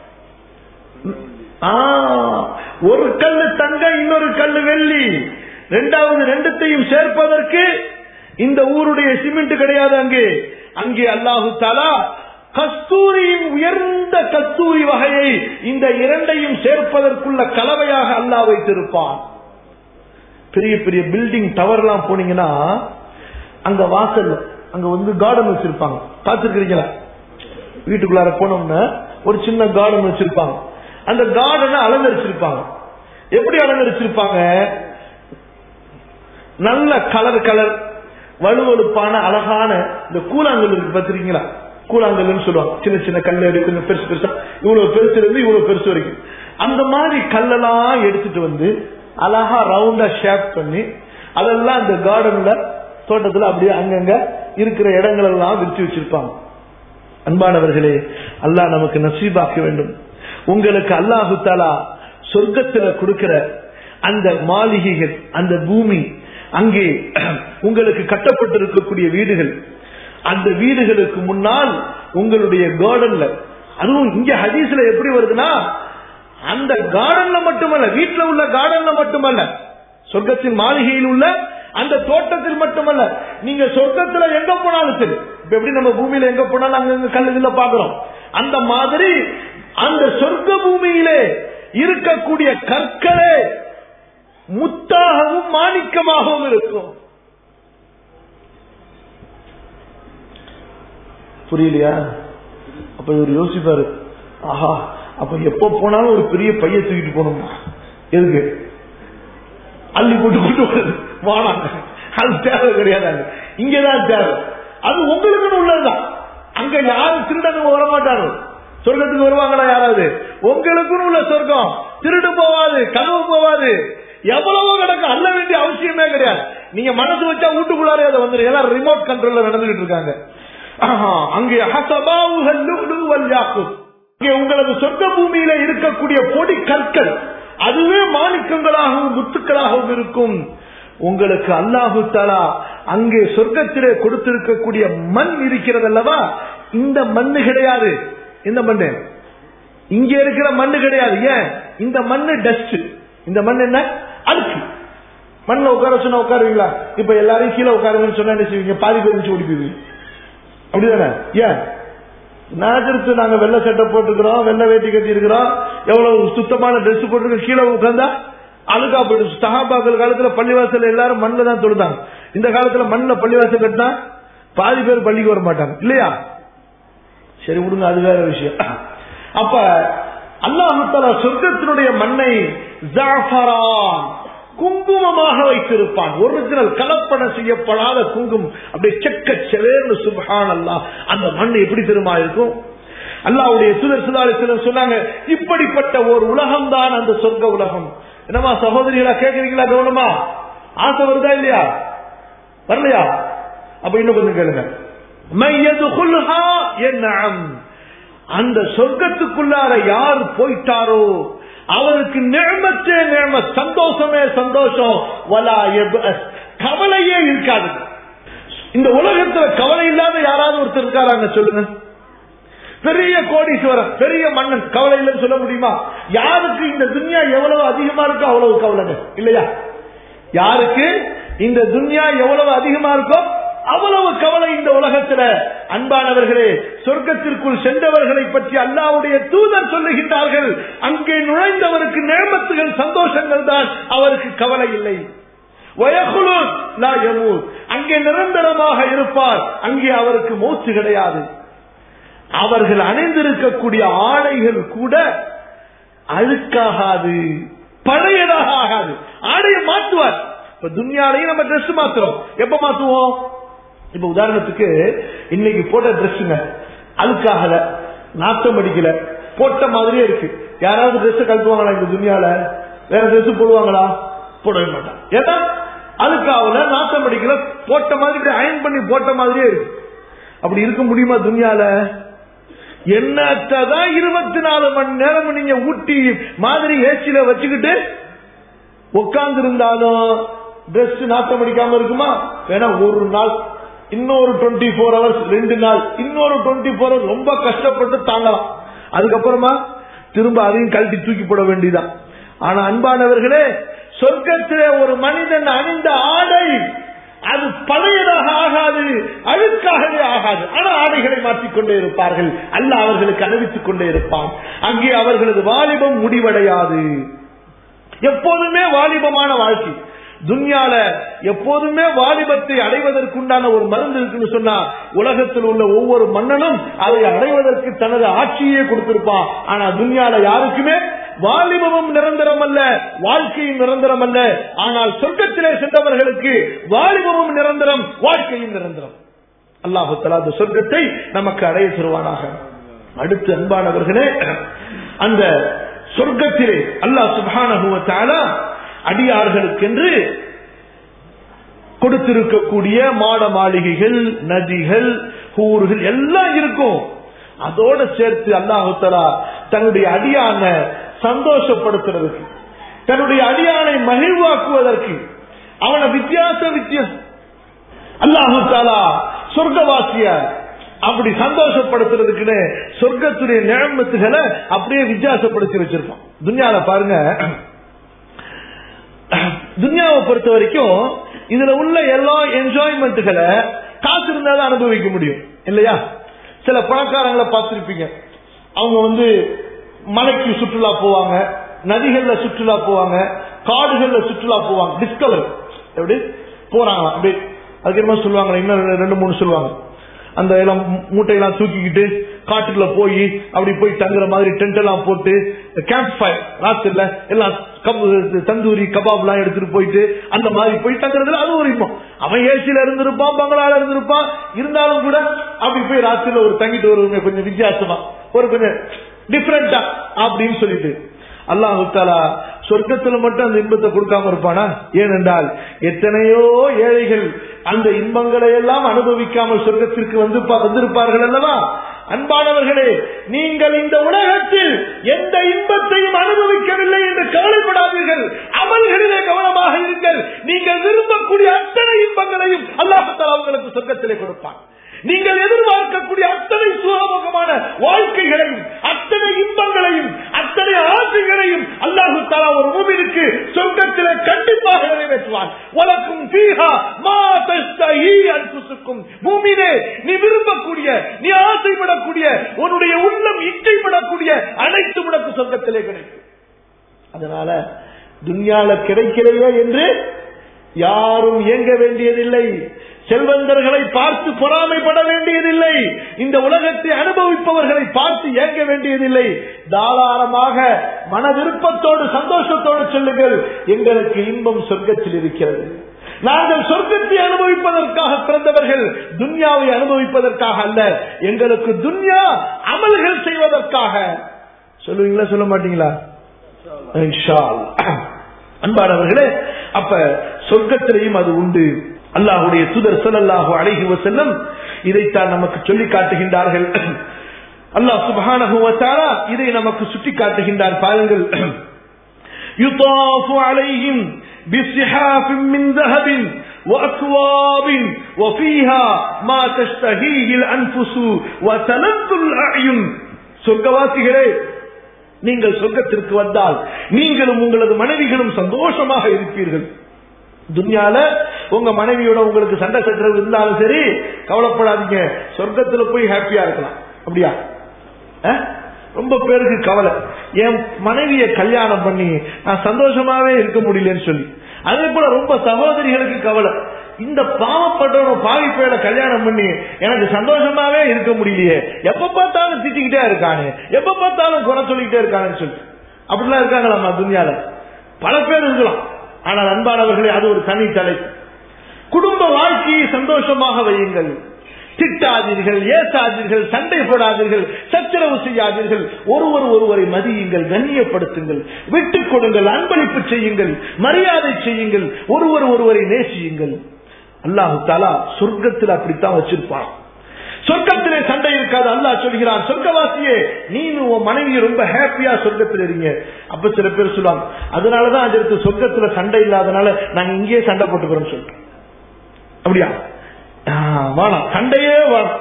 ஒரு கல்லு தங்க இன்னொரு கல்லு வெள்ளி ரெண்டாவது ரெண்டுத்தையும் சேர்ப்பதற்கு இந்த ஊருடைய சிமெண்ட் கிடையாது அங்கே அங்கே அல்லாஹு தாலா கஸ்தூரியின் உயர்ந்த கஸ்தூரி வகையை இந்த இரண்டையும் சேர்ப்பதற்குள்ள கலவையாக அல்லாஹ் வைத்திருப்பான் பெரிய பெரிய பில்டிங் டவர் எல்லாம் போனீங்கன்னா அங்க வாசல் அங்க வந்து கார்டன் வச்சிருப்பாங்க பார்த்துருக்கீங்களா வீட்டுக்குள்ளார போனோம்னா ஒரு சின்ன கார்டன் வச்சிருப்பாங்க அந்த கார்டனை அலங்கரிச்சிருப்பாங்க எப்படி அலங்கரிச்சிருப்பாங்க நல்ல கலர் கலர் வலுவழுப்பான அழகான இந்த கூழாங்கல் இருக்கு பார்த்திருக்கீங்களா கூழாங்கல்னு சொல்லுவாங்க சின்ன சின்ன கல் எடுத்து பெருசு பெருசா இவ்வளவு பெருசு இருந்து இவ்வளவு பெருசு வரைக்கும் அந்த மாதிரி கல்லெல்லாம் எடுத்துட்டு வந்து அழகா ரவுண்டா ஷேப் பண்ணி அதெல்லாம் அந்த கார்டன்ல தோட்டத்துல அப்படியே அங்கங்க இருக்கிற இடங்கள் எல்லாம் விரிச்சு வச்சிருப்பாங்க அன்பானவர்களே அல்லாஹ் நமக்கு நசீபாக்க வேண்டும் உங்களுக்கு அல்லாஹு தாலா சொர்க்கத்துல கொடுக்கிற அந்த மாளிகைகள் அந்த பூமி அங்கே உங்களுக்கு கட்டப்பட்டிருக்கக்கூடிய வீடுகள் அந்த வீடுகளுக்கு முன்னால் உங்களுடைய கார்டன்ல அதுவும் இங்க ஹதீஸ்ல எப்படி வருதுன்னா அந்த கார்டன்ல மட்டுமல்ல வீட்டுல உள்ள கார்டன்ல மட்டுமல்ல சொர்க்கத்தின் மாளிகையில் உள்ள அந்த தோட்டத்தில் மட்டுமல்ல நீங்க சொர்க்கத்துல எங்க போனாலும் சரி இப்ப எப்படி நம்ம பூமியில எங்க போனாலும் அங்க கல்லுல பாக்குறோம் அந்த மாதிரி அந்த சொர்க்க பூமியிலே இருக்கக்கூடிய கற்களே முத்தாகவும் மாணிக்கமாகவும் இருக்கும் புரியலையா அப்ப இவர் யோசிப்பாரு ஆஹா அப்ப எப்ப போனாலும் ஒரு பெரிய பைய தூக்கிட்டு போகணும் எதுக்கு அள்ளி போட்டு கொண்டு வருது வானாங்க அது தேவை கிடையாது இங்கதான் தேவை அது உங்களுக்குன்னு உள்ளதுதான் அங்க யாரும் திருடங்க வர மாட்டாரு சொர்க்கத்துக்கு வருவாங்களா யாராவது உங்களுக்குன்னு உள்ள சொர்க்கம் திருடு போவாது கனவு போவாது எவ்வளவோ நடக்கும் அல்ல வேண்டிய அவசியமே கிடையாது நீங்க மனசு வச்சா வீட்டுக்குள்ளாரே அதை வந்துடும் ஏன்னா ரிமோட் கண்ட்ரோல்ல நடந்துகிட்டு இருக்காங்க அங்கே இங்கே உங்களது சொர்க்க பூமியில இருக்கக்கூடிய பொடி கற்கள் அதுவே மாணிக்கங்களாகவும் முத்துக்களாகவும் இருக்கும் உங்களுக்கு அல்லாஹு தாலா அங்கே சொர்க்கத்திலே கொடுத்திருக்கக்கூடிய மண் இருக்கிறது அல்லவா இந்த மண்ணு கிடையாது இந்த மண்ணு இங்க இருக்கிற மண்ணு கிடையாது ஏன் இந்த மண்ணு டஸ்ட் இந்த மண் என்ன அழுக்கு மண்ணில் உட்கார சொன்னா உட்காருவீங்களா இப்ப எல்லாரையும் கீழே உட்காருங்கன்னு சொன்னா என்ன செய்வீங்க பாதி பேர் ஓடி போயிருவீங்க அப்படிதானே ஏன் நாஜருக்கு நாங்க வெள்ளை சட்டை போட்டுக்கிறோம் வெள்ளை வேட்டி கட்டி இருக்கிறோம் எவ்வளவு சுத்தமான ட்ரெஸ் போட்டுருக்கோம் கீழே உட்காந்தா அழுகா போயிடுச்சு சஹாபாக்கள் காலத்துல பள்ளிவாசல் எல்லாரும் மண்ணில் தான் தொழுதாங்க இந்த காலத்துல மண்ணில் பள்ளிவாசல் கட்டினா பாதி பேர் பள்ளிக்கு வர மாட்டாங்க இல்லையா சரி விடுங்க அது வேற விஷயம் அப்ப அல்லாஹால சொர்க்கத்தினுடைய மண்ணை ஜாஃபரான் குங்குமமாக வைத்திருப்பான் ஒரிஜினல் கலப்படம் செய்யப்படாத குங்கும் அப்படியே செக்க செவேர்னு சுபஹான் அல்லாஹ் அந்த மண் எப்படி தெரியுமா இருக்கும் அல்லாவுடைய சுதர் சுதாரிசனம் சொன்னாங்க இப்படிப்பட்ட ஒரு உலகம் தான் அந்த சொர்க்க உலகம் என்னமா சகோதரிகளா கேக்குறீங்களா கவனமா ஆசை வருதா இல்லையா வரலையா அப்ப இன்னும் கொஞ்சம் கேளுங்க மையதுகுல்ஹா என்அம். அந்த சொர்க்கத்துக்குள்ளார யார் போயிட்டாரோ அவருக்கு நிழமத்தே நிழம சந்தோஷமே சந்தோஷம் வலா எபஸ். கவலையே இருக்காது இந்த உலகத்துல கவலை இல்லாத யாராவது ஒருத்தர் இருக்காராங்க சொல்லுங்க பெரிய கோடீஸ்வரன் பெரிய மன்னன் கவலை இல்லைன்னு சொல்ல முடியுமா யாருக்கு இந்த துன்யா எவ்வளவு அதிகமா இருக்கோ அவ்வளவு கவலைங்க இல்லையா யாருக்கு இந்த துன்யா எவ்வளவு அதிகமா இருக்கோ அவ்வளவு கவலை இந்த உலகத்துல அன்பானவர்களே சொர்க்கத்திற்குள் சென்றவர்களை பற்றி அல்லாவுடைய தூதர் சொல்லுகின்றார்கள் அங்கே நுழைந்தவருக்கு நேமத்துகள் சந்தோஷங்கள் தான் அவருக்கு கவலை இல்லை வயகுலூர் லா யமூத். அங்கே நிரந்தரமாக இருப்பார் அங்கே அவருக்கு மூச்சு கிடையாது அவர்கள் அணிந்திருக்கக்கூடிய ஆடைகள் கூட அழுக்காகாது பழையதாக ஆகாது ஆடையை மாற்றுவார் இப்ப துன்யாலையும் நம்ம Dress மாத்துறோம் எப்ப மாத்துவோம் இப்ப உதாரணத்துக்கு இன்னைக்கு போட்ட ட்ரெஸ்ஸுங்க அழுக்காகல நாட்டம் அடிக்கல போட்ட மாதிரியே இருக்கு யாராவது Dress கழட்டுவாங்களா இந்த துன்யால வேற Dress போடுவாங்களா போடவே மாட்டாங்க ஏன்னா அழுக்காகல நாட்டம் அடிக்கல போட்ட மாதிரி அயன் பண்ணி போட்ட மாதிரியே இருக்கு அப்படி இருக்க முடியுமா துன்யால என்னத்தான் இருபத்தி நாலு மணி நேரம் நீங்க ஊட்டி மாதிரி ஏசியில வச்சுக்கிட்டு உட்கார்ந்து இருந்தாலும் ட்ரெஸ் நாட்டம் அடிக்காம இருக்குமா வேணா ஒரு நாள் இன்னொரு டுவெண்ட்டி ஃபோர் ஹவர்ஸ் ரெண்டு நாள் இன்னொரு டுவெண்ட்டி ஃபோர் ஹவர்ஸ் ரொம்ப கஷ்டப்பட்டு தாங்கலாம் அதுக்கப்புறமா திரும்ப அதையும் கழட்டி தூக்கி போட வேண்டியதான் ஆனா அன்பானவர்களே சொர்க்கத்திலே ஒரு மனிதன் அணிந்த ஆடை அது பழையதாக ஆகாது அழுக்காகவே ஆகாது ஆனா ஆடைகளை மாற்றிக்கொண்டே இருப்பார்கள் அல்ல அவர்களுக்கு அறிவித்துக் கொண்டே இருப்பான் அங்கே அவர்களது வாலிபம் முடிவடையாது எப்போதுமே வாலிபமான வாழ்க்கை துன்யால எப்போதுமே வாலிபத்தை அடைவதற்குண்டான ஒரு மருந்து இருக்குன்னு சொன்னா உலகத்தில் உள்ள ஒவ்வொரு மன்னனும் அதை அடைவதற்கு தனது ஆட்சியே கொடுத்திருப்பான் ஆனா துன்யால யாருக்குமே வாலிபமும் நிரந்தரம் அல்ல வாழ்க்கையும் நிரந்தரம் அல்ல ஆனால் சொர்க்கத்திலே சென்றவர்களுக்கு வாலிபமும் நிரந்தரம் வாழ்க்கையும் நிரந்தரம் அல்லாஹு தலா அந்த சொர்க்கத்தை நமக்கு அடைய தருவானாக அடுத்து அன்பானவர்களே அந்த சொர்க்கத்திலே அல்லாஹ் சுபான அடியார்களுக்கென்று கொடுத்திருக்கக்கூடிய மாட மாளிகைகள் நதிகள் ஊர்கள் எல்லாம் இருக்கும் அதோட சேர்த்து அல்லாஹு தலா தன்னுடைய அடியான சந்தோஷப்படுத்துறதுக்கு தன்னுடைய அடியானை மகிழ்வாக்குவதற்கு அவனை வித்தியாச வித்தியாச அல்லாஹு தாலா சொர்க்கவாசிய அப்படி சந்தோஷப்படுத்துறதுக்குன்னு சொர்க்கத்துடைய நிழமத்துகளை அப்படியே வித்தியாசப்படுத்தி வச்சிருப்பான் துன்யால பாருங்க துன்யாவை பொறுத்த வரைக்கும் இதுல உள்ள எல்லா என்ஜாய்மெண்ட்டுகளை காசு இருந்தாதான் அனுபவிக்க முடியும் இல்லையா சில பணக்காரங்களை பார்த்திருப்பீங்க அவங்க வந்து மலைக்கு சுற்றுலா போவாங்க நதிகள்ல சுற்றுலா போவாங்க காடுகள்ல சுற்றுலா போவாங்க டிஸ்கவர் எப்படி போறாங்க அப்படி அதுக்கு என்ன சொல்லுவாங்க இன்னும் ரெண்டு மூணு சொல்லுவாங்க அந்த எல்லாம் மூட்டையெல்லாம் தூக்கிக்கிட்டு காட்டுக்குள்ள போய் அப்படி போய் தங்குற மாதிரி டென்ட் எல்லாம் போட்டு கேம்ப் ஃபயர் ராத்திரில எல்லாம் தந்தூரி கபாப் எல்லாம் எடுத்துட்டு போயிட்டு அந்த மாதிரி போய் தங்குறதுல அது ஒரு இன்பம் அவன் ஏசியில இருந்திருப்பான் பங்களால இருந்திருப்பான் இருந்தாலும் கூட அப்படி போய் ராத்திரில ஒரு தங்கிட்டு வருவங்க கொஞ்சம் வித்தியாசமா ஒரு கொஞ்சம் டிஃபரெண்டா அப்படின்னு சொல்லிட்டு அல்லாஹு தாலா சொர்க்கத்துல மட்டும் அந்த இன்பத்தை கொடுக்காம இருப்பானா ஏனென்றால் எத்தனையோ ஏழைகள் அந்த இன்பங்களை எல்லாம் அனுபவிக்காமல் சொர்க்கத்திற்கு வந்து வந்திருப்பார்கள் அல்லவா அன்பானவர்களே நீங்கள் இந்த உலகத்தில் எந்த இன்பத்தையும் அனுபவிக்கவில்லை என்று கவலைப்படாதீர்கள் அமல்களிலே கவனமாக இருங்கள் நீங்கள் விரும்பக்கூடிய அத்தனை இன்பங்களையும் அல்லாஹால உங்களுக்கு சொர்க்கத்திலே கொடுப்பான் நீங்கள் எதிர்பார்க்கக்கூடிய அத்தனை சுகமுகமான வாழ்க்கைகளையும் அத்தனை இன்பங்களையும் அத்தனை ஆசைகளையும் அல்லாஹு தாலா ஒரு மூமிற்கு சொர்க்கத்திலே கண்டிப்பாக நிறைவேற்றுவான் உலக்கும் பீஹா மா தஸ்தஹி அன்புசுக்கும் பூமியிலே நீ விரும்பக்கூடிய நீ ஆசைப்படக்கூடிய உன்னுடைய உள்ளம் இச்சைப்படக்கூடிய அனைத்து உனக்கு சொர்க்கத்திலே கிடைக்கும் அதனால துன்யால கிடைக்கலையே என்று யாரும் இயங்க வேண்டியதில்லை செல்வந்தர்களை பார்த்து பொறாமைப்பட வேண்டியதில்லை இந்த உலகத்தை அனுபவிப்பவர்களை பார்த்து இயங்க வேண்டியதில்லை தாராளமாக மன விருப்பத்தோடு சந்தோஷத்தோடு சொல்லுங்கள் எங்களுக்கு இன்பம் சொர்க்கத்தில் இருக்கிறது நாங்கள் சொர்க்கத்தை அனுபவிப்பதற்காக பிறந்தவர்கள் துன்யாவை அனுபவிப்பதற்காக அல்ல எங்களுக்கு துன்யா அமல்கள் செய்வதற்காக சொல்லுவீங்களா சொல்ல மாட்டீங்களா இன்ஷா அல்லாஹ். அன்பானவர்களே அப்ப சொர்க்கத்திலேயும் அது உண்டு அல்லாஹுடைய தூதர் ஸல்லல்லாஹு அலைஹி வஸல்லம் இதைத்தான் நமக்கு சொல்லி காட்டுகின்றார்கள் அல்லாஹ் சுப்ஹானஹு வ தஆலா இதை நமக்கு சுட்டி காட்டுகின்றார் பாருங்கள் يطاف عليهم بصحاف من ذهب وأكواب وفيها ما تشتهيه الأنفس وتلذ الأعين சொர்க்கவாசிகளே நீங்கள் சொர்க்கத்திற்கு வந்தால் நீங்களும் உங்களது மனைவிகளும் சந்தோஷமாக இருப்பீர்கள் துன்யால உங்க மனைவியோட உங்களுக்கு சண்டை சச்சரவு இருந்தாலும் சரி கவலைப்படாதீங்க சொர்க்கத்துல போய் ஹாப்பியா இருக்கலாம் அப்படியா அஹ்? ரொம்ப பேருக்கு கவலை என் மனைவிய கல்யாணம் பண்ணி நான் சந்தோஷமாவே இருக்க முடியலன்னு சொல்லி அதே போல ரொம்ப சகோதரிகளுக்கு கவலை இந்த பாவப்பட்டவன பாவி பேரை கல்யாணம் பண்ணி எனக்கு சந்தோஷமாவே இருக்க முடியலையே எப்ப பார்த்தாலும் திட்டிக்கிட்டே இருக்கானே எப்ப பார்த்தாலும் குறை சொல்லிக்கிட்டே இருக்கானு சொல்லி அப்படிலாம் இருக்காங்களாமா துன்யால பல பேர் இருக்கலாம் ஆனால் அன்பானவர்களே அது ஒரு தனி தலை குடும்ப வாழ்க்கையை சந்தோஷமாக வையுங்கள் திட்டாதீர்கள் ஏசாதீர்கள் சண்டை போடாதீர்கள் சச்சரவு செய்யாதீர்கள் ஒருவர் ஒருவரை மதியுங்கள் கண்ணியப்படுத்துங்கள் விட்டுக் கொடுங்கள் அன்பளிப்பு செய்யுங்கள் மரியாதை செய்யுங்கள் ஒருவர் ஒருவரை நேசியுங்கள் அல்லாஹு தாலா சொர்க்கத்தில் அப்படித்தான் வச்சிருப்பான் சொர்க்கத்திலே சண்டை இருக்காது அல்லாஹ் சொல்கிறான் சொர்க்கவாசியே நீனும் உன் மனைவி ரொம்ப ஹாப்பியா சொர்க்கத்தில் இருங்க அப்ப சில பேர் சொல்லுவாங்க அதனாலதான் அதற்கு சொர்க்கத்துல சண்டை இல்லாதனால நாங்க இங்கேயே சண்டை போட்டுக்கிறோம் சொல்றோம் அப்படியா ஆ, வேணாம் சண்டையே வேணாம்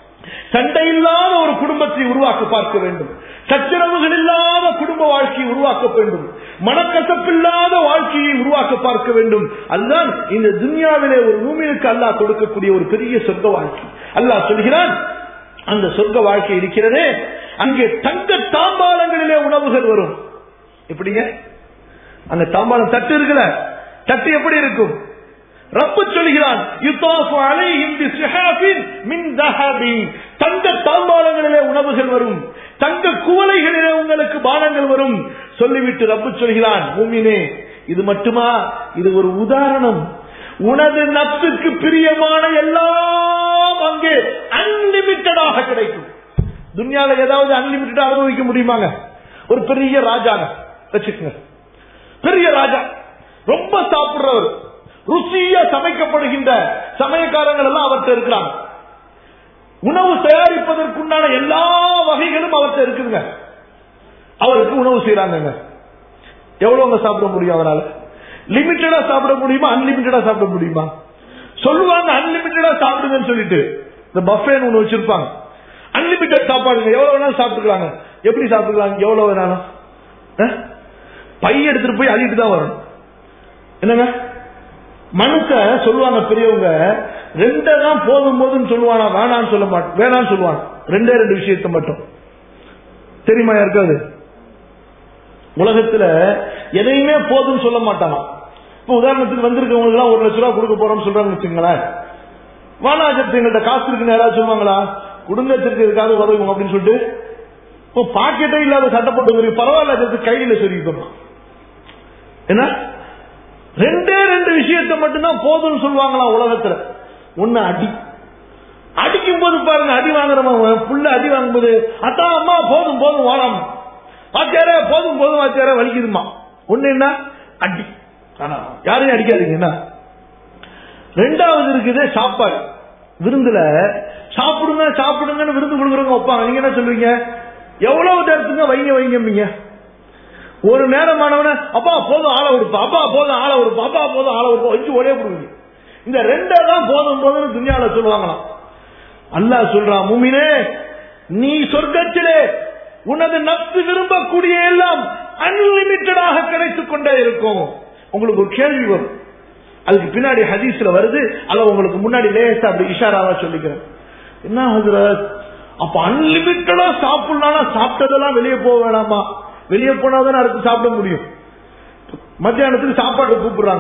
சண்டை இல்லாத ஒரு குடும்பத்தை உருவாக்க பார்க்க வேண்டும் சச்சரவுகள் இல்லாத குடும்ப வாழ்க்கையை உருவாக்க வேண்டும் மனக்கசப்பில்லாத வாழ்க்கையை உருவாக்க பார்க்க வேண்டும் அதுதான் இந்த துன்யாவிலே ஒரு பூமிக்கு அல்லாஹ் கொடுக்கக்கூடிய ஒரு பெரிய சொர்க்க வாழ்க்கை அல்லாஹ் சொல்கிறான் அந்த சொர்க்க வாழ்க்கை இருக்கிறதே அங்கே தங்க தாம்பாளங்களிலே உணவுகள் வரும் எப்படிங்க அங்க தாம்பாளம் தட்டு இருக்குல்ல தட்டு எப்படி இருக்கும் ரப்பு சொல்கிறான் யுத்தாஃபு அலைஹிம் பிசிஹாபின் மின் தஹபின் தங்க தாம்பாளங்களிலே உணவுகள் வரும் தங்க குவளைகளிலே உங்களுக்கு பானங்கள் வரும் சொல்லிவிட்டு ரப்பு சொல்கிறான் மூமினே இது மட்டுமா இது ஒரு உதாரணம் உனது நப்சுக்கு பிரியமான எல்லாம் அங்கே அன்லிமிட்டடாக கிடைக்கும் துன்யால ஏதாவது அன்லிமிட்டடா அனுபவிக்க முடியுமாங்க ஒரு பெரிய ராஜாங்க வச்சுக்கோங்க பெரிய ராஜா ரொம்ப சாப்பிடுறவர் ருசியா சமைக்கப்படுகின்ற சமயக்காரங்கள் எல்லாம் அவர்கிட்ட இருக்கிறாங்க உணவு தயாரிப்பதற்குண்டான எல்லா வகைகளும் அவர்கிட்ட இருக்குங்க அவருக்கு உணவு செய்யறாங்க எவ்வளவுங்க சாப்பிட முடியும் அவரால் லிமிட்டடா சாப்பிட முடியுமா அன்லிமிட்டடா சாப்பிட முடியுமா சொல்லுவாங்க அன்லிமிட்டடா சாப்பிடுங்கன்னு சொல்லிட்டு இந்த பஃபேன்னு ஒண்ணு வச்சிருப்பாங்க அன்லிமிட்டட் சாப்பாடுங்க எவ்வளவு வேணாலும் சாப்பிட்டுக்கலாங்க எப்படி சாப்பிட்டுக்கலாம் எவ்வளவு வேணாலும் அஹ்? பை எடுத்துட்டு போய் அள்ளிட்டு தான் வரணும் என்னங்க மனுஷ சொல்லுவாங்க பெரியவங்க ரெண்டே தான் போதும் போதுன்னு சொல்லுவானா வேணான்னு சொல்ல மாட்டேன் வேணான்னு சொல்லுவாங்க ரெண்டே ரெண்டு விஷயத்த மட்டும் தெரியுமா யாருக்காது உலகத்துல எதையுமே போதும்னு சொல்ல மாட்டாங்க இப்ப உதாரணத்துக்கு வந்திருக்கவங்களுக்கு எல்லாம் ஒரு லட்ச ரூபா கொடுக்க போறோம்னு சொல்றாங்க வச்சுங்களேன் வானாஜத்து எங்கள்கிட்ட காசு இருக்குன்னு யாராவது சொல்லுவாங்களா குடும்ப வச்சிருக்கிறதுக்காக உதவும் அப்படின்னு சொல்லிட்டு இப்போ பாக்கெட்டே இல்லாத சட்டை போட்டு பரவாயில்ல அது கையில சொல்லிக்கணும் என்ன ரெண்டே ரெண்டு விஷயத்தை மட்டும்தான் போதும்னு சொல்லுவாங்களாம் உலகத்துல ஒண்ணு அடி அடிக்கும் போது பாருங்க அடி வாங்குறவன் புள்ள அடி வாங்கும்போது அத்தான் அம்மா போதும் போதும் வாழாம வாத்தியாரே போதும் போதும் வாத்தியாரே வலிக்குதுமா ஒண்ணு என்ன அடி ஆனா யாரையும் அடிக்காதீங்க என்ன ரெண்டாவது இருக்குது சாப்பாடு விருந்துல சாப்பிடுங்க சாப்பிடுங்கன்னு விருந்து கொடுக்குறவங்க வைப்பாங்க நீங்க என்ன சொல்றீங்க எவ்வளவு நேரத்துங்க வைங்க வைங்க ஒரு நேரம் ஆனவன அப்பா போதும் ஆள விடுப்பா அப்பா போதும் ஆள விடுப்பா அப்பா போதும் ஆள விடுப்பா வச்சு ஒரே கொடுக்குது இந்த ரெண்டே தான் போதும் போதும்னு துணியால சொல்லுவாங்களாம் அல்லாஹ் சொல்றான் முமினே நீ சொர்க்கத்திலே உனது நப்சு விரும்பக்கூடிய எல்லாம் அன்லிமிட்டடாக கிடைத்துக் கொண்டே இருக்கும் உங்களுக்கு ஒரு கேள்வி வரும் அதுக்கு பின்னாடி ஹதீஸ்ல வருது அதை உங்களுக்கு முன்னாடி லேசா அப்படி இஷாராவா சொல்லிக்கிறேன் என்ன ஹசரத் அப்ப அன்லிமிட்டடா சாப்பிடலாம் சாப்பிட்டதெல்லாம் வெளியே போக வேணாமா வெளியே போனாதான் அடுத்து சாப்பிட முடியும் மத்தியானத்துக்கு சாப்பாடு கூப்பிடுறாங்க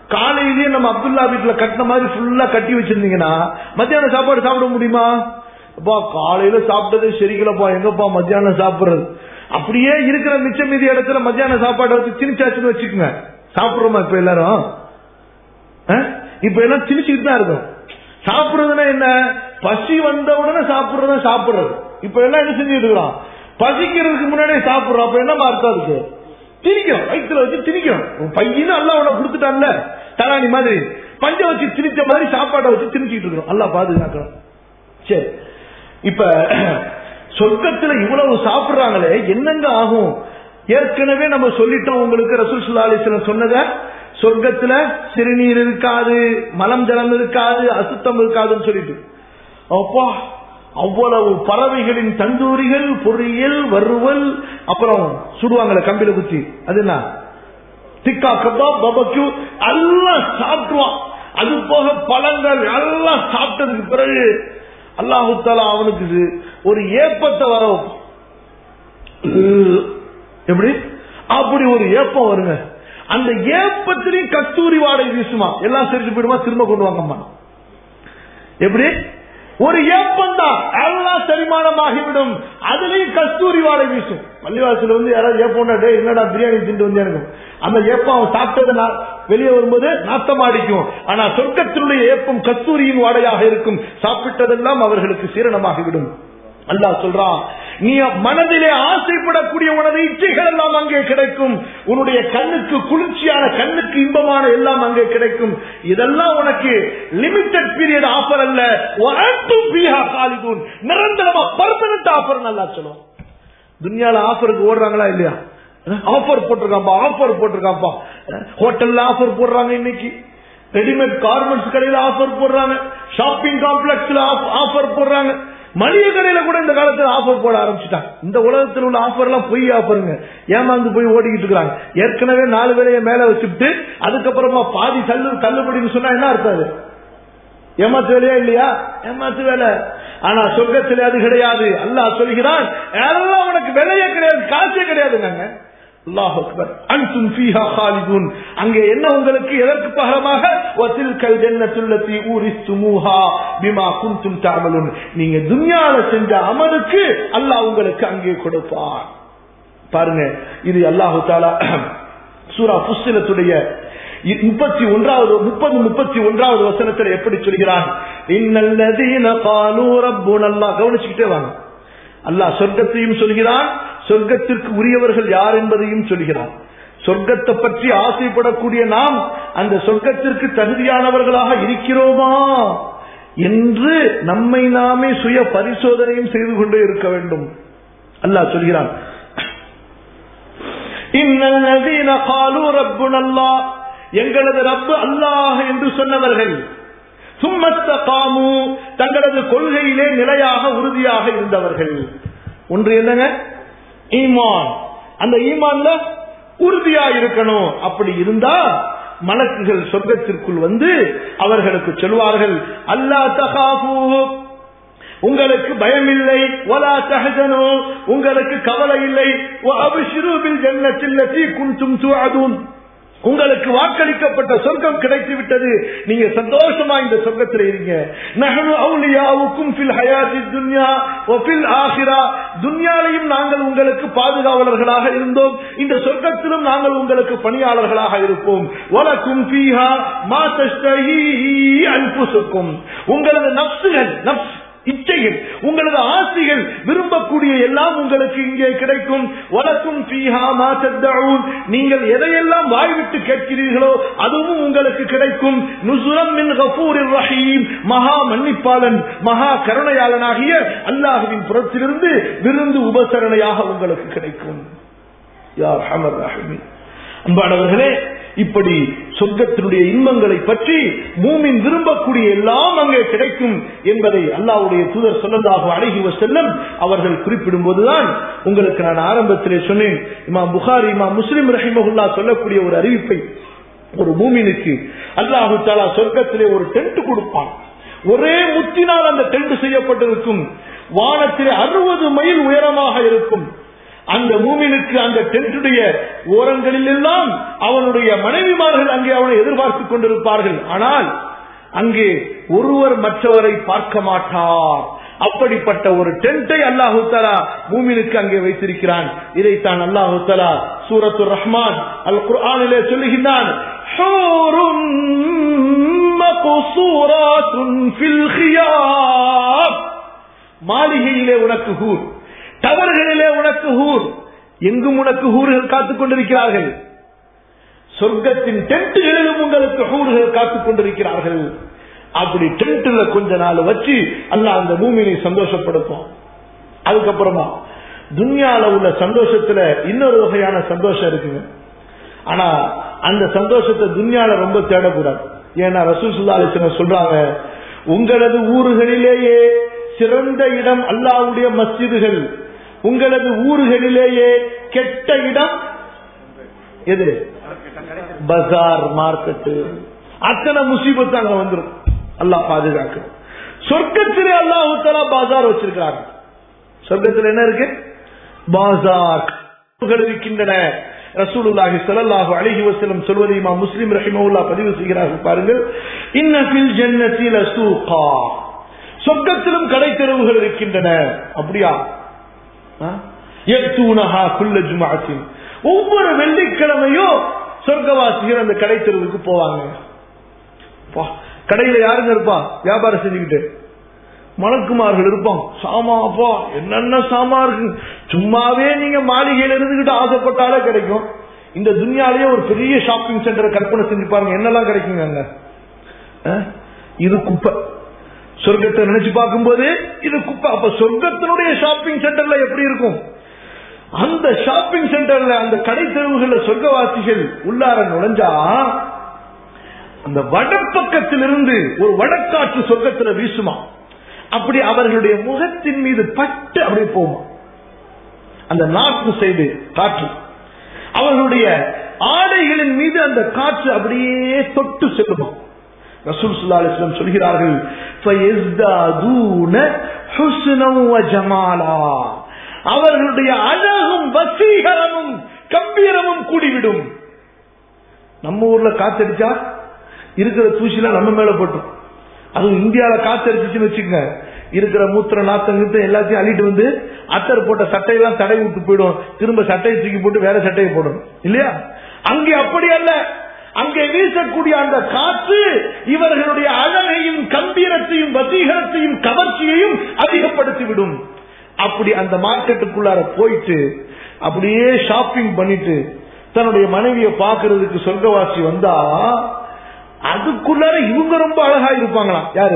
காலையிலேயே நம்ம அப்துல்லா வீட்டுல கட்டின மாதிரி ஃபுல்லா கட்டி வச்சிருந்தீங்கன்னா மத்தியானம் சாப்பாடு சாப்பிட முடியுமா அப்பா காலையில சாப்பிட்டதே சரிக்கலப்பா எங்கப்பா மத்தியானம் சாப்பிடுறது அப்படியே இருக்கிற மிச்ச மீதி இடத்துல மத்தியானம் சாப்பாடு வச்சு திணிச்சாச்சுன்னு வச்சுக்கோங்க சாப்பிடுறோமா இப்ப எல்லாரும் அஹ்? இப்ப எல்லாம் திணிச்சுக்கிட்டு தான் இருக்கும் சாப்பிடுறதுன்னா என்ன பசி வந்த உடனே சாப்பிடுறத சாப்பிடுறது இப்ப எல்லாம் என்ன செஞ்சுட்டு இருக்கிறோம் பசிக்கிறதுக்கு முன்னாடியே சாப்பிடுறோம் அப்ப என்ன அர்த்தம் இருக்கு திணிக்கும் வயிற்றுல வச்சு திணிக்கும் உன் பையனும் அல்ல உனக்கு கொடுத்துட்டான்ல தலாணி மாதிரி பஞ்ச வச்சு திணிச்ச மாதிரி சாப்பாடை வச்சு திணிச்சிட்டு இருக்கிறோம் அல்ல பாதுகாக்கணும் சரி இப்ப சொர்க்கத்துல இவ்வளவு சாப்பிடுறாங்களே என்னங்க ஆகும் ஏற்கனவே நம்ம சொல்லிட்டோம் உங்களுக்கு ரசூல் சுல்லா அலிஸ்லாம் சொன்னத சொர்க்கத்துல சிறுநீர் இருக்காது மலம் ஜலம் இருக்காது அசுத்தம் இருக்காதுன்னு சொல்லிட்டு அப்பா அவ்வளவு பறவைகளின் தந்தூரிகள் பொரியல் வறுவல் அப்புறம் சுடுவாங்கல்ல கம்பில குத்தி அது என்ன திக்கா கபாப் பபக்யூ எல்லாம் சாப்பிடுவான் அது போக பழங்கள் எல்லாம் சாப்பிட்டதுக்கு பிறகு அல்லாஹு தாலா அவனுக்கு இது ஒரு ஏப்பத்தை வர வைப்பான். எப்படி அப்படி ஒரு ஏப்பம் வருங்க அந்த ஏப்பத்திலையும் கஸ்தூரி வாடகை வீசுமா எல்லாம் சிரிச்சு போயிடுமா திரும்ப கொண்டு வாங்கம்மா எப்படி ஒரு ஏப்பம் தான் எல்லாம் செரிமானமாகிவிடும் அதுலயும் கஸ்தூரி வாடை வீசும் பள்ளிவாசல வந்து யாராவது ஏப்பம்னா டே என்னடா பிரியாணி திண்டு வந்து எனக்கு அந்த ஏப்பம் அவன் சாப்பிட்டது நா- வெளியே வரும்போது நாத்தம் அடிக்கும் ஆனா சொர்க்கத்தினுடைய ஏப்பம் கஸ்தூரியின் வாடையாக இருக்கும் சாப்பிட்டதெல்லாம் அவர்களுக்கு சீரணமாகிவிடும் அல்லாஹ் சொல்றான் நீ மனதிலே ஆசைப்படக்கூடிய உனது இச்சைகள் எல்லாம் அங்கே கிடைக்கும் உன்னுடைய கண்ணுக்கு குளிர்ச்சியான கண்ணுக்கு இன்பமான எல்லாம் அங்கே கிடைக்கும் இதெல்லாம் உனக்கு லிமிடெட் பீரியட் ஆஃபர் அல்ல வஅன்தும் ஃபீஹா காலிதூன் நிரந்தரமா பர்மனன்ட் ஆஃபர் நல்லா சொல்லும் துனியால ஆஃபருக்கு ஓடுறாங்களா இல்லையா ஆஃபர் போட்டிருக்காப்பா ஆஃபர் போட்டிருக்காப்பா ஹோட்டல்ல ஆஃபர் போடுறாங்க இன்னைக்கு ரெடிமேட் கார்மெண்ட்ஸ் கடையில ஆஃபர் போடுறாங்க ஷாப்பிங் காம்ப்ளெக்ஸ்ல ஆஃபர் போடுறாங்க மளிகை கடையில கூட இந்த காலத்துல ஆஃபர் போட ஆரம்பிச்சுட்டாங்க இந்த உலகத்தில் உள்ள ஆஃபர் எல்லாம் பொய் ஆஃபருங்க ஏமாந்து போய் ஓடிக்கிட்டு இருக்காங்க ஏற்கனவே நாலு வேலையை மேல வச்சுட்டு அதுக்கப்புறமா பாதி தள்ளு தள்ளுபடின்னு சொன்னா என்ன அர்த்தம் அது ஏமாத்து வேலையா இல்லையா ஏமாத்து வேலை ஆனா சொர்க்கத்தில் அது கிடையாது அல்லாஹ் சொல்கிறான் எல்லாம் உனக்கு விலையே கிடையாது காசே கிடையாதுங்க அல்லாஹ் அக்பர் அன்தும் ஃபீஹா காலிதூன் அங்கே என்ன உங்களுக்கு எதற்கு பகரமாக வசில்கல் ஜன்னத்துல்லதி ஊரிஸ்துமூஹா பிமா குன்தும் தஅமலுன் நீங்க துன்யால செஞ்ச அமலுக்கு அல்லாஹ் உங்களுக்கு அங்கே கொடுப்பான் பாருங்க இது அல்லாஹு தாலா சூரா புஸ்திலத்துடைய முப்பத்தி ஒன்றாவது முப்பது முப்பத்தி ஒன்றாவது வசனத்தில் எப்படி சொல்கிறான் இன்னல்லதீன காலு ரப்புன அல்லாஹ் கவனிச்சுக்கிட்டே வாங்க அல்லாஹ் சொர்க்கத்தையும் சொல்கிறான் சொர்க்கத்திற்கு உரியவர்கள் யார் என்பதையும் சொல்கிறான் சொர்க்கத்தை பற்றி ஆசைப்படக்கூடிய நாம் அந்த சொர்க்கத்திற்கு தகுதியானவர்களாக இருக்கிறோமா என்று நம்மை நாமே சுய பரிசோதனையும் செய்து கொண்டே இருக்க வேண்டும் அல்லாஹ் சொல்கிறான் இன்னல்லதீன காலு ரப்புன அல்லாஹ் எங்களது ரப்பு அல்லாஹ் என்று சொன்னவர்கள் சும்மத்தகாமு தங்களது கொள்கையிலே நிலையாக உறுதியாக இருந்தவர்கள் ஒன்று என்னங்க ஈமான் அந்த ஈமான்ல உறுதியா இருக்கணும் அப்படி இருந்தா மலக்குகள் சொர்க்கத்திற்குள் வந்து அவர்களுக்கு சொல்வார்கள் அல்லா தகாபு உங்களுக்கு பயமில்லை ஒலா தஹஜனோ உங்களுக்கு கவலை இல்லை அபிஷிரூபில் ஜன்னத்தில்லத்தி குன்தும் துஅதுன் உங்களுக்கு வாக்களிக்கப்பட்ட சொர்க்கம் கிடைத்து விட்டது நீங்க சந்தோஷமா இந்த சொர்க்கத்தில் இருங்க நகனு அவுலியாவுக்கும் ஃபில் ஹயாத்தி துன்யா ஒஃபில் ஆஹிரா துன்யாலையும் நாங்கள் உங்களுக்கு பாதுகாவலர்களாக இருந்தோம் இந்த சொர்க்கத்திலும் நாங்கள் உங்களுக்கு பணியாளர்களாக இருப்போம் வலக்கும் ஃபீஹா மா தஷ்தஹி அன்புசுக்கும் உங்களது நப்சுகள் நப்ஸ் இச்சைகள் உங்களது ஆசைகள் விரும்பக்கூடிய எல்லாம் உங்களுக்கு இங்கே கிடைக்கும் வலக்கும் ஃபீஹா மா தத்தஊன் நீங்கள் எதையெல்லாம் வாய்விட்டு கேட்கிறீர்களோ அதுவும் உங்களுக்கு கிடைக்கும் நுசுரம் மின் கஃபூரிர் ரஹீம் மகா மன்னிப்பாளன் மகா கருணையாளனாகிய அல்லாஹுவின் புறத்திலிருந்து விருந்து உபசரணையாக உங்களுக்கு கிடைக்கும் யார் ஹமர் ரஹீம் அன்பானவர்களே இப்படி சொர்க்கத்தினுடைய இன்பங்களை பற்றி மூமின் விரும்பக்கூடிய எல்லாம் அங்கே கிடைக்கும் என்பதை அல்லாவுடைய தூதர் சொல்லதாக அழகி செல்லம் அவர்கள் குறிப்பிடும் போதுதான் உங்களுக்கு நான் ஆரம்பத்திலே சொன்னேன் இமா புகாரி இமா முஸ்லிம் ரஹிமகுல்லா சொல்லக்கூடிய ஒரு அறிவிப்பை ஒரு மூமினுக்கு அல்லாஹு தாலா சொர்க்கத்திலே ஒரு டென்ட் கொடுப்பான் ஒரே முத்தினால் அந்த டென்ட் செய்யப்பட்டிருக்கும் வானத்திலே அறுபது மைல் உயரமாக இருக்கும் அந்த மூமினுக்கு அந்த டென்ட்டுடைய ஓரங்களில் எல்லாம் அவனுடைய மனைவிமார்கள் அங்கே அவனை எதிர்பார்த்துக் கொண்டிருப்பார்கள் ஆனால் அங்கே ஒருவர் மற்றவரை பார்க்க மாட்டார் அப்படிப்பட்ட ஒரு டென்ட்டை அல்லாஹு தலா பூமினுக்கு அங்கே வைத்திருக்கிறான் இதைத்தான் அல்லாஹு தலா சூரத்து ரஹ்மான் அல் குர்ஆனிலே சொல்லுகின்றான் ஹூரும் மக்சூராத்துன் ஃபில் கியாப் மாளிகையிலே உனக்கு ஹூர் டவர்களிலே உனக்கு ஹூர் எங்கும் உனக்கு ஹூர்கள் காத்துக் கொண்டிருக்கிறார்கள் சொர்க்கத்தின் டென்ட்டுகளிலும் உங்களுக்கு ஹூர்கள் காத்துக் கொண்டிருக்கிறார்கள் அப்படி டென்ட்ல கொஞ்ச நாள் வச்சு அல்ல அந்த பூமியை சந்தோஷப்படுத்தும் அதுக்கப்புறமா துன்யால உள்ள சந்தோஷத்துல இன்னொரு வகையான சந்தோஷம் இருக்குங்க ஆனா அந்த சந்தோஷத்தை துன்யால ரொம்ப தேடக்கூடாது ஏன்னா ரசூல் சுல்லா அலிஸ்லம் சொல்றாங்க உங்களது ஊர்களிலேயே சிறந்த இடம் அல்லாவுடைய மஸ்ஜிதுகள் உங்களது ஊர்களிலேயே கெட்ட இடம் எது பஜார் மார்க்கெட்டு அத்தனை முசீபத்து அங்க வந்துடும் அல்லாஹ் பாதுகாக்க சொர்க்கத்திலே அல்லாஹு தலா பாசார் வச்சிருக்கிறாங்க சொர்க்கத்தில் என்ன இருக்கு பாசார் இருக்கின்றன ரசூலுல்லாஹி ஸல்லல்லாஹு அலைஹி வஸல்லம் சொல்வதை இமாம் முஸ்லிம் ரஹிமஹுல்லாஹ் பதிவு செய்கிறார்கள் பாருங்கள் இன்ன ஃபில் ஜன்னதி லசூகா சொர்க்கத்திலும் கடை தெருவுகள் இருக்கின்றன அப்படியா யக்தூனஹா குல்ல ஜும்ஆத்தின் ஒவ்வொரு வெள்ளிக்கிழமையும் சொர்க்கவாசிகள் அந்த கடை தெருவுக்கு போவாங்க கடையில யாருங்க இருப்பா வியாபாரம் செஞ்சுக்கிட்டு மலக்குமார்கள் இருப்பான் சாமா அப்பா என்னென்ன சாமா இருக்கு சும்மாவே நீங்க மாளிகையில இருந்துகிட்டு ஆசைப்பட்டாலே கிடைக்கும் இந்த துன்யாலேயே ஒரு பெரிய ஷாப்பிங் சென்டர் கற்பனை செஞ்சு பாருங்க என்னெல்லாம் கிடைக்குங்க அங்க இது குப்பை சொர்க்கத்தை நினைச்சு பார்க்கும்போது இது குப்பை அப்ப சொர்க்கத்தினுடைய ஷாப்பிங் சென்டர்ல எப்படி இருக்கும் அந்த ஷாப்பிங் சென்டர்ல அந்த கடை தெருவுகள்ல சொர்க்கவாசிகள் உள்ளார நுழைஞ்சா அந்த வடப்பக்கத்திலிருந்து ஒரு வடக்காற்று சொர்க்கத்துல வீசுமா அப்படி அவர்களுடைய முகத்தின் மீது பட்டு அப்படியே போமா அந்த நாக்கு சைடு காற்று அவர்களுடைய ஆடைகளின் மீது அந்த காற்று அப்படியே தொட்டு செல்லுமா ரசூல் சுல்லா அலிஸ்லாம் சொல்கிறார்கள் அவர்களுடைய அழகும் வசீகரமும் கம்பீரமும் கூடிவிடும் நம்ம ஊர்ல காத்தடிச்சா இருக்கிற தூசிலாம் நம்ம மேல போட்டோம் அதுவும் இந்தியாவில காத்தடிச்சுன்னு வச்சுக்கோங்க இருக்கிற மூத்திர நாத்தங்கிட்ட எல்லாத்தையும் அள்ளிட்டு வந்து அத்தர் போட்ட சட்டையெல்லாம் தடை விட்டு போயிடும் திரும்ப சட்டையை தூக்கி போட்டு வேற சட்டையை போடணும் இல்லையா அங்கே அப்படி அல்ல அங்கே வீசக்கூடிய அந்த காற்று இவர்களுடைய அழகையும் கம்பீரத்தையும் வசீகரத்தையும் கவர்ச்சியையும் அதிகப்படுத்திவிடும் அப்படி அந்த மார்க்கெட்டுக்குள்ளார போயிட்டு அப்படியே ஷாப்பிங் பண்ணிட்டு தன்னுடைய மனைவியை பாக்குறதுக்கு சொர்க்கவாசி வந்தா அதுக்குள்ளார இவங்க ரொம்ப அழகா இருப்பாங்களாம் யாரு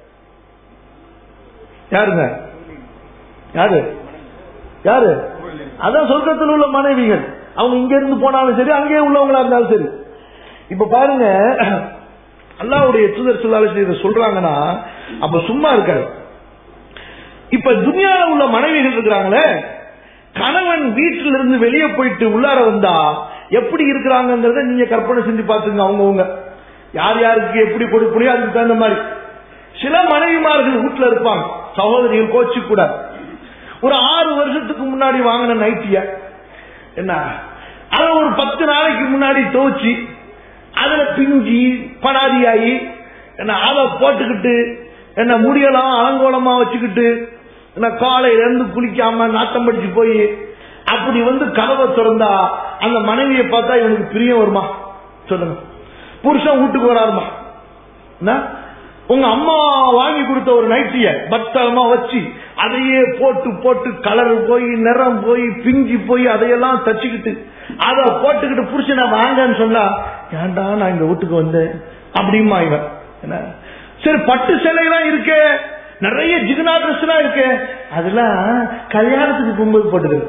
யாருங்க யாரு யாரு அதான் சொர்க்கத்தில் உள்ள மனைவிகள் அவங்க இங்க இருந்து போனாலும் சரி அங்கேயே உள்ளவங்களா இருந்தாலும் சரி இப்ப பாருங்க அல்லாவுடைய தூதர் சொல்லாலும் இதை சொல்றாங்கன்னா அப்ப சும்மா இருக்காரு இப்ப துனியால உள்ள மனைவிகள் இருக்கிறாங்களே கணவன் வீட்டில இருந்து வெளியே போயிட்டு உள்ளார வந்தா எப்படி இருக்கிறாங்கிறத நீங்க கற்பனை செஞ்சு பாத்துங்க அவங்கவுங்க யார் யாருக்கு எப்படி கொடுப்படியோ அதுக்கு தகுந்த மாதிரி சில மனைவிமார்கள் வீட்டுல இருப்பாங்க சகோதரிகள் கோச்சு கூட ஒரு ஆறு வருஷத்துக்கு முன்னாடி வாங்கின நைட்டிய என்ன அத ஒரு பத்து நாளைக்கு முன்னாடி துவச்சி அதுல பிஞ்சி படாதியாகி என்ன அதை போட்டுக்கிட்டு என்ன முடியலாம் அலங்கோலமா வச்சுக்கிட்டு என்ன காலையில இருந்து குளிக்காம நாத்தம் படிச்சு போய் அப்படி வந்து கதவை திறந்தா அந்த மனைவியை பார்த்தா இவனுக்கு பிரியம் வருமா சொல்லுங்க புருஷன் வீட்டுக்கு வராருமா என்ன உங்க அம்மா வாங்கி கொடுத்த ஒரு நைட்டிய பத்திரமா வச்சு அதையே போட்டு போட்டு கலர் போய் நிறம் போய் பிஞ்சி போய் அதையெல்லாம் தச்சுக்கிட்டு அத போட்டுக்கிட்டு புருஷனை வாங்கன்னு சொன்னா ஏன்டா நான் இந்த வீட்டுக்கு வந்தேன் அப்படிமா இவன் என்ன சரி பட்டு சேலைலாம் இருக்கே நிறைய ஜிகுனா ட்ரெஸ் எல்லாம் இருக்கு அதெல்லாம் கல்யாணத்துக்கு போகும்போது போட்டுக்கிறது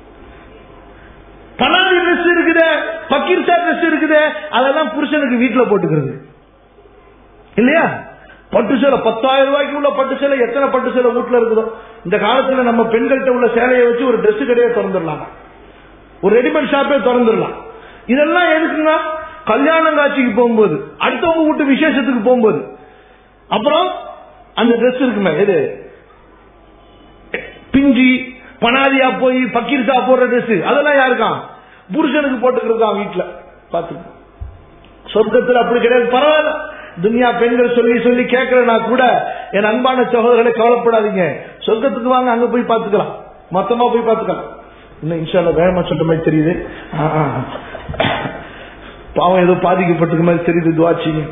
பனாதி ட்ரெஸ் இருக்குது பக்கீர்சா ட்ரெஸ் இருக்குது அதெல்லாம் புருஷனுக்கு வீட்டுல போட்டுக்கிறது இல்லையா பட்டு சேலை பத்தாயிரம் ரூபாய்க்கு உள்ள பட்டு சேலை எத்தனை பட்டு சேலை வீட்டுல இருக்குதோ இந்த காலத்துல நம்ம பெண்கள்கிட்ட உள்ள சேலையை வச்சு ஒரு ட்ரெஸ் கடையை திறந்துடலாம் ஒரு ரெடிமேட் ஷாப்பே திறந்துடலாம் இதெல்லாம் எதுக்குன்னா கல்யாணம் காட்சிக்கு போகும்போது அடுத்தவங்க வீட்டு விசேஷத்துக்கு போகும்போது அப்புறம் அந்த ட்ரெஸ் இருக்குமே எது பிஞ்சி பனாதியா போய் பக்கீர்சா போடுற ட்ரெஸ் அதெல்லாம் யாருக்கான் புருஷனுக்கு போட்டுக்கிறதா வீட்டுல பாத்துக்க சொர்க்கத்தில் அப்படி கிடையாது பரவாயில்ல துனியா பெண்கள் சொல்லி சொல்லி கேட்கறனா கூட என் அன்பான சகோதரர்களை கவலைப்படாதீங்க சொர்க்கத்துக்கு வாங்க அங்க போய் பாத்துக்கலாம் மொத்தமா போய் பாத்துக்கலாம் இன்னும் இன்ஷால்ல வேகமா சொல்ற மாதிரி தெரியுது ஆ, ஆ. பாவம் ஏதோ பாதிக்கப்பட்டிருக்க மாதிரி தெரியுது துவாச்சிங்க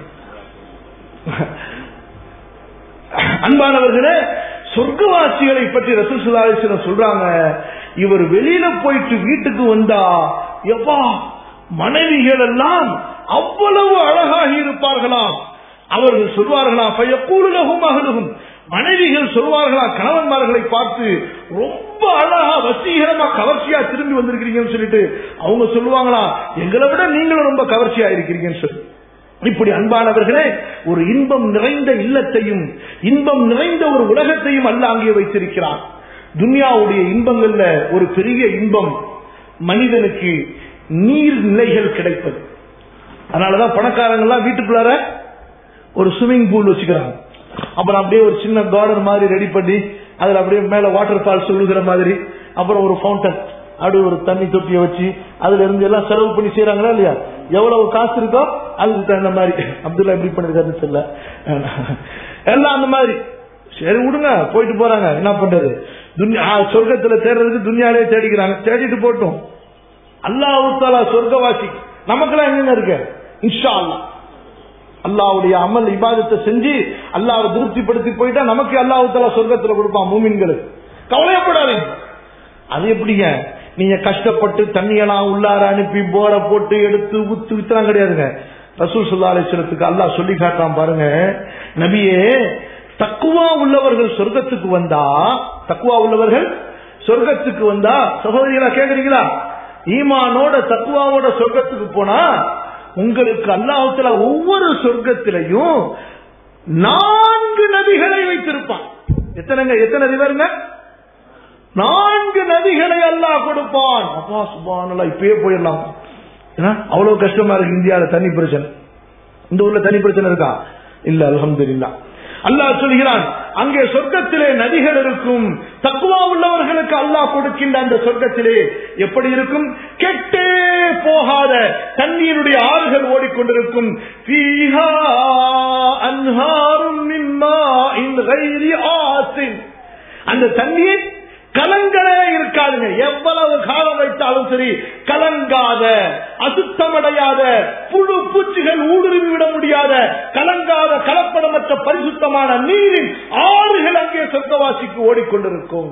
அன்பானவர்களே சொர்க்கவாசிகளை பற்றி ரசூல் ஸல்லல்லாஹு அலைஹி வஸல்லம் சொல்றாங்க இவர் வெளியில போயிட்டு வீட்டுக்கு வந்தா எப்பா மனைவிகள் எல்லாம் அவ்வளவு அழகாகி இருப்பார்களாம் அவர்கள் சொல்வார்களாம் பயக்கூடுலகும் அகலுகும் மனைவிகள் சொல்வார்களாம் கணவன்மார்களை பார்த்து ரொம்ப அழகா வசீகரமா கவர்ச்சியா திரும்பி வந்திருக்கிறீங்கன்னு சொல்லிட்டு அவங்க சொல்லுவாங்களாம் எங்களை விட நீங்களும் ரொம்ப கவர்ச்சியா இருக்கிறீங்கன்னு சொல்லி இப்படி அன்பானவர்களே ஒரு இன்பம் நிறைந்த இல்லத்தையும் இன்பம் நிறைந்த ஒரு உலகத்தையும் அல்ல அங்கே வைத்திருக்கிறான் துன்யாவுடைய இன்பங்கள்ல ஒரு பெரிய இன்பம் மனிதனுக்கு நீர் நிலைகள் கிடைப்பது அதனாலதான் பணக்காரங்கெல்லாம் வீட்டுக்குள்ளார ஒரு ஸ்விம்மிங் பூல் வச்சுக்கிறாங்க அப்புறம் அப்படியே ஒரு சின்ன கார்டன் மாதிரி ரெடி பண்ணி அதுல அப்படியே மேல வாட்டர் ஃபால் சொல்லுகிற மாதிரி அப்புறம் ஒரு ஃபவுண்டன் அப்படி ஒரு தண்ணி தொட்டியை வச்சு அதுல இருந்து எல்லாம் செலவு பண்ணி செய்யறாங்களா இல்லையா எவ்வளவு காசு இருக்கோ அதுக்கு தகுந்த மாதிரி அப்துல்லா எப்படி பண்ணிருக்காருன்னு தெரியல எல்லாம் அந்த மாதிரி சரி விடுங்க போயிட்டு போறாங்க என்ன பண்றது துன்யா ஆ, சொர்க்கத்துல தேடுறதுக்கு துன்யாலே தேடிக்கிறாங்க தேடிட்டு போட்டோம் அல்லாஹ் தாலா சொர்க்கவாசி நமக்கெல்லாம் எங்க இருக்கு இன்ஷா அல்லாஹ் அல்லாவுடைய அமல் இபாதத்தை செஞ்சு அல்லாவை திருப்திப்படுத்தி போயிட்டா நமக்கு அல்லாஹ் தாலா சொர்க்கத்துல கொடுப்பான் மூமின்களுக்கு கவலையப்படாதீங்க அது எப்படிங்க நீங்க கஷ்டப்பட்டு தண்ணியெல்லாம் உள்ளார அனுப்பி போர போட்டு எடுத்து ஊத்து வித்தலாம் கிடையாதுங்க ரசூல் சுல்லா அலிஸ்வரத்துக்கு அல்லாஹ் சொல்லி காட்டான் பாருங்க நபியே தக்குவா உள்ளவர்கள் சொர்க்கத்துக்கு வந்தா தக்குவா உள்ளவர்கள் சொர்க்கத்துக்கு வந்தா சகோதரிகளா கேக்குறீங்களா ஈமானோட தக்குவாவோட சொர்க்கத்துக்கு போனா உங்களுக்கு அல்லாஹத்துல ஒவ்வொரு சொர்க்கத்திலையும் நான்கு நதிகளை வைத்திருப்பான் எத்தனைங்க எத்தனை நதி வருங்க நான்கு நதிகளை அல்லாஹ் கொடுப்பான் அப்பா சுபானல்லா இப்பயே போயிடலாம் ஏன்னா அவ்வளவு கஷ்டமா இருக்கு இந்தியாவில் தண்ணி பிரச்சனை இந்த ஊர்ல தண்ணி பிரச்சனை இருக்கா இல்ல அல்ஹம்துலில்லாஹ் அல்லாஹ் சொல்கிறான் அங்கே சொர்க்கத்திலே நதிகள் இருக்கும் தக்குவா உள்ளவர்களுக்கு அல்லாஹ் கொடுக்கின்ற அந்த சொர்க்கத்திலே எப்படி இருக்கும் கெட்டே போகாத தண்ணீருடைய ஆறுகள் ஓடிக்கொண்டிருக்கும் ஃபீஹா அன்ஹாரும் மின் மாஇன் கைரி ஆசின் அந்த தண்ணீர் கலங்கலே இருக்காதுங்க எவ்வளவு காலம் வைத்தாலும் சரி கலங்காத அசுத்தமடையாத புழு பூச்சிகள் ஊடுருவி விட முடியாத கலங்காத கலப்படமற்ற பரிசுத்தமான நீரின் ஆறுகள் அங்கே சொர்க்கவாசிக்கு ஓடிக்கொண்டிருக்கும்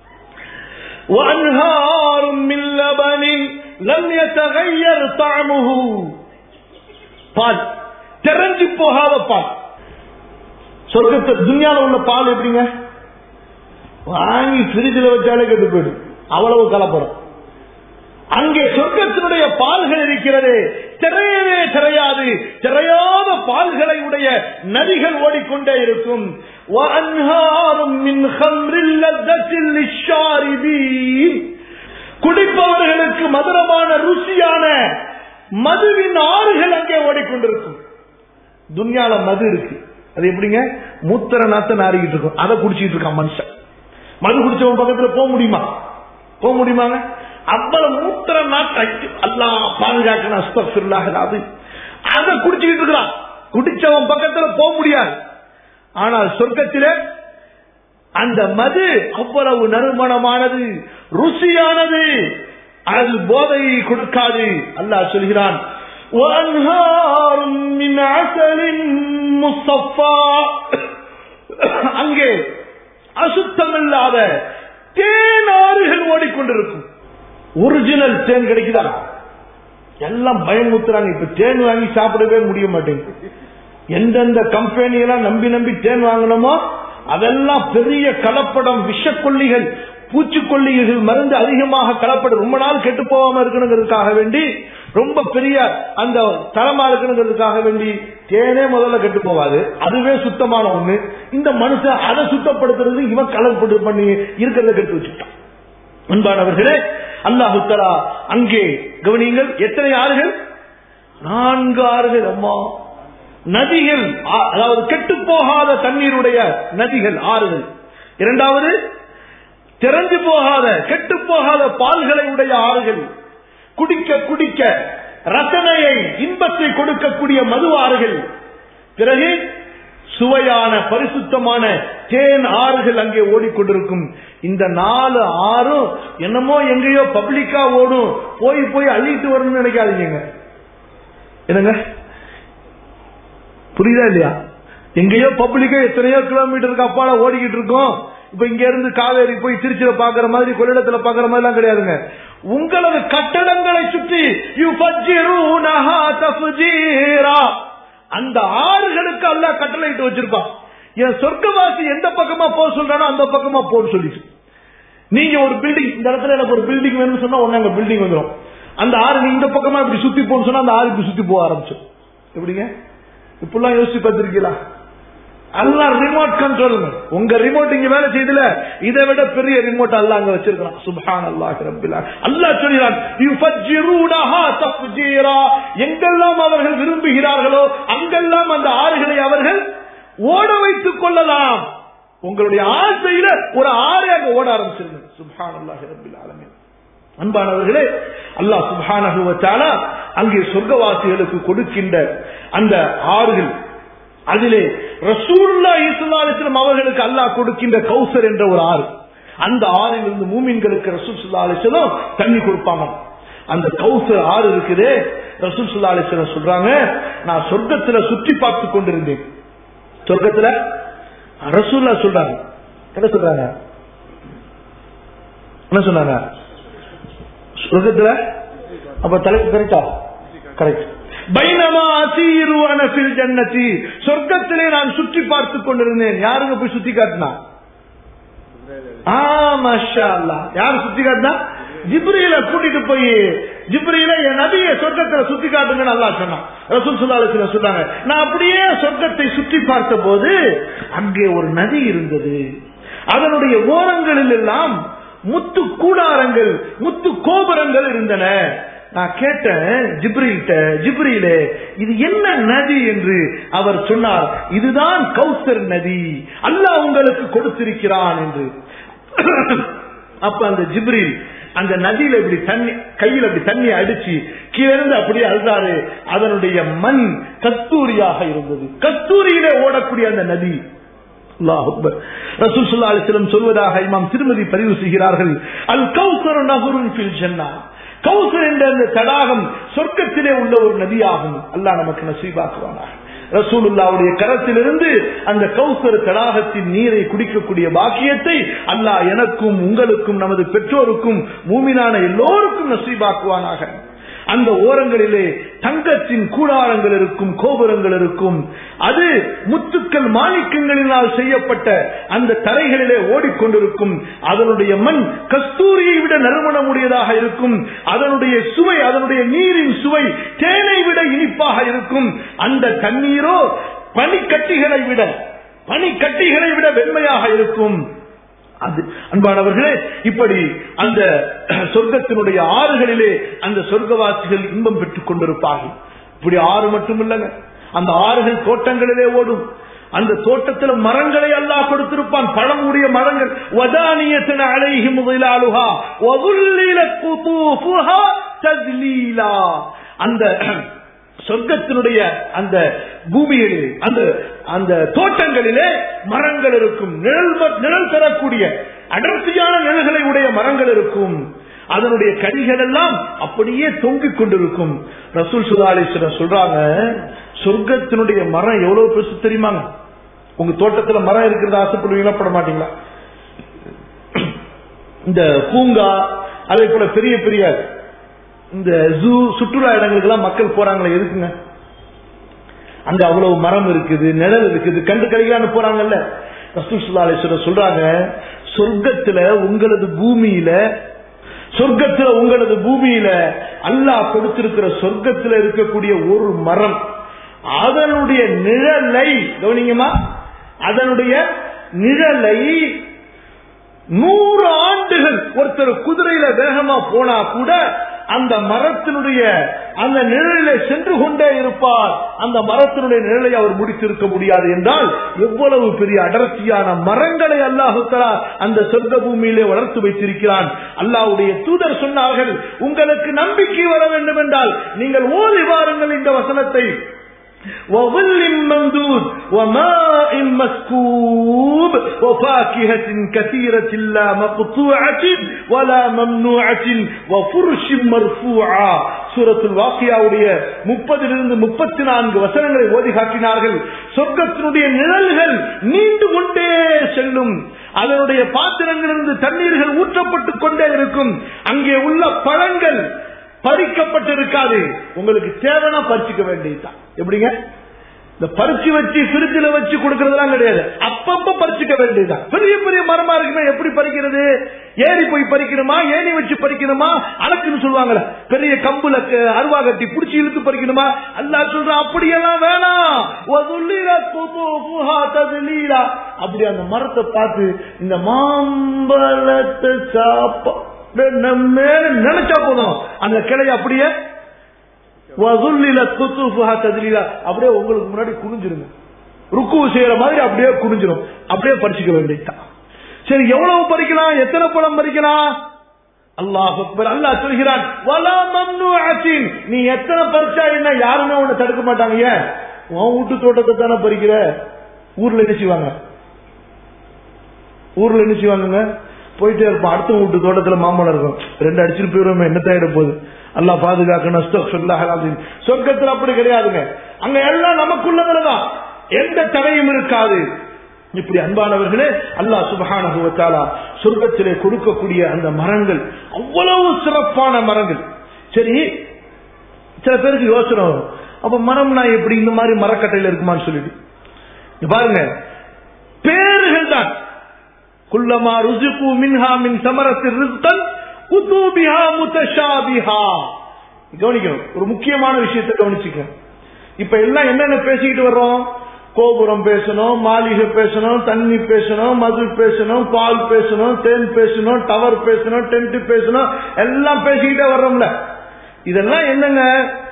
وأنهار من لبن لم يتغير طعمه பால் தெரிஞ்சு போகாத பால் சொர்க்கத்தை துன்யால உள்ள பால் எப்படிங்க வாங்கி பிரிட்ஜில் வச்சாலே கெட்டு போயிடும் அவ்வளவு கலப்படம் அங்கே சொர்க்கத்தினுடைய பால்கள் இருக்கிறது திரையவே திரையாது திரையாத பால்களை உடைய நதிகள் ஓடிக்கொண்டே இருக்கும் وَأَنْهَارٌ مِّنْ خَمْرٍ لَذَّةٍ لِلشَّارِبِينَ குடிப்பவர்களுக்கு மதுரமான ருசியான மதுவின் ஆறுகள் அங்கே ஓடிக்கொண்டிருக்கும் துன்யால மது இருக்கு அது எப்படிங்க மூத்தர நாத்த நாரிக்கிட்டு இருக்கும் அதை குடிச்சிட்டு இருக்கான் மனுஷன் மது குடிச்சவன் பக்கத்துல போக முடியுமா போக முடியுமாங்க அவ்வளவு மூத்திர நாட்டை அல்லாஹ் பாதுகாக்கணும் அஸ்தபில்லாஹ் அது அதை குடிச்சுக்கிட்டு இருக்கிறான் குடிச்சவன் பக்கத்துல போக முடியாது ஆனால் சொர்க்கத்திலே அந்த மது அவ்வளவு நறுமணமானது ருசியானது அது போதையை கொடுக்காது அல்லாஹ் சொல்கிறான் وأنهار من عسل مصفى அங்கே அசுத்தமில்லாத தேனாறுகள் ஓடிக்கொண்டிருக்கும் ஒரிஜினல் தேன் கிடைக்குதா எல்லாம் பயமுத்துறாங்க இப்ப தேன் வாங்கி சாப்பிடவே முடிய மாட்டேங்குது எந்தெந்த கம்பெனி எல்லாம் நம்பி நம்பி தேன் வாங்கணுமோ அதெல்லாம் பெரிய கலப்படம் விஷக்கொல்லிகள் பூச்சிக்கொல்லிகள் மருந்து அதிகமாக கலப்படம் ரொம்ப நாள் கெட்டு போகாம இருக்கணுங்கிறதுக்காக வேண்டி ரொம்ப பெரிய அந்த தரமா இருக்கணுங்கிறதுக்காக வேண்டி தேனே முதல்ல கெட்டு போகாது அதுவே சுத்தமான ஒண்ணு இந்த மனுஷன் அதை சுத்தப்படுத்துறது இவன் கலப்படு பண்ணி இருக்கிறத கெட்டு வச்சுட்டான் அன்பானவர்களே அல்லாஹு தலா அங்கே கவனியுங்கள் எத்தனை ஆறுகள் நான்கு ஆறுகள் அம்மா நதிகள் ஆ- அதாவது கெட்டு போகாத தண்ணீருடைய நதிகள் ஆறுகள் இரண்டாவது திறந்து போகாத கெட்டு போகாத பால்களை உடைய ஆறுகள் குடிக்க குடிக்க ரசனையை இன்பத்தை கொடுக்கக்கூடிய மது ஆறுகள் பிறகு சுவையான பரிசுத்தமான தேன் ஆறுகள் அங்கே ஓடிக்கொண்டிருக்கும் இந்த நாலு ஆறும் என்னமோ எங்கேயோ பப்ளிக்கா ஓடும் போய் போய் அள்ளிட்டு வரணும்னு நினைக்காதீங்க என்னங்க புரியுதா இல்லையா எங்கேயோ பப்ளிக்கா எத்தனையோ கிலோமீட்டருக்கு அப்பால ஓடிக்கிட்டு இருக்கோம் இப்ப இங்க இருந்து காவேரி போய் திருச்சியில பாக்குற மாதிரி கொள்ளிடத்துல பாக்குற மாதிரி எல்லாம் கிடையாதுங்க உங்களது கட்டடங்களை சுற்றி யுஃபஜ்ஜிரூனஹா தஃஜீரா அந்த ஆறுகளுக்கு அல்லாஹ் கட்டளையிட்டு வச்சிருப்பான் என் சொர்க்கவாசி எந்த பக்கமா போக சொல்றானோ அந்த பக்கமா போன்னு சொல்லிட்டு நீங்க ஒரு பில்டிங் இந்த இடத்துல எனக்கு ஒரு பில்டிங் வேணும்னு சொன்னா உடனே அங்க பில்டிங் வந்துடும் அந்த ஆறு நீ இந்த பக்கமா இப்படி சுத்தி போன்னு சொன்னா அந்த ஆறு இப்படி சுத்தி போக ஆரம்பிச்சோம் எப்படிங்க இப்படிலாம் யோசிச்சு பார்த்திருக்கீங்களா எல்லாம் ரிமோட் கண்ட்ரோல் உங்க ரிமோட் இங்க வேலை செய்தல இதை விட பெரிய ரிமோட் அல்ல அங்க வச்சிருக்கான் சுபஹான் அல்லாஹ் ரப்பில் அல்லாஹ் சொல்கிறான் யுஃபஜ்ஜிரூனஹா தஃஜீரா எங்கெல்லாம் அவர்கள் விரும்புகிறார்களோ அங்கெல்லாம் அந்த ஆறுகளை அவர்கள் ஓட வைத்துக் கொள்ளலாம் உங்களுடைய ஆசையில ஒரு ஆறு அங்க ஓட ஆரம்பிச்சிருங்க சுபஹான் அல்லாஹ் ரப்பில் ஆலமீன் அன்பானவர்களே அல்லாஹ் சுபஹானஹு வ தஆலா அங்கே சொர்க்கவாசிகளுக்கு கொடுக்கின்ற அந்த ஆறுகள் அதிலே ரசூல்லா இஸ்லாலிஸ்லம் அவர்களுக்கு அல்லாஹ் கொடுக்கின்ற கௌசர் என்ற ஒரு ஆறு அந்த ஆறில் இருந்து மூமின்களுக்கு ரசூல் சுல்லா அலிஸ்லம் தண்ணி கொடுப்பாங்க அந்த கௌசர் ஆறு இருக்குதே ரசூல் சுல்லா அலிஸ்லம் சொல்றாங்க நான் சொர்க்கத்துல சுற்றி பார்த்து கொண்டிருந்தேன் சொர்க்கத்துல ரசூல்லா சொல்றாங்க என்ன சொல்றாங்க என்ன சொன்னாங்க சொர்க்கத்துல அப்ப தலைப்பு கரெக்டா கரெக்ட் பைனமா அசீரு அனபில் ஜன்னதி சொர்க்கத்திலே நான் சுற்றி பார்த்து கொண்டிருந்தேன் யாருங்க போய் சுத்தி காட்டினா யாரு சுத்தி காட்டினா ஜிப்ரியில கூட்டிட்டு போய் ஜிப்ரியில என் நபிய சொர்க்கத்துல சுத்தி காட்டுங்க நல்லா சொன்னான் ரசூல் சுல்லாலத்துல சொன்னாங்க நான் அப்படியே சொர்க்கத்தை சுற்றி பார்த்த போது அங்கே ஒரு நதி இருந்தது அதனுடைய ஓரங்களில் எல்லாம் முத்து கூடாரங்கள் முத்து கோபுரங்கள் இருந்தன நான் கேட்டேன் ஜிப்ரில்கிட்ட ஜிப்ரிலே இது என்ன நதி என்று அவர் சொன்னார் இதுதான் கௌசர் நதி அல்லாஹ் உங்களுக்கு கொடுத்திருக்கிறான் என்று அப்ப அந்த ஜிப்ரில் அந்த நதியில இப்படி தண்ணி கையில் அப்படி தண்ணி அடிச்சு கீழே இருந்து அப்படியே அழுதாரு அதனுடைய மண் கஸ்தூரியாக இருந்தது கஸ்தூரியிலே ஓடக்கூடிய அந்த நதி ரசூல் சுல்லா அலிஸ்லம் சொல்வதாக இமாம் திருமதி பதிவு செய்கிறார்கள் அல் கௌசர் நகருன் ஃபில் ஜன்னா கௌசர் என்ற அந்த தடாகம் சொர்க்கத்திலே உள்ள ஒரு நதியாகும் அல்லாஹ் நமக்கு நசீபாக்குவானாக ரசூலுல்லாவுடைய கரத்திலிருந்து அந்த கௌசர் தடாகத்தின் நீரை குடிக்கக்கூடிய பாக்கியத்தை அல்லாஹ் எனக்கும் உங்களுக்கும் நமது பெற்றோருக்கும் மூமினான எல்லோருக்கும் நசீபாக்குவானாக அந்த ஓரங்களிலே தங்கத்தின் கூடாரங்கள் இருக்கும் கோபுரங்கள் இருக்கும் அது முத்துக்கள் மாணிக்கங்களினால் செய்யப்பட்ட அந்த தரைகளிலே ஓடிக்கொண்டிருக்கும் அதனுடைய மண் கஸ்தூரியை விட நறுமணமுடையதாக இருக்கும் அதனுடைய சுவை அதனுடைய நீரின் சுவை தேனை விட இனிப்பாக இருக்கும் அந்த தண்ணீரோ பனிக்கட்டிகளை விட பனிக்கட்டிகளை விட வெண்மையாக இருக்கும் அது அன்பானவர்களே இப்படி அந்த சொர்க்கத்தினுடைய ஆறுகளிலே அந்த சொர்க்கவாசிகள் இன்பம் பெற்றுக் கொண்டிருப்பார்கள் இப்படி ஆறு மட்டும் இல்லைங்க அந்த ஆறுகள் தோட்டங்களிலே ஓடும் அந்த தோட்டத்தில் மரங்களை அல்லாஹ் கொடுத்திருப்பான் பழமுடைய மரங்கள் வதானியத்தின அலைஹி முதலாளுகா அந்த சொர்க்கத்தினுடைய அந்த பூமியிலே அந்த அந்த தோட்டங்களிலே மரங்கள் இருக்கும் நிழல் நிழல் தரக்கூடிய அடர்த்தியான நிழல்களை உடைய மரங்கள் இருக்கும் அதனுடைய கனிகள் எல்லாம் அப்படியே தொங்கிக் கொண்டிருக்கும் ரசூல் சுதாலேஸ்வரர் சொல்றாங்க சொர்க்கத்தினுடைய மரம் எவ்வளவு பெருசு தெரியுமாங்க உங்க தோட்டத்துல மரம் இருக்கிறத ஆசைப்படுவீங்களா பட மாட்டீங்களா இந்த பூங்கா அதே போல பெரிய பெரிய இந்த ஜூ சுற்றுலா இடங்களுக்கு எல்லாம் மக்கள் போறாங்களே எதுக்குங்க அங்க அவ்வளவு மரம் இருக்குது நிழல் இருக்குது கண்டு கழிக்கலான்னு போறாங்கல்ல ரசூல் சுல்லாலேஸ்வரர் சொல்றாங்க சொர்க்கத்துல உங்களது பூமியில சொர்க்கத்துல உங்களது பூமியில அல்லாஹ் கொடுத்திருக்கிற சொர்க்கத்துல இருக்கக்கூடிய ஒரு மரம் அதனுடைய நிழலை கவனிங்கம்மா அதனுடைய நிழலை நூறு ஆண்டுகள் ஒருத்தர் குதிரையில வேகமா போனா கூட அந்த மரத்தினுடைய அந்த நிழலிலே சென்று கொண்டே இருப்பார் அந்த மரத்தினுடைய நிழலை அவர் முடித்திருக்க முடியாது என்றால் எவ்வளவு பெரிய அடர்த்தியான மரங்களை அல்லாஹு தஆலா அந்த சொர்க்க பூமியிலே வளர்த்து வைத்திருக்கிறான் அல்லாஹ்வுடைய தூதர் சொன்னார்கள் உங்களுக்கு நம்பிக்கை வர வேண்டும் என்றால் நீங்கள் ஓதி வாருங்கள் இந்த வசனத்தை وظل ممدود وماء مسكوب وفاكهة كثيرة لا مقطوعة ولا ممنوعة وفرش مرفوعة சூரத்துல் வாக்கியாவுடைய முப்பதிலிருந்து முப்பத்தி நான்கு வசனங்களை ஓதி காட்டினார்கள் சொர்க்கத்தினுடைய நிழல்கள் நீண்டு கொண்டே செல்லும் அதனுடைய பாத்திரங்களிலிருந்து தண்ணீர்கள் ஊற்றப்பட்டுக் கொண்டே இருக்கும் அங்கே உள்ள பழங்கள் பறிக்கப்பட்டிருக்காது உங்களுக்கு தேவைன்னா பறிச்சுக்க வேண்டியதுதான் எப்படிங்க இந்த பறிச்சு வச்சு பிரிட்ஜில் வச்சு கொடுக்கறதெல்லாம் கிடையாது அப்பப்ப பறிச்சுக்க வேண்டியதுதான் பெரிய பெரிய மரமா இருக்குன்னா எப்படி பறிக்கிறது ஏறி போய் பறிக்கணுமா ஏணி வச்சு பறிக்கணுமா அலக்குன்னு சொல்லுவாங்கல்ல பெரிய கம்புல க- அருவா கட்டி புடிச்சு இழுத்து பறிக்கணுமா அல்லாஹ் சொல்றான் அப்படியெல்லாம் வேணாம் வதுல்லில குதுஃபுஹா ததுலீலா. அப்படி அந்த மரத்தை பார்த்து இந்த மாம்பழத்தை சாப்பா நம்ம நினைச்சா போதும் அந்த கிளைய அப்படியே வதுல்லில குத்துஃபுஹா ததுலீலா. அப்படியே உங்களுக்கு முன்னாடி குனிஞ்சிருங்க ருக்கு செய்யற மாதிரி அப்படியே குனிஞ்சிரும் அப்படியே பறிச்சுக்க வேண்டியதுதான் சரி எவ்வளவு பறிக்கலாம் எத்தனை பழம் பறிக்கலாம் அல்லாஹ் அக்பர் அல்லாஹ் சொல்கிறான் வலா மம்னூஅத்தின் நீ எத்தனை பறிச்சா என்ன யாருமே உன்னை தடுக்க மாட்டாங்க ஏன் உன் வீட்டு தோட்டத்தை தானே பறிக்கிற ஊர்ல என்ன செய்வாங்க ஊர்ல என்ன செய்வாங்க போயிட்டே இருப்பான் அடுத்த வீட்டு தோட்டத்துல மாம்பழம் இருக்கும் ரெண்டு அடிச்சுட்டு போயிருவோமே என்ன தயாரிட போகுது அல்லாஹ் பாதுகாக்கணும் அஸ்தக்ஃபிருல்லாஹ் அல்-அஸீம். சொர்க்கத்துல அப்படி கிடையாதுங்க அங்க எல்லாம் நமக்குள்ளதுலதான் எந்த தடையும் இருக்காது இப்படி அன்பானவர்களே அல்லாஹ் சுபஹானஹு வ தஆலா சொர்க்கத்திலே கொடுக்கக்கூடிய அந்த மரங்கள் அவ்வளவு சிறப்பான மரங்கள் சரி சில பேருக்கு யோசனை வரும் அப்ப மரம்னா எப்படி இந்த மாதிரி மரக்கட்டையில இருக்குமான்னு சொல்லிட்டு இங்க பாருங்க பேர்கள் தான் குல்லமா ருசிகு மின்ஹா மின் சமரத்தில் ரிஸ்கன் உதூபிஹா முத்தஷாபிஹா கவனிக்கணும் ஒரு முக்கியமான விஷயத்தை கவனிச்சுக்கணும் இப்ப எல்லாம் என்னென்ன பேசிக்கிட்டு வர்றோம் கோபுரம் பேசணும் மாளிகை பேசணும் தண்ணி பேசணும் மது பேசணும் பால் பேசணும் தேன் பேசணும் டவர் பேசணும் டென்ட் பேசணும் எல்லாம் பேசிக்கிட்டே வர்றோம்ல இதெல்லாம் என்னங்க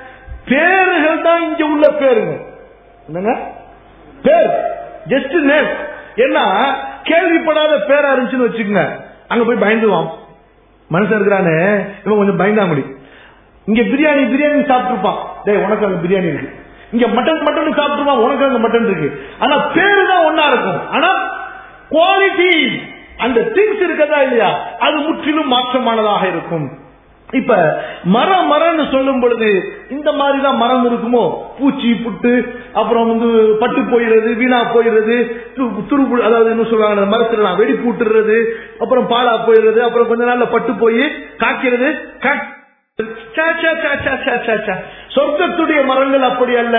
பேர்கள் தான் இங்க உள்ள பேருங்க என்னங்க பேர் ஜஸ்ட் நேம் ஏன்னா கேள்விப்படாத பேரா இருந்துச்சுன்னு வச்சுக்கோங்க அங்க போய் பயந்துவான் மனுஷன் இருக்கிறானே இவன் கொஞ்சம் பயந்தாமடி இங்க பிரியாணி பிரியாணி சாப்பிட்டுருப்பான் டேய் உனக்கு அங்க பிரியாணி இருக்கு இங்க மட்டன் மட்டன் சாப்பிட்டுருப்பான் உனக்கு அங்க மட்டன் இருக்கு ஆனா பேரு தான் ஒன்னா இருக்கும் ஆனா குவாலிட்டி அந்த திங்ஸ் இருக்கதா இல்லையா அது முற்றிலும் மாற்றமானதாக இருக்கும் இப்ப மரம் மரம்னு சொல்லும் பொழுது இந்த மாதிரி தான் மரம் இருக்குமோ பூச்சி புட்டு அப்புறம் வந்து பட்டு போயிடுறது வீணா போயிடுறது து- துரு அதாவது என்ன சொல்றாங்க அந்த மரத்துல நான் வெடி பூட்டுறது அப்புறம் பாலா போயிடுறது அப்புறம் கொஞ்ச நாள்ல பட்டு போய் காய்க்கிறது கா- சா, சா, சா, சா, சா, சா, சா. சொர்க்கத்துடைய மரங்கள் அப்படி அல்ல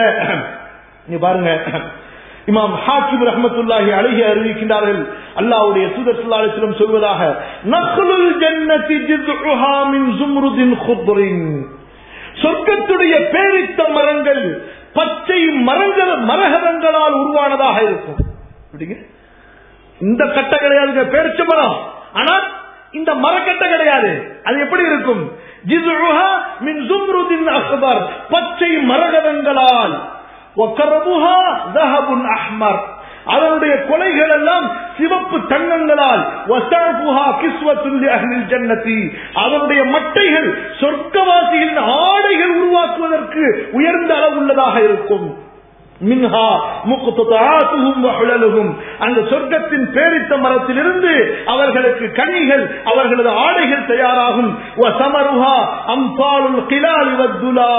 நீ பாருங்க இமாம் ஹாக்கிம் ரஹ்மத்துல்லாஹி அழகி அறிவிக்கின்றார்கள் அல்லாஹ்வுடைய தூதர் ஸல்லல்லாஹு அலைஹி வஸல்லம் சொல்வதாக நக்லுல் ஜன்னதி ஜித்உஹா மின் ஜும்ருதின் குத்ரின் சொர்க்கத்துடைய பேரித்த மரங்கள் பச்சை மரங்கள் மரகதங்களால் உருவானதாக இருக்கும் எப்படிங்க இந்த கட்டை கிடையாதுங்க பேரிச்ச மரம் ஆனா இந்த மரக்கட்டை கிடையாது அது எப்படி இருக்கும் ஜிதுஹா மின் ஜும்ருதின் அக்பர் பச்சை மரகதங்களால் வக்கரபுஹா தஹபுன் அஹ்மர் அதனுடைய கொலைகள் எல்லாம் சிவப்பு தங்கங்களால் வசாபுஹா கிஸ்வத்துல் அஹ்லில் ஜன்னதி அதனுடைய மட்டைகள் சொர்க்கவாசிகளின் ஆடைகள் உருவாக்குவதற்கு உயர்ந்த அளவுள்ளதாக இருக்கும் மின்ஹா முக்குத்தாத்துகும் வஹுலலுகும் அந்த சொர்க்கத்தின் பேரித்த மரத்திலிருந்து அவர்களுக்கு கனிகள் அவர்களது ஆடைகள் தயாராகும் வசமருஹா அம்பாலுல் கிலாலி வத்துலா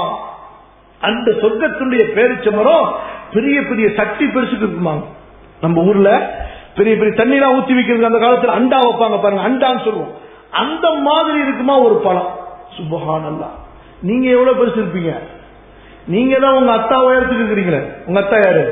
அந்த சொர்க்கத்தினுடைய பேரிச்ச மரம் பெரிய பெரிய சட்டி பெருசுக்கு இருக்குமாங்க நம்ம ஊர்ல பெரிய பெரிய தண்ணிலாம் ஊத்தி வைக்கிறது அந்த காலத்துல அண்டா வைப்பாங்க பாருங்க அண்டான்னு சொல்லுவோம் அந்த மாதிரி இருக்குமா ஒரு பழம் சுபஹானல்லா நீங்க எவ்வளவு பெருசு இருப்பீங்க நீங்க தான் உங்க அத்தா உயரத்துக்கு இருக்கிறீங்களே உங்க அத்தா யாரு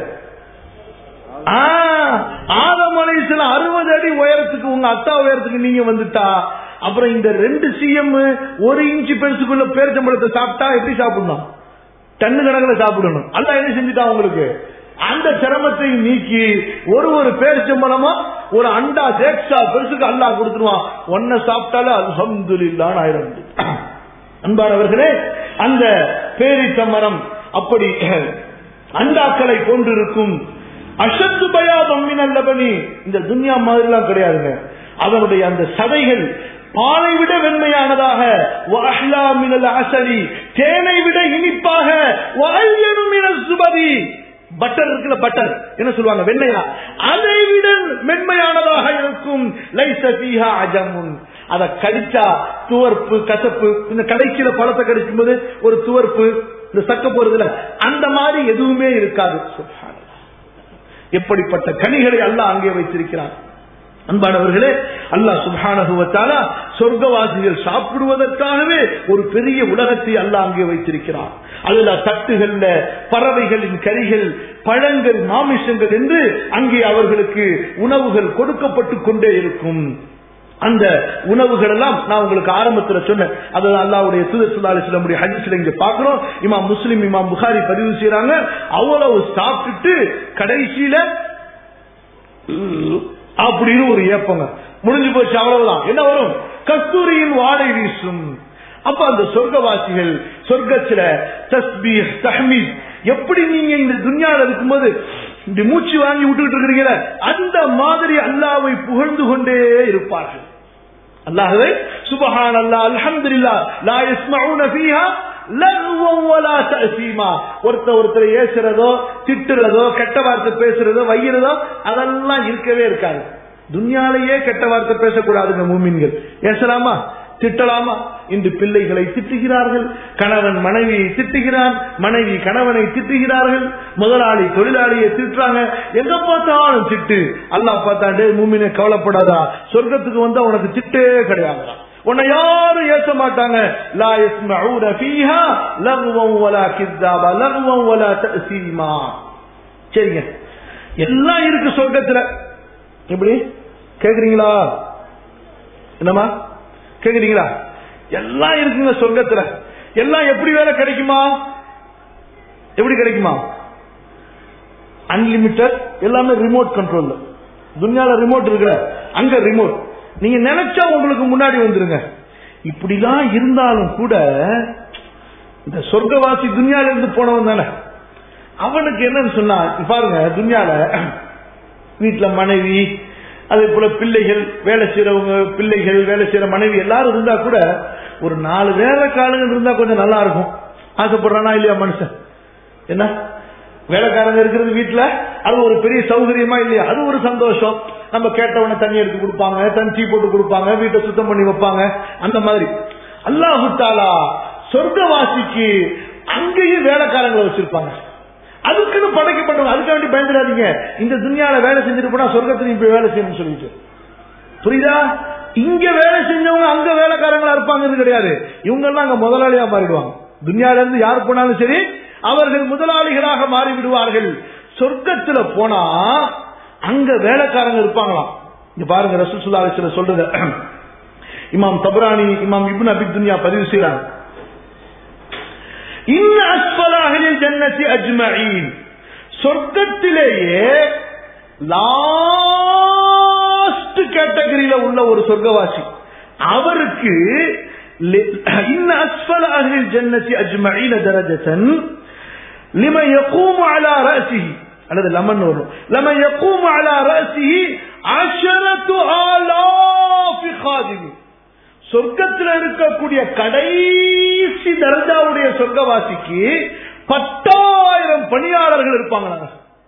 ஆ, ஆதம் அலைஹிஸ்ஸலாம் அறுபது அடி உயரத்துக்கு உங்க அத்தா உயரத்துக்கு நீங்க வந்துட்டா அப்புறம் இந்த ரெண்டு சிஎம் ஒரு இன்ச்சு பெருசுக்குள்ள பேரிச்சம்பழத்தை சாப்பிட்டா எப்படி சாப்பிடணும் டன்னு கணக்கில் சாப்பிடணும் அல்லாஹ் என்ன செஞ்சுட்டான் உங்களுக்கு அந்த சிரமத்தை நீக்கி ஒரு ஒரு பேரிச்சம்பழமா ஒரு அண்டா தேக்ஷா பெருசுக்கு அல்லாஹ் கொடுத்துருவான் ஒன்ன சாப்பிட்டாலே அல்ஹம்துலில்லான்னு ஆயிரம் அன்பானவர்களே அந்த பேரித்த மரம் அப்படி அண்டாக்களை போன்றிருக்கும் அஷத்து பயாதம் மினல்லபனி இந்த துன்யா மாதிரிலாம் கிடையாதுங்க அதனுடைய அந்த சதைகள் பாலை விட வெண்மையானதாக வஅஹ்லா மினல் அசலி தேனை விட இனிப்பாக வஅல்யனு மினல் சுபதி பட்டர் இருக்குல்ல பட்டர் என்ன சொல்லுவாங்க வெண்மையா அதை விட மென்மையானதாக இருக்கும் லைச ஃபீஹா அஜமுன் அதை கடிச்சா துவர்ப்பு கசப்பு இந்த கடைசியில பழத்தை கடிக்கும் போது ஒரு துவர்ப்பு இந்த சக்க போறதுல அந்த மாதிரி எதுவுமே இருக்காது சுப்ஹானல்லாஹ். எப்படிப்பட்ட கனிகளை அல்லாஹ் அங்கே வைத்திருக்கிறான் அன்பானவர்களே அல்லாஹ் சுப்ஹானஹு வ தஆலா சொர்க்கவாசிகள் சாப்பிடுவதற்காகவே ஒரு பெரிய உலகத்தை அல்லாஹ் அங்கே வைத்திருக்கிறான் அதுல தட்டுகள்ல பறவைகளின் கறிகள் பழங்கள் மாமிசங்கள் என்று அங்கே அவர்களுக்கு உணவுகள் கொடுக்கப்பட்டு கொண்டே இருக்கும் அந்த உணவுகள் எல்லாம் நான் உங்களுக்கு ஆரம்பத்துல சொன்னேன் அது அல்லாவுடைய தூதர் சுல்லா அலிஸ்லமுடைய ஹதீஸ்ல இங்க பாக்குறோம் இமாம் முஸ்லிம் இமாம் புகாரி பதிவு செய்யறாங்க அவ்வளவு சாப்பிட்டுட்டு கடைசியில அப்படின்னு ஒரு ஏப்பங்க முடிஞ்சு போச்சு அவ்வளவுதான் என்ன வரும் கஸ்தூரியின் வாடை வீசும் அப்ப அந்த சொர்க்கவாசிகள் சொர்க்கத்துல தஸ்பீஹ் தஹ்மீத் எப்படி நீங்க இந்த துன்யால இருக்கும்போது இந்த மூச்சு வாங்கி விட்டுக்கிட்டு இருக்கிறீங்களே அந்த மாதிரி அல்லாவை புகழ்ந்து கொண்டே இருப்பார்கள் அல்லாஹ்வை சுபஹான் அல்லாஹ் அல்ஹம்துலில்லாஹ் லா யஸ்மஊன ஃபீஹா லஹ்வன் வலா தஅசீமா ஒருத்தர் ஒருத்தர் ஏசுறதோ திட்டுறதோ கெட்ட வார்த்தை பேசுறதோ வையிறதோ அதெல்லாம் இருக்கவே இருக்காது துன்யாலேயே கெட்ட வார்த்தை பேசக்கூடாதுங்க மூமின்கள் ஏசலாமா திட்டலாமா இன்று பிள்ளைகளை திட்டுகிறார்கள் கணவன் மனைவியை திட்டுகிறான் மனைவி கணவனை திட்டுகிறார்கள் முதலாளி தொழிலாளியை திட்டுறாங்க எங்க பார்த்தாலும் திட்டு அல்லாஹ் பார்த்தாண்டே மூமினை கவலைப்படாதா சொர்க்கத்துக்கு வந்தா உனக்கு திட்டே கிடையாதுடா உன்னை யாரும் ஏற்ற மாட்டாங்க லா யஸ்மஊன ஃபீஹா லக்வன் வலா கிஸ்ஸாபா லக்வன் வலா தஅசீமா சரிங்க எல்லாம் இருக்கு சொர்க்கத்துல எப்படி கேக்குறீங்களா என்னமா கேக்குறீங்களா எல்லாம் இருக்குங்க சொர்க்கத்துல எல்லாம் எப்படி வேலை கிடைக்குமா எப்படி கிடைக்குமா அன்லிமிட்டட் எல்லாமே ரிமோட் கண்ட்ரோல் துன்யால ரிமோட் இருக்குல்ல அங்க ரிமோட் நீங்க நினைச்சா உங்களுக்கு முன்னாடி வந்துருங்க இப்படிலாம் இருந்தாலும் கூட இந்த சொர்க்கவாசி துன்யால இருந்து போனவன் தானே அவனுக்கு என்னன்னு சொன்னா பாருங்க துன்யால வீட்டுல மனைவி அதே போல பிள்ளைகள் வேலை செய்யறவங்க பிள்ளைகள் வேலை செய்யற மனைவி எல்லாரும் இருந்தா கூட ஒரு நாலு வேலைக்காரங்க இருந்தா கொஞ்சம் நல்லா இருக்கும் ஆசைப்படுறானா இல்லையா மனுஷன் என்ன வேலைக்காரங்க இருக்கிறது வீட்டுல அது ஒரு பெரிய சௌகரியமா இல்லையா அது ஒரு சந்தோஷம் நம்ம கேட்டவன தண்ணி எடுத்து கொடுப்பாங்க தண்ணி டீ போட்டு கொடுப்பாங்க வீட்டை சுத்தம் பண்ணி வைப்பாங்க அந்த மாதிரி அல்லாஹு தாலா சொர்க்கவாசிக்கு அங்கேயும் வேலைக்காரங்களை வச்சிருப்பாங்க அதுக்குன்னு படைக்கப்பட்டவங்க அதுக்காக வேண்டி பயந்துடாதீங்க இந்த துணியால வேலை செஞ்சுட்டு போனா சொர்க்கத்துல இப்ப வேலை செய்யணும்னு சொல்லிட்டு புரியுதா இங்க வேலை செஞ்சவங்க அங்க வேலைக்காரங்களா இருப்பாங்கன்னு கிடையாது இவங்க எல்லாம் அங்க முதலாளியா மாறிடுவாங்க துனியால இருந்து யார் போனாலும் சரி அவர்கள் முதலாளிகளாக மாறி விடுவார்கள் சொர்க்கத்துல போனா அங்க வேலைக்காரங்க இருப்பாங்களாம் இங்க பாருங்க ரசூல் சுல்லா அலிஸ்ல சொல்றது இமாம் தபரானி இமாம் இப்னு அபி துன்யா பதிவு செய்யறாங்க இன்ன அஸ்பலாஹில் ஜன்னதி அஜ்மஈன் சொர்க்கத்திலேயே லாஸ்ட் கேட்டகரியில உள்ள ஒரு சொர்க்கவாசி அவருக்கு இன்ன அஸ்பல அஹ்லில் ஜன்னதி அஜ்மஈன தரஜத்தன் லிம யகூமு அலா ரஅசிஹி அல்லது லமன் வரும் லம யகூமு அலா ரஅசிஹி அஷரத்து ஆலாஃபி காதிமி சொர்க்கத்தில் இருக்கக்கூடிய கடைசி தர்ஜாவுடைய சொர்க்கவாசிக்கு பத்தாயிரம் பணியாளர்கள் இருப்பாங்க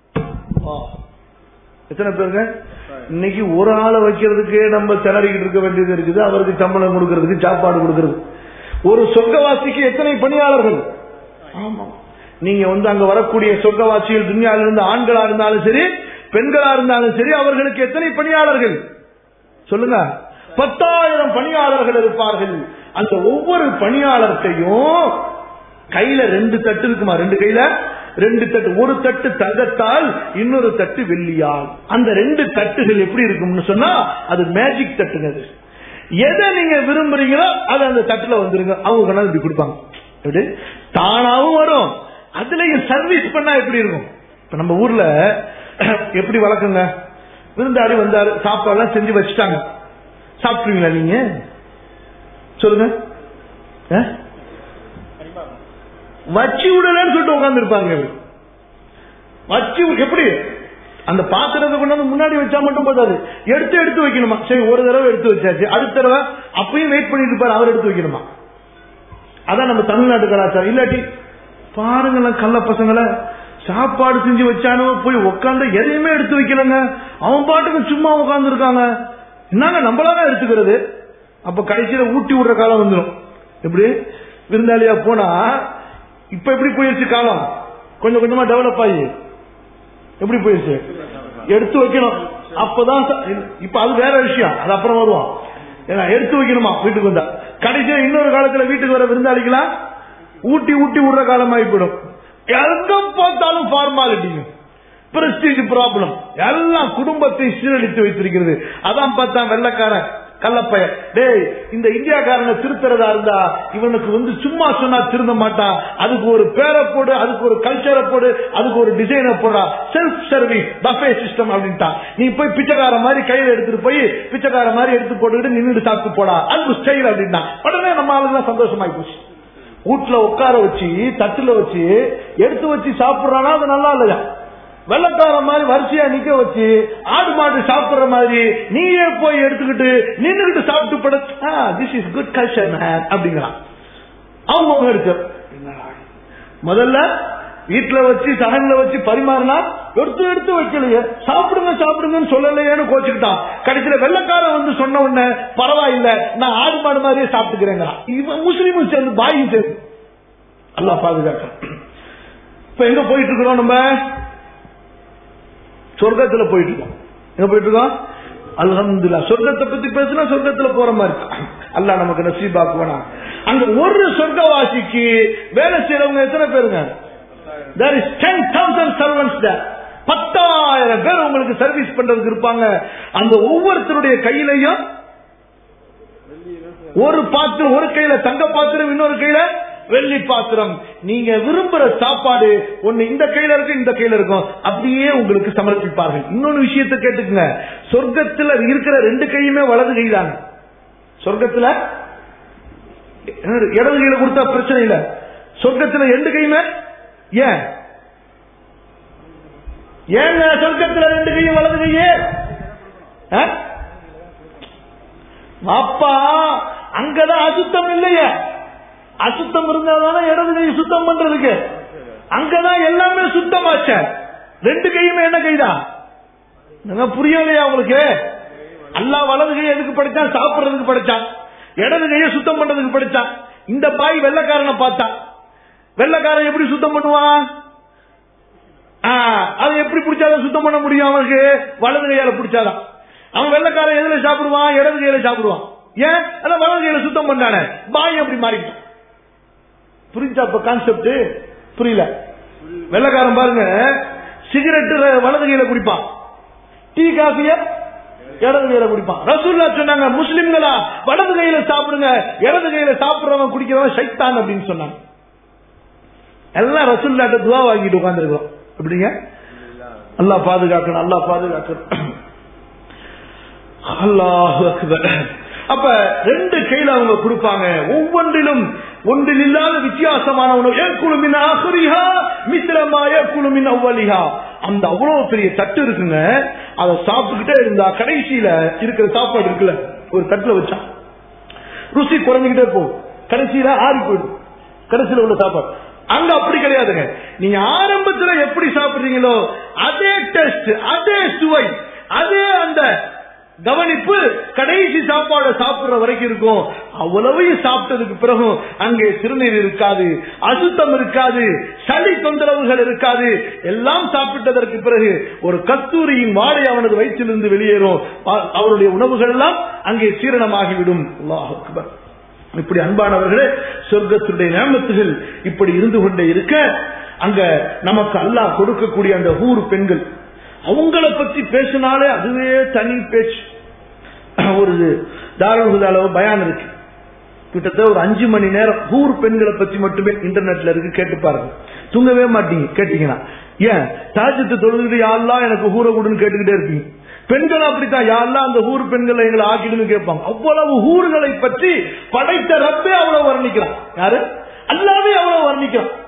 எத்தனை பேருங்க இன்னைக்கு ஒரு ஆளை வைக்கிறதுக்கு நம்ம திணறிக்கிட்டு இருக்க வேண்டியது இருக்குது அவருக்கு சம்பளம் கொடுக்கறதுக்கு சாப்பாடு கொடுக்கறது ஒரு சொர்க்கவாசிக்கு எத்தனை பணியாளர்கள் ஆமா நீங்க வந்து அங்க வரக்கூடிய சொர்க்கவாசிகள் துணியால இருந்து ஆண்களா இருந்தாலும் சரி பெண்களா இருந்தாலும் சரி அவர்களுக்கு எத்தனை பணியாளர்கள் சொல்லுங்க பத்தாயிரம் பணியாளர்கள் இருப்பார்கள் அந்த ஒவ்வொரு பணியாளர்கிட்டையும் கையில ரெண்டு தட்டு இருக்குமா ரெண்டு கையில ரெண்டு தட்டு ஒரு தட்டு தங்கத்தால் இன்னொரு தட்டு வெள்ளியால் அந்த ரெண்டு தட்டுகள் எப்படி இருக்கும்னு சொன்னா அது மேஜிக் தட்டுங்க அது எதை நீங்க விரும்புறீங்களோ அது அந்த தட்டுல வந்துருங்க அவங்க கொண்டாந்து இப்படி கொடுப்பாங்க எப்படி தானாவும் வரும் அதுலயும் சர்வீஸ் பண்ணா எப்படி இருக்கும் இப்ப நம்ம ஊர்ல எப்படி வளர்க்குங்க விருந்தாடி வந்தாரு சாப்பாடுலாம் செஞ்சு வச்சுட்டாங்க சாப்பிட்டுருவீங்களா நீங்க சொல்லுங்க வச்சு விடலன்னு சொல்லிட்டு உட்கார்ந்து இருப்பாங்க வச்சு எப்படி அந்த பாத்திரத்தை கொண்டு வந்து முன்னாடி வச்சா மட்டும் போதாது எடுத்து எடுத்து வைக்கணுமா சரி ஒரு தடவை எடுத்து வச்சாச்சு அடுத்த தடவை அப்பயும் வெயிட் பண்ணிட்டு இருப்பாரு அவர் எடுத்து வைக்கணுமா அதான் நம்ம தமிழ்நாட்டு கலாச்சாரம் இல்லாட்டி பாருங்களேன் கள்ள பசங்களை சாப்பாடு செஞ்சு வச்சானோ போய் உட்காந்து எதையுமே எடுத்து வைக்கலங்க அவன் பாட்டுக்கு சும்மா உட்கார்ந்து இருக்காங்க என்னங்க நம்மளாதான் எடுத்துக்கிறது அப்ப கடைசியில ஊட்டி விடுற காலம் வந்துடும் எப்படி விருந்தாளியா போனா இப்ப எப்படி போயிருச்சு காலம் கொஞ்சம் கொஞ்சமா டெவலப் ஆகி எப்படி போயிருச்சு எடுத்து வைக்கணும் அப்பதான் ச- இப்ப அது வேற விஷயம் அது அப்புறம் வருவோம் ஏன்னா எடுத்து வைக்கணுமா வீட்டுக்கு வந்தா கடைசியா இன்னொரு காலத்துல வீட்டுக்கு வர விருந்தாளிகளா ஊட்டி ஊட்டி விடுற காலம் ஆகிப்படும் எங்க பார்த்தாலும் ஃபார்மாலிட்டிங்க பிரஸ்டீஜ் ப்ராப்ளம் எல்லாம் குடும்பத்தை சீரழித்து வைத்திருக்கிறது அதான் பார்த்தா வெள்ளக்காரன் கள்ளப்பைய டேய் இந்த இந்தியாக்காரனை திருத்துறதா இருந்தா இவனுக்கு வந்து சும்மா சொன்னா திருந்த மாட்டான் அதுக்கு ஒரு பேரை போடு அதுக்கு ஒரு கல்ச்சரை போடு அதுக்கு ஒரு டிசைனை போடா செல்ஃப் சர்வீஸ் பஃபே சிஸ்டம் அப்படின்ட்டான் நீ போய் பிச்சைக்கார மாதிரி கையில எடுத்துட்டு போய் பிச்சைக்கார மாதிரி எடுத்து போட்டுக்கிட்டு நின்னுட்டு சாப்பிட்டு போடா அது ஸ்டைல் அப்படின்னா உடனே நம்ம ஆளுங்க சந்தோஷமாயி போச்சு வீட்டுல உட்கார வச்சு தட்டுல வச்சு எடுத்து வச்சு சாப்பிடுறானா அது நல்லா இல்லையா வெள்ளக்கார மாதிரி வரிசையா நிக்க வச்சு ஆடு மாடு சாப்பிடுற மாதிரி நீயே போய் எடுத்துக்கிட்டு நின்னுகிட்டு சாப்பிட்டு but this is good culture man அப்படிங்கிறான் அவங்க அவங்க எடுக்க முதல்ல வீட்டுல வச்சு சகன்ல வச்சு பரிமாறினா எடுத்து எடுத்து வைக்கலையே சாப்பிடுங்க சாப்பிடுங்கன்னு சொல்லலையேன்னு கோச்சுக்கிட்டான் கடைசியில வெள்ளக்காரன் வந்து சொன்ன உடனே பரவாயில்ல நான் ஆடு மாடு மாதிரியே சாப்பிட்டுக்கிறேங்க இவன் முஸ்லீமும் சேர்ந்து பாயும் சேர்ந்து அல்லாஹ் பாதுகாக்க இப்ப எங்க போயிட்டு இருக்கிறோம் நம்ம சொர்க்கத்துல போயிட்டு இருக்கோம் எங்க போயிட்டு இருக்கோம் அல்ஹம்துலில்லாஹ் சொர்க்கத்தை பத்தி பேசினா சொர்க்கத்துல போற மாதிரி இருக்கு. அல்லாஹ் நமக்கு நசீபாக்குவானா அங்க ஒரு சொர்க்கவாசிக்கு வேலை செய்யறவங்க எத்தனை பேருங்க there is 10000 servants there பத்தாயிரம் பேர் உங்களுக்கு சர்வீஸ் பண்றதுக்கு இருப்பாங்க அந்த ஒவ்வொருத்தருடைய கையிலையும் ஒரு பாத்திரம் ஒரு கையில தங்க பாத்திரம் இன்னொரு கையில வெள்ளி பாத்திரம் நீங்க விரும்புற சாப்பாடு ஒண்ணு இந்த கையில இருக்கும் இந்த கையில இருக்கும் அப்படியே உங்களுக்கு சமர்ப்பிப்பார்கள் இன்னொன்னு விஷயத்தை கேட்டுக்குங்க சொர்க்கத்துல இருக்கிற ரெண்டு கையுமே வலது கைதாங்க சொர்க்கத்துல இடது கையில கொடுத்தா பிரச்சனை இல்ல சொர்க்கத்துல ரெண்டு கையுமே ஏன் ஏங்க சொர்க்கத்துல ரெண்டு கையும் வலது கையே ஆ? அப்பா அங்கதான் அசுத்தம் இல்லையே அசுத்தம் இருந்தாதானே இடது கை சுத்தம் பண்றதுக்கு அங்கதான் எல்லாமே சுத்தமாச்ச ரெண்டு கையுமே என்ன கைதான் நீங்க புரியலையா உங்களுக்கு அல்லாஹ் வலது கை எதுக்கு படிச்சான் சாப்பிடுறதுக்கு படிச்சான் இடது கையை சுத்தம் பண்றதுக்கு படிச்சான் இந்த பாய் வெள்ளக்காரனை பார்த்தான் வெள்ளக்காரன் எப்படி சுத்தம் பண்ணுவான் ஆ, அதை எப்படி பிடிச்சாலும் சுத்தம் பண்ண முடியும் அவனுக்கு வலது கையால பிடிச்சாதான் அவன் வெள்ளக்காரன் எதுல சாப்பிடுவான் இடது கையில சாப்பிடுவான் ஏன் அதான் வலது கையில சுத்தம் பண்ணானே பாய் அப்படி மாறிட்டான் புரிஞ்சா இப்ப கான்செப்ட் புரியல வெள்ளக்காரன் பாருங்க சிகரெட் வலது கையில குடிப்பான் டீ காஃபிய இடது கையில குடிப்பான் ரசூல்லா சொன்னாங்க முஸ்லிம்களா வலது கையில சாப்பிடுங்க இடது கையில சாப்பிடுறவன் குடிக்கிறவன் சைத்தான் அப்படின்னு சொன்னாங்க எல்லாம் ரசூல்லாட்ட துவா வாங்கிட்டு உட்காந்துருக்கோம் எப்படிங்க அல்லாஹ் பாதுகாக்கணும் அல்லாஹ் பாதுகாக்கணும் அல்லாஹ் அக்பர். அப்ப ரெண்டு கையில அவங்க கொடுப்பாங்க ஒவ்வொன்றிலும் ஒன்றில் இல்லாத வித்தியாசமான உணவு ஏற்குழுமின் ஆசுரிஹா மித்திரமா ஏற்குழுமின் அவ்வளிஹா அந்த அவ்வளவு பெரிய தட்டு இருக்குங்க அதை சாப்பிட்டுக்கிட்டே இருந்தா கடைசியில இருக்கிற சாப்பாடு இருக்குல்ல ஒரு தட்டுல வச்சா ருசி குறைஞ்சுக்கிட்டே போகும் கடைசியில ஆறி போயிடும் கடைசியில உள்ள சாப்பாடு அங்க அப்படி கிடையாதுங்க நீங்க ஆரம்பத்துல எப்படி சாப்பிடுறீங்களோ அதே டெஸ்ட் அதே சுவை அதே அந்த கவனிப்பு கடைசி சாப்பாடு சாப்பிடுற வரைக்கும் இருக்கும் அவ்வளவையும் சாப்பிட்டதுக்கு பிறகு அங்கே சிறுநீர் இருக்காது அசுத்தம் இருக்காது சளி தொந்தரவுகள் இருக்காது எல்லாம் சாப்பிட்டதற்கு பிறகு ஒரு கஸ்தூரியின் வாடை அவனது வயிற்றிலிருந்து வெளியேறும் அ- அவருடைய உணவுகள் எல்லாம் அங்கே சீரணமாகிவிடும் அல்லாஹ் அக்பர் இப்படி அன்பானவர்களே சொர்க்கத்துடைய நியமத்துகள் இப்படி இருந்து கொண்டே இருக்க அங்க நமக்கு அல்லாஹ் கொடுக்கக்கூடிய அந்த ஊர் பெண்கள் அவங்கள பத்தி பேசினாலே அதுவே தனி பேச்சு ஒரு தாராள பயான் இருக்கு கிட்டத்தட்ட ஒரு அஞ்சு மணி நேரம் ஊர் பெண்களை பத்தி மட்டுமே இன்டர்நெட்ல இருக்கு கேட்டு பாருங்க தூங்கவே மாட்டீங்க கேட்டீங்கன்னா ஏன் தாஜத்து தொழுதுட்டு யாரெல்லாம் எனக்கு ஊரை கொடுன்னு கேட்டுக்கிட்டே இருப்பீங்க பெண்கள் அப்படித்தான் யாரெல்லாம் அந்த ஊர் பெண்களை எங்களை ஆக்கிடுன்னு கேட்பாங்க அவ்வளவு ஊர்களை பற்றி படைத்த ரப்பே அவ்வளவு வர்ணிக்கிறான் யாரு அல்லாவே அவ்வளவு வர்ணிக்கிறான்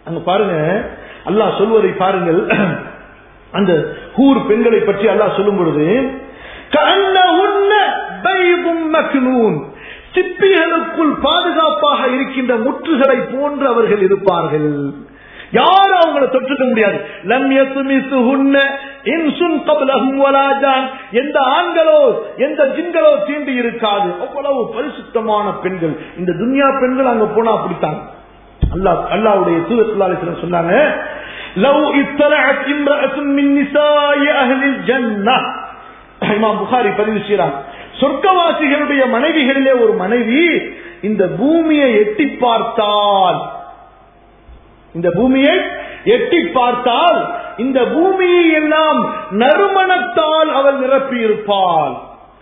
அங்க பாருங்க அல்லாஹ் சொல்வதை பாருங்கள் அந்த ஹூர் பெண்களை பற்றி அல்லாஹ் சொல்லும் பொழுது கஅன்னஹுன்ன பைதும் மக்னூன் சிப்பிகளுக்குள் பாதுகாப்பாக இருக்கின்ற முற்றுகளை போன்று அவர்கள் இருப்பார்கள் யாரும் அவங்களை தொற்றுக்க முடியாது லம் யத்மிசுஹுன்ன இன்சுன் கப்லஹும் வலா ஜான் எந்த ஆண்களோ எந்த ஜின்களோ தீண்டி இருக்காது அவ்வளவு பரிசுத்தமான பெண்கள் இந்த துன்யா பெண்கள் அங்க போனா அப்படித்தான் அல்லாஹ் அல்லாஹ்வுடைய தூதர் ஸல்லல்லாஹு அலைஹி வஸல்லம் சொன்னாங்க லவ் இத்தலஅத் இம்ரஅத்துன் மின் நிசாஇ அஹ்லில் ஜன்னah இமாம் புகாரி பதிவு செய்கிறார் சொர்க்கவாசிகளுடைய மனைவிகளிலே ஒரு மனைவி இந்த பூமியை எட்டி பார்த்தால் இந்த பூமியை எட்டி பார்த்தால் இந்த பூமியை எல்லாம் நறுமணத்தால் அவள் நிரப்பி இருப்பாள்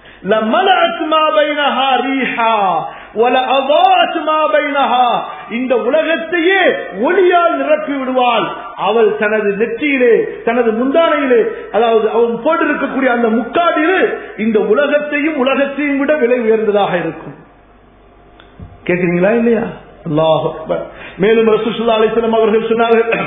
இந்த உலகத்தையே ஒளியால் நிரப்பி விடுவாள் அவள் தனது நெற்றியிலே தனது முந்தானையிலே அதாவது அவள் போட்டிருக்கக்கூடிய அந்த முக்காடிலே இந்த உலகத்தையும் உலகத்தையும் விட விலை உயர்ந்ததாக இருக்கும் கேட்கிறீங்களா இல்லையா அல்லாஹ் அக்பர். மேலும் ரசூலுல்லாஹி அலைஹி வஸல்லம் அவர்கள் சொன்னார்கள்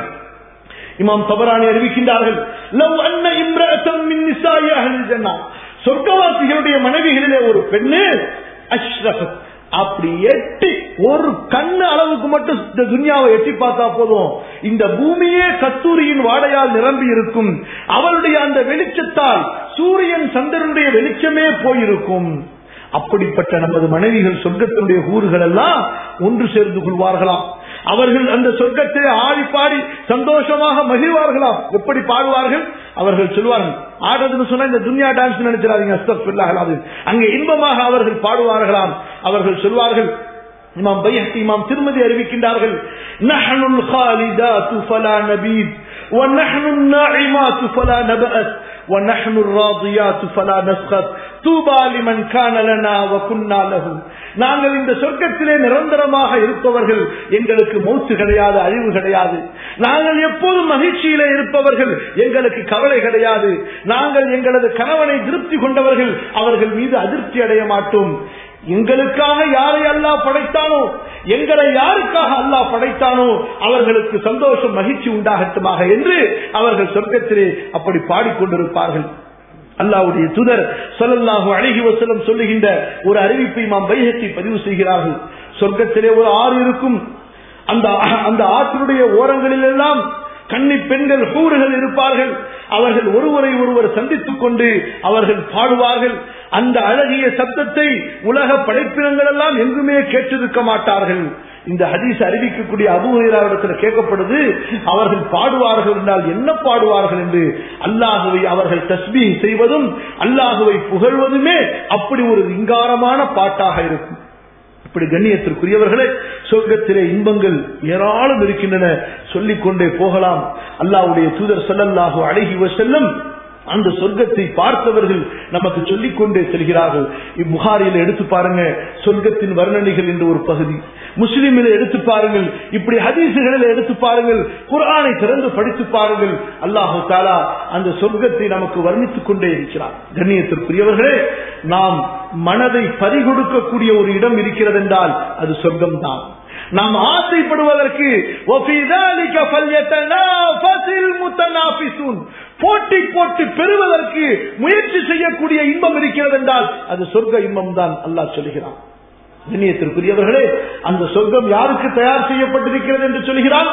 இமாம் தபரானி அறிவிக்கின்றார்கள் லவ் அன்ன இம்ரஅத்தம் மின் நிசாஇ அஹ்லில் ஜன்னah சொர்க்கவாசிகளுடைய மனைவிகளிலே ஒரு பெண்ணு அஷ்ரஃபத் அப்படி எட்டி ஒரு கண்ணு அளவுக்கு மட்டும் இந்த துன்யாவை எட்டி பார்த்தா போதும் இந்த பூமியே கத்தூரியின் வாடையால் நிரம்பி இருக்கும் அவளுடைய அந்த வெளிச்சத்தால் சூரியன் சந்திரனுடைய வெளிச்சமே போயிருக்கும் அப்படிப்பட்ட நமது மனைவிகள் சொர்க்கத்தினுடைய ஊர்கள் எல்லாம் ஒன்று சேர்ந்து கொள்வார்களாம் அவர்கள் அந்த சொர்க்கத்தை ஆடி பாடி சந்தோஷமாக மகிழ்வார்களாம் எப்படி பாடுவார்கள் அவர்கள் சொல்வார்கள் ஆடுறதுன்னு சொன்னா இந்த துன்யா டான்ஸ் நினைச்சிடாதீங்க அஸ்தபில்லாஹ் அது அங்கே இன்பமாக அவர்கள் பாடுவார்களாம் அவர்கள் சொல்வார்கள் இமாம் பைஹத்தி இமாம் திருமதி அறிவிக்கின்றார்கள் நஹனுல் காலிதாத்து ஃபலா நபீத் ونحن الناعمات فلا نبأس ونحن الراضيات فلا نسخط طوبى لمن كان لنا وكنا له நாங்கள் இந்த சொர்க்கத்திலே நிரந்தரமாக இருப்பவர்கள் எங்களுக்கு மௌத்து கிடையாது அழிவு கிடையாது நாங்கள் எப்போதும் மகிழ்ச்சியிலே இருப்பவர்கள் எங்களுக்கு கவலை கிடையாது நாங்கள் எங்களது கணவனை திருப்தி கொண்டவர்கள் அவர்கள் மீது அதிருப்தி அடைய மாட்டோம் எங்களுக்காக யாரை அல்லாஹ் படைத்தானோ எங்களை யாருக்காக அல்லாஹ் படைத்தானோ அவர்களுக்கு சந்தோஷம் மகிழ்ச்சி உண்டாகட்டுமாக என்று அவர்கள் சொர்க்கத்திலே அப்படி பாடிக்கொண்டிருப்பார்கள் அல்லாவுடைய துதர் சொல்லல்லாஹு அழகி வசலம் சொல்லுகின்ற ஒரு அறிவிப்பை மாம் பைகத்தை பதிவு செய்கிறார்கள் சொர்க்கத்திலே ஒரு ஆறு இருக்கும் அந்த அந்த ஆற்றினுடைய ஓரங்களில் எல்லாம் கன்னி பெண்கள் கூறுகள் இருப்பார்கள் அவர்கள் ஒருவரை ஒருவர் சந்தித்துக் கொண்டு அவர்கள் பாடுவார்கள் அந்த அழகிய சத்தத்தை உலக படைப்பினங்கள் எல்லாம் எங்குமே கேட்டிருக்க மாட்டார்கள் இந்த ஹதீஸ் அறிவிக்கக்கூடிய அபுஹராவிடத்தில் கேட்கப்படுது அவர்கள் பாடுவார்கள் என்றால் என்ன பாடுவார்கள் என்று அல்லாஹுவை அவர்கள் தஸ்மீ செய்வதும் அல்லாஹுவை புகழ்வதுமே அப்படி ஒரு விங்காரமான பாட்டாக இருக்கும் இப்படி கண்ணியத்திற்குரியவர்களே சொர்க்கத்திலே இன்பங்கள் ஏராளம் இருக்கின்றன சொல்லிக்கொண்டே போகலாம் அல்லாவுடைய தூதர் செல்லல்லாஹு அழகி செல்லும் அந்த சொர்க்கத்தை பார்த்தவர்கள் நமக்கு சொல்லிக் கொண்டே செல்கிறார்கள் இப்புகாரியில் எடுத்து பாருங்க சொர்க்கத்தின் வர்ணனைகள் என்ற ஒரு பகுதி முஸ்லிமில் எடுத்து பாருங்கள் இப்படி ஹதீசுகளில் எடுத்து பாருங்கள் குரானை திறந்து படித்து பாருங்கள் அல்லாஹு தாலா அந்த சொர்க்கத்தை நமக்கு வர்ணித்துக் கொண்டே இருக்கிறார் கண்ணியத்திற்குரியவர்களே நாம் மனதை பறிகொடுக்கக்கூடிய ஒரு இடம் இருக்கிறது என்றால் அது சொர்க்கம் தான் நாம் ஆசைப்படுவதற்கு போட்டி போட்டு பெறுவதற்கு முயற்சி செய்யக்கூடிய இன்பம் இருக்கிறது என்றால் அது சொர்க்க இன்பம் தான் அல்லாஹ் சொல்கிறான் கண்ணியத்திற்குரியவர்களே அந்த சொர்க்கம் யாருக்கு தயார் செய்யப்பட்டிருக்கிறது என்று சொல்கிறான்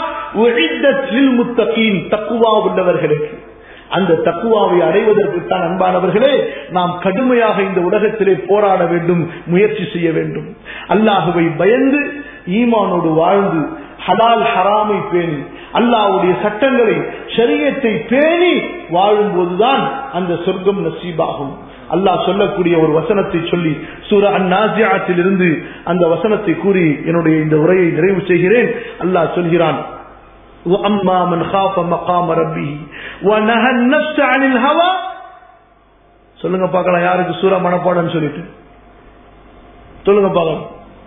தக்குவா உள்ளவர்களுக்கு அந்த தக்குவாவை அடைவதற்கு தான் அன்பானவர்களே நாம் கடுமையாக இந்த உலகத்திலே போராட வேண்டும் முயற்சி செய்ய வேண்டும் அல்லாஹுவை பயந்து ஈமானோடு வாழ்ந்து ஹலால் ஹராமை பேணி அல்லாவுடைய சட்டங்களை சரியத்தை பேணி வாழும் போதுதான் அந்த சொர்க்கம் நசீபாகும் அல்லாஹ் சொல்லக்கூடிய ஒரு வசனத்தை சொல்லி சூர அந்நாசியாத்தில் இருந்து அந்த வசனத்தை கூறி என்னுடைய இந்த உரையை நிறைவு செய்கிறேன் அல்லாஹ் சொல்கிறான் وأما من خاف مقام ربه ونهى النفس عن الهوى சொல்லுங்க பார்க்கலாம் யாருக்கு சூரா மனப்பாடம்னு சொல்லிட்டு சொல்லுங்க பார்க்கலாம்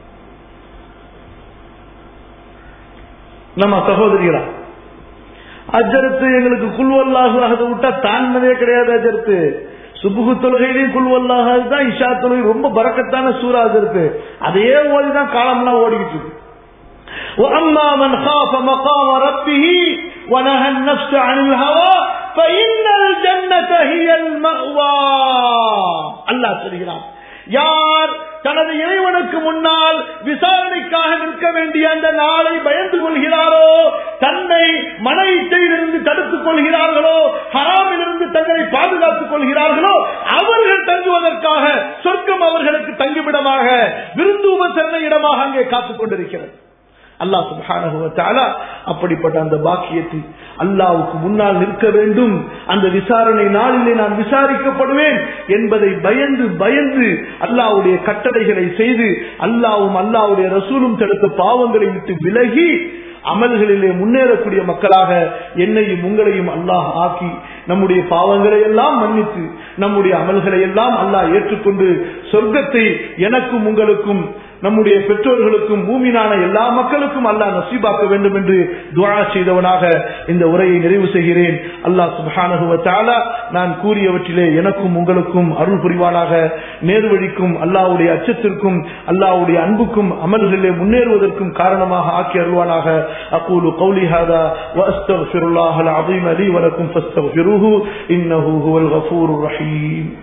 நம்ம சகோதரிகளா அஜரத்து எங்களுக்கு குல்வல்லாஹு அதை விட்டா தாண்டதே கிடையாது அஜரத்து சுபுகு தொழுகையிலையும் குல்வல்லாஹ் தான் இஷா தொழுகை ரொம்ப பறக்கத்தான சூறா அஜரத்து அதே ஓதிதான் காலம்லாம் ஓடிக்கிட்டு இருக்கு وأما من خاف مقام ربه ونهى النفس عن الهوى فإن الجنة هي المأوى الله சொல்கிறார் யார் தனது இறைவனுக்கு முன்னால் விசாரணைக்காக நிற்க வேண்டிய அந்த நாளை பயந்து கொள்கிறாரோ தன்னை மன இச்சையிலிருந்து தடுத்துக் கொள்கிறார்களோ ஹராமிலிருந்து தங்களை பாதுகாத்துக் கொள்கிறார்களோ அவர்கள் தங்குவதற்காக சொர்க்கம் அவர்களுக்கு தங்குமிடமாக விருந்து உபசரண இடமாக அங்கே காத்துக் கொண்டிருக்கிறது அல்லாஹ் சுபான அப்படிப்பட்ட அந்த பாக்கியத்தை அல்லாவுக்கு முன்னால் நிற்க வேண்டும் அந்த விசாரணை நாளிலே நான் விசாரிக்கப்படுவேன் என்பதை பயந்து பயந்து அல்லாவுடைய கட்டளைகளை செய்து அல்லாவும் அல்லாவுடைய ரசூலும் தடுத்த பாவங்களை விட்டு விலகி அமல்களிலே முன்னேறக்கூடிய மக்களாக என்னையும் உங்களையும் அல்லாஹ் ஆக்கி நம்முடைய பாவங்களை எல்லாம் மன்னித்து நம்முடைய அமல்களை எல்லாம் அல்லாஹ் ஏற்றுக்கொண்டு சொர்க்கத்தை எனக்கும் உங்களுக்கும் நம்முடைய பெற்றோர்களுக்கும் பூமினான எல்லா மக்களுக்கும் அல்லாஹ் நசீபாக்க வேண்டும் என்று துவா செய்தவனாக இந்த உரையை நிறைவு செய்கிறேன் அல்லாஹ் சுபானகுவத்தாலா நான் கூறியவற்றிலே எனக்கும் உங்களுக்கும் அருள் புரிவானாக நேர்வழிக்கும் அல்லாவுடைய அச்சத்திற்கும் அல்லாவுடைய அன்புக்கும் அமல்களிலே முன்னேறுவதற்கும் காரணமாக ஆக்கி அருள்வானாக அக்கூலு கௌலி ஹாதா வஸ்தக்ஃபிருல்லாஹல் அஸீம் லீ வலக்கும் ஃபஸ்தக்ஃபிருஹு இன்னஹு ஹுவல் கஃபூருர் ரஹீம்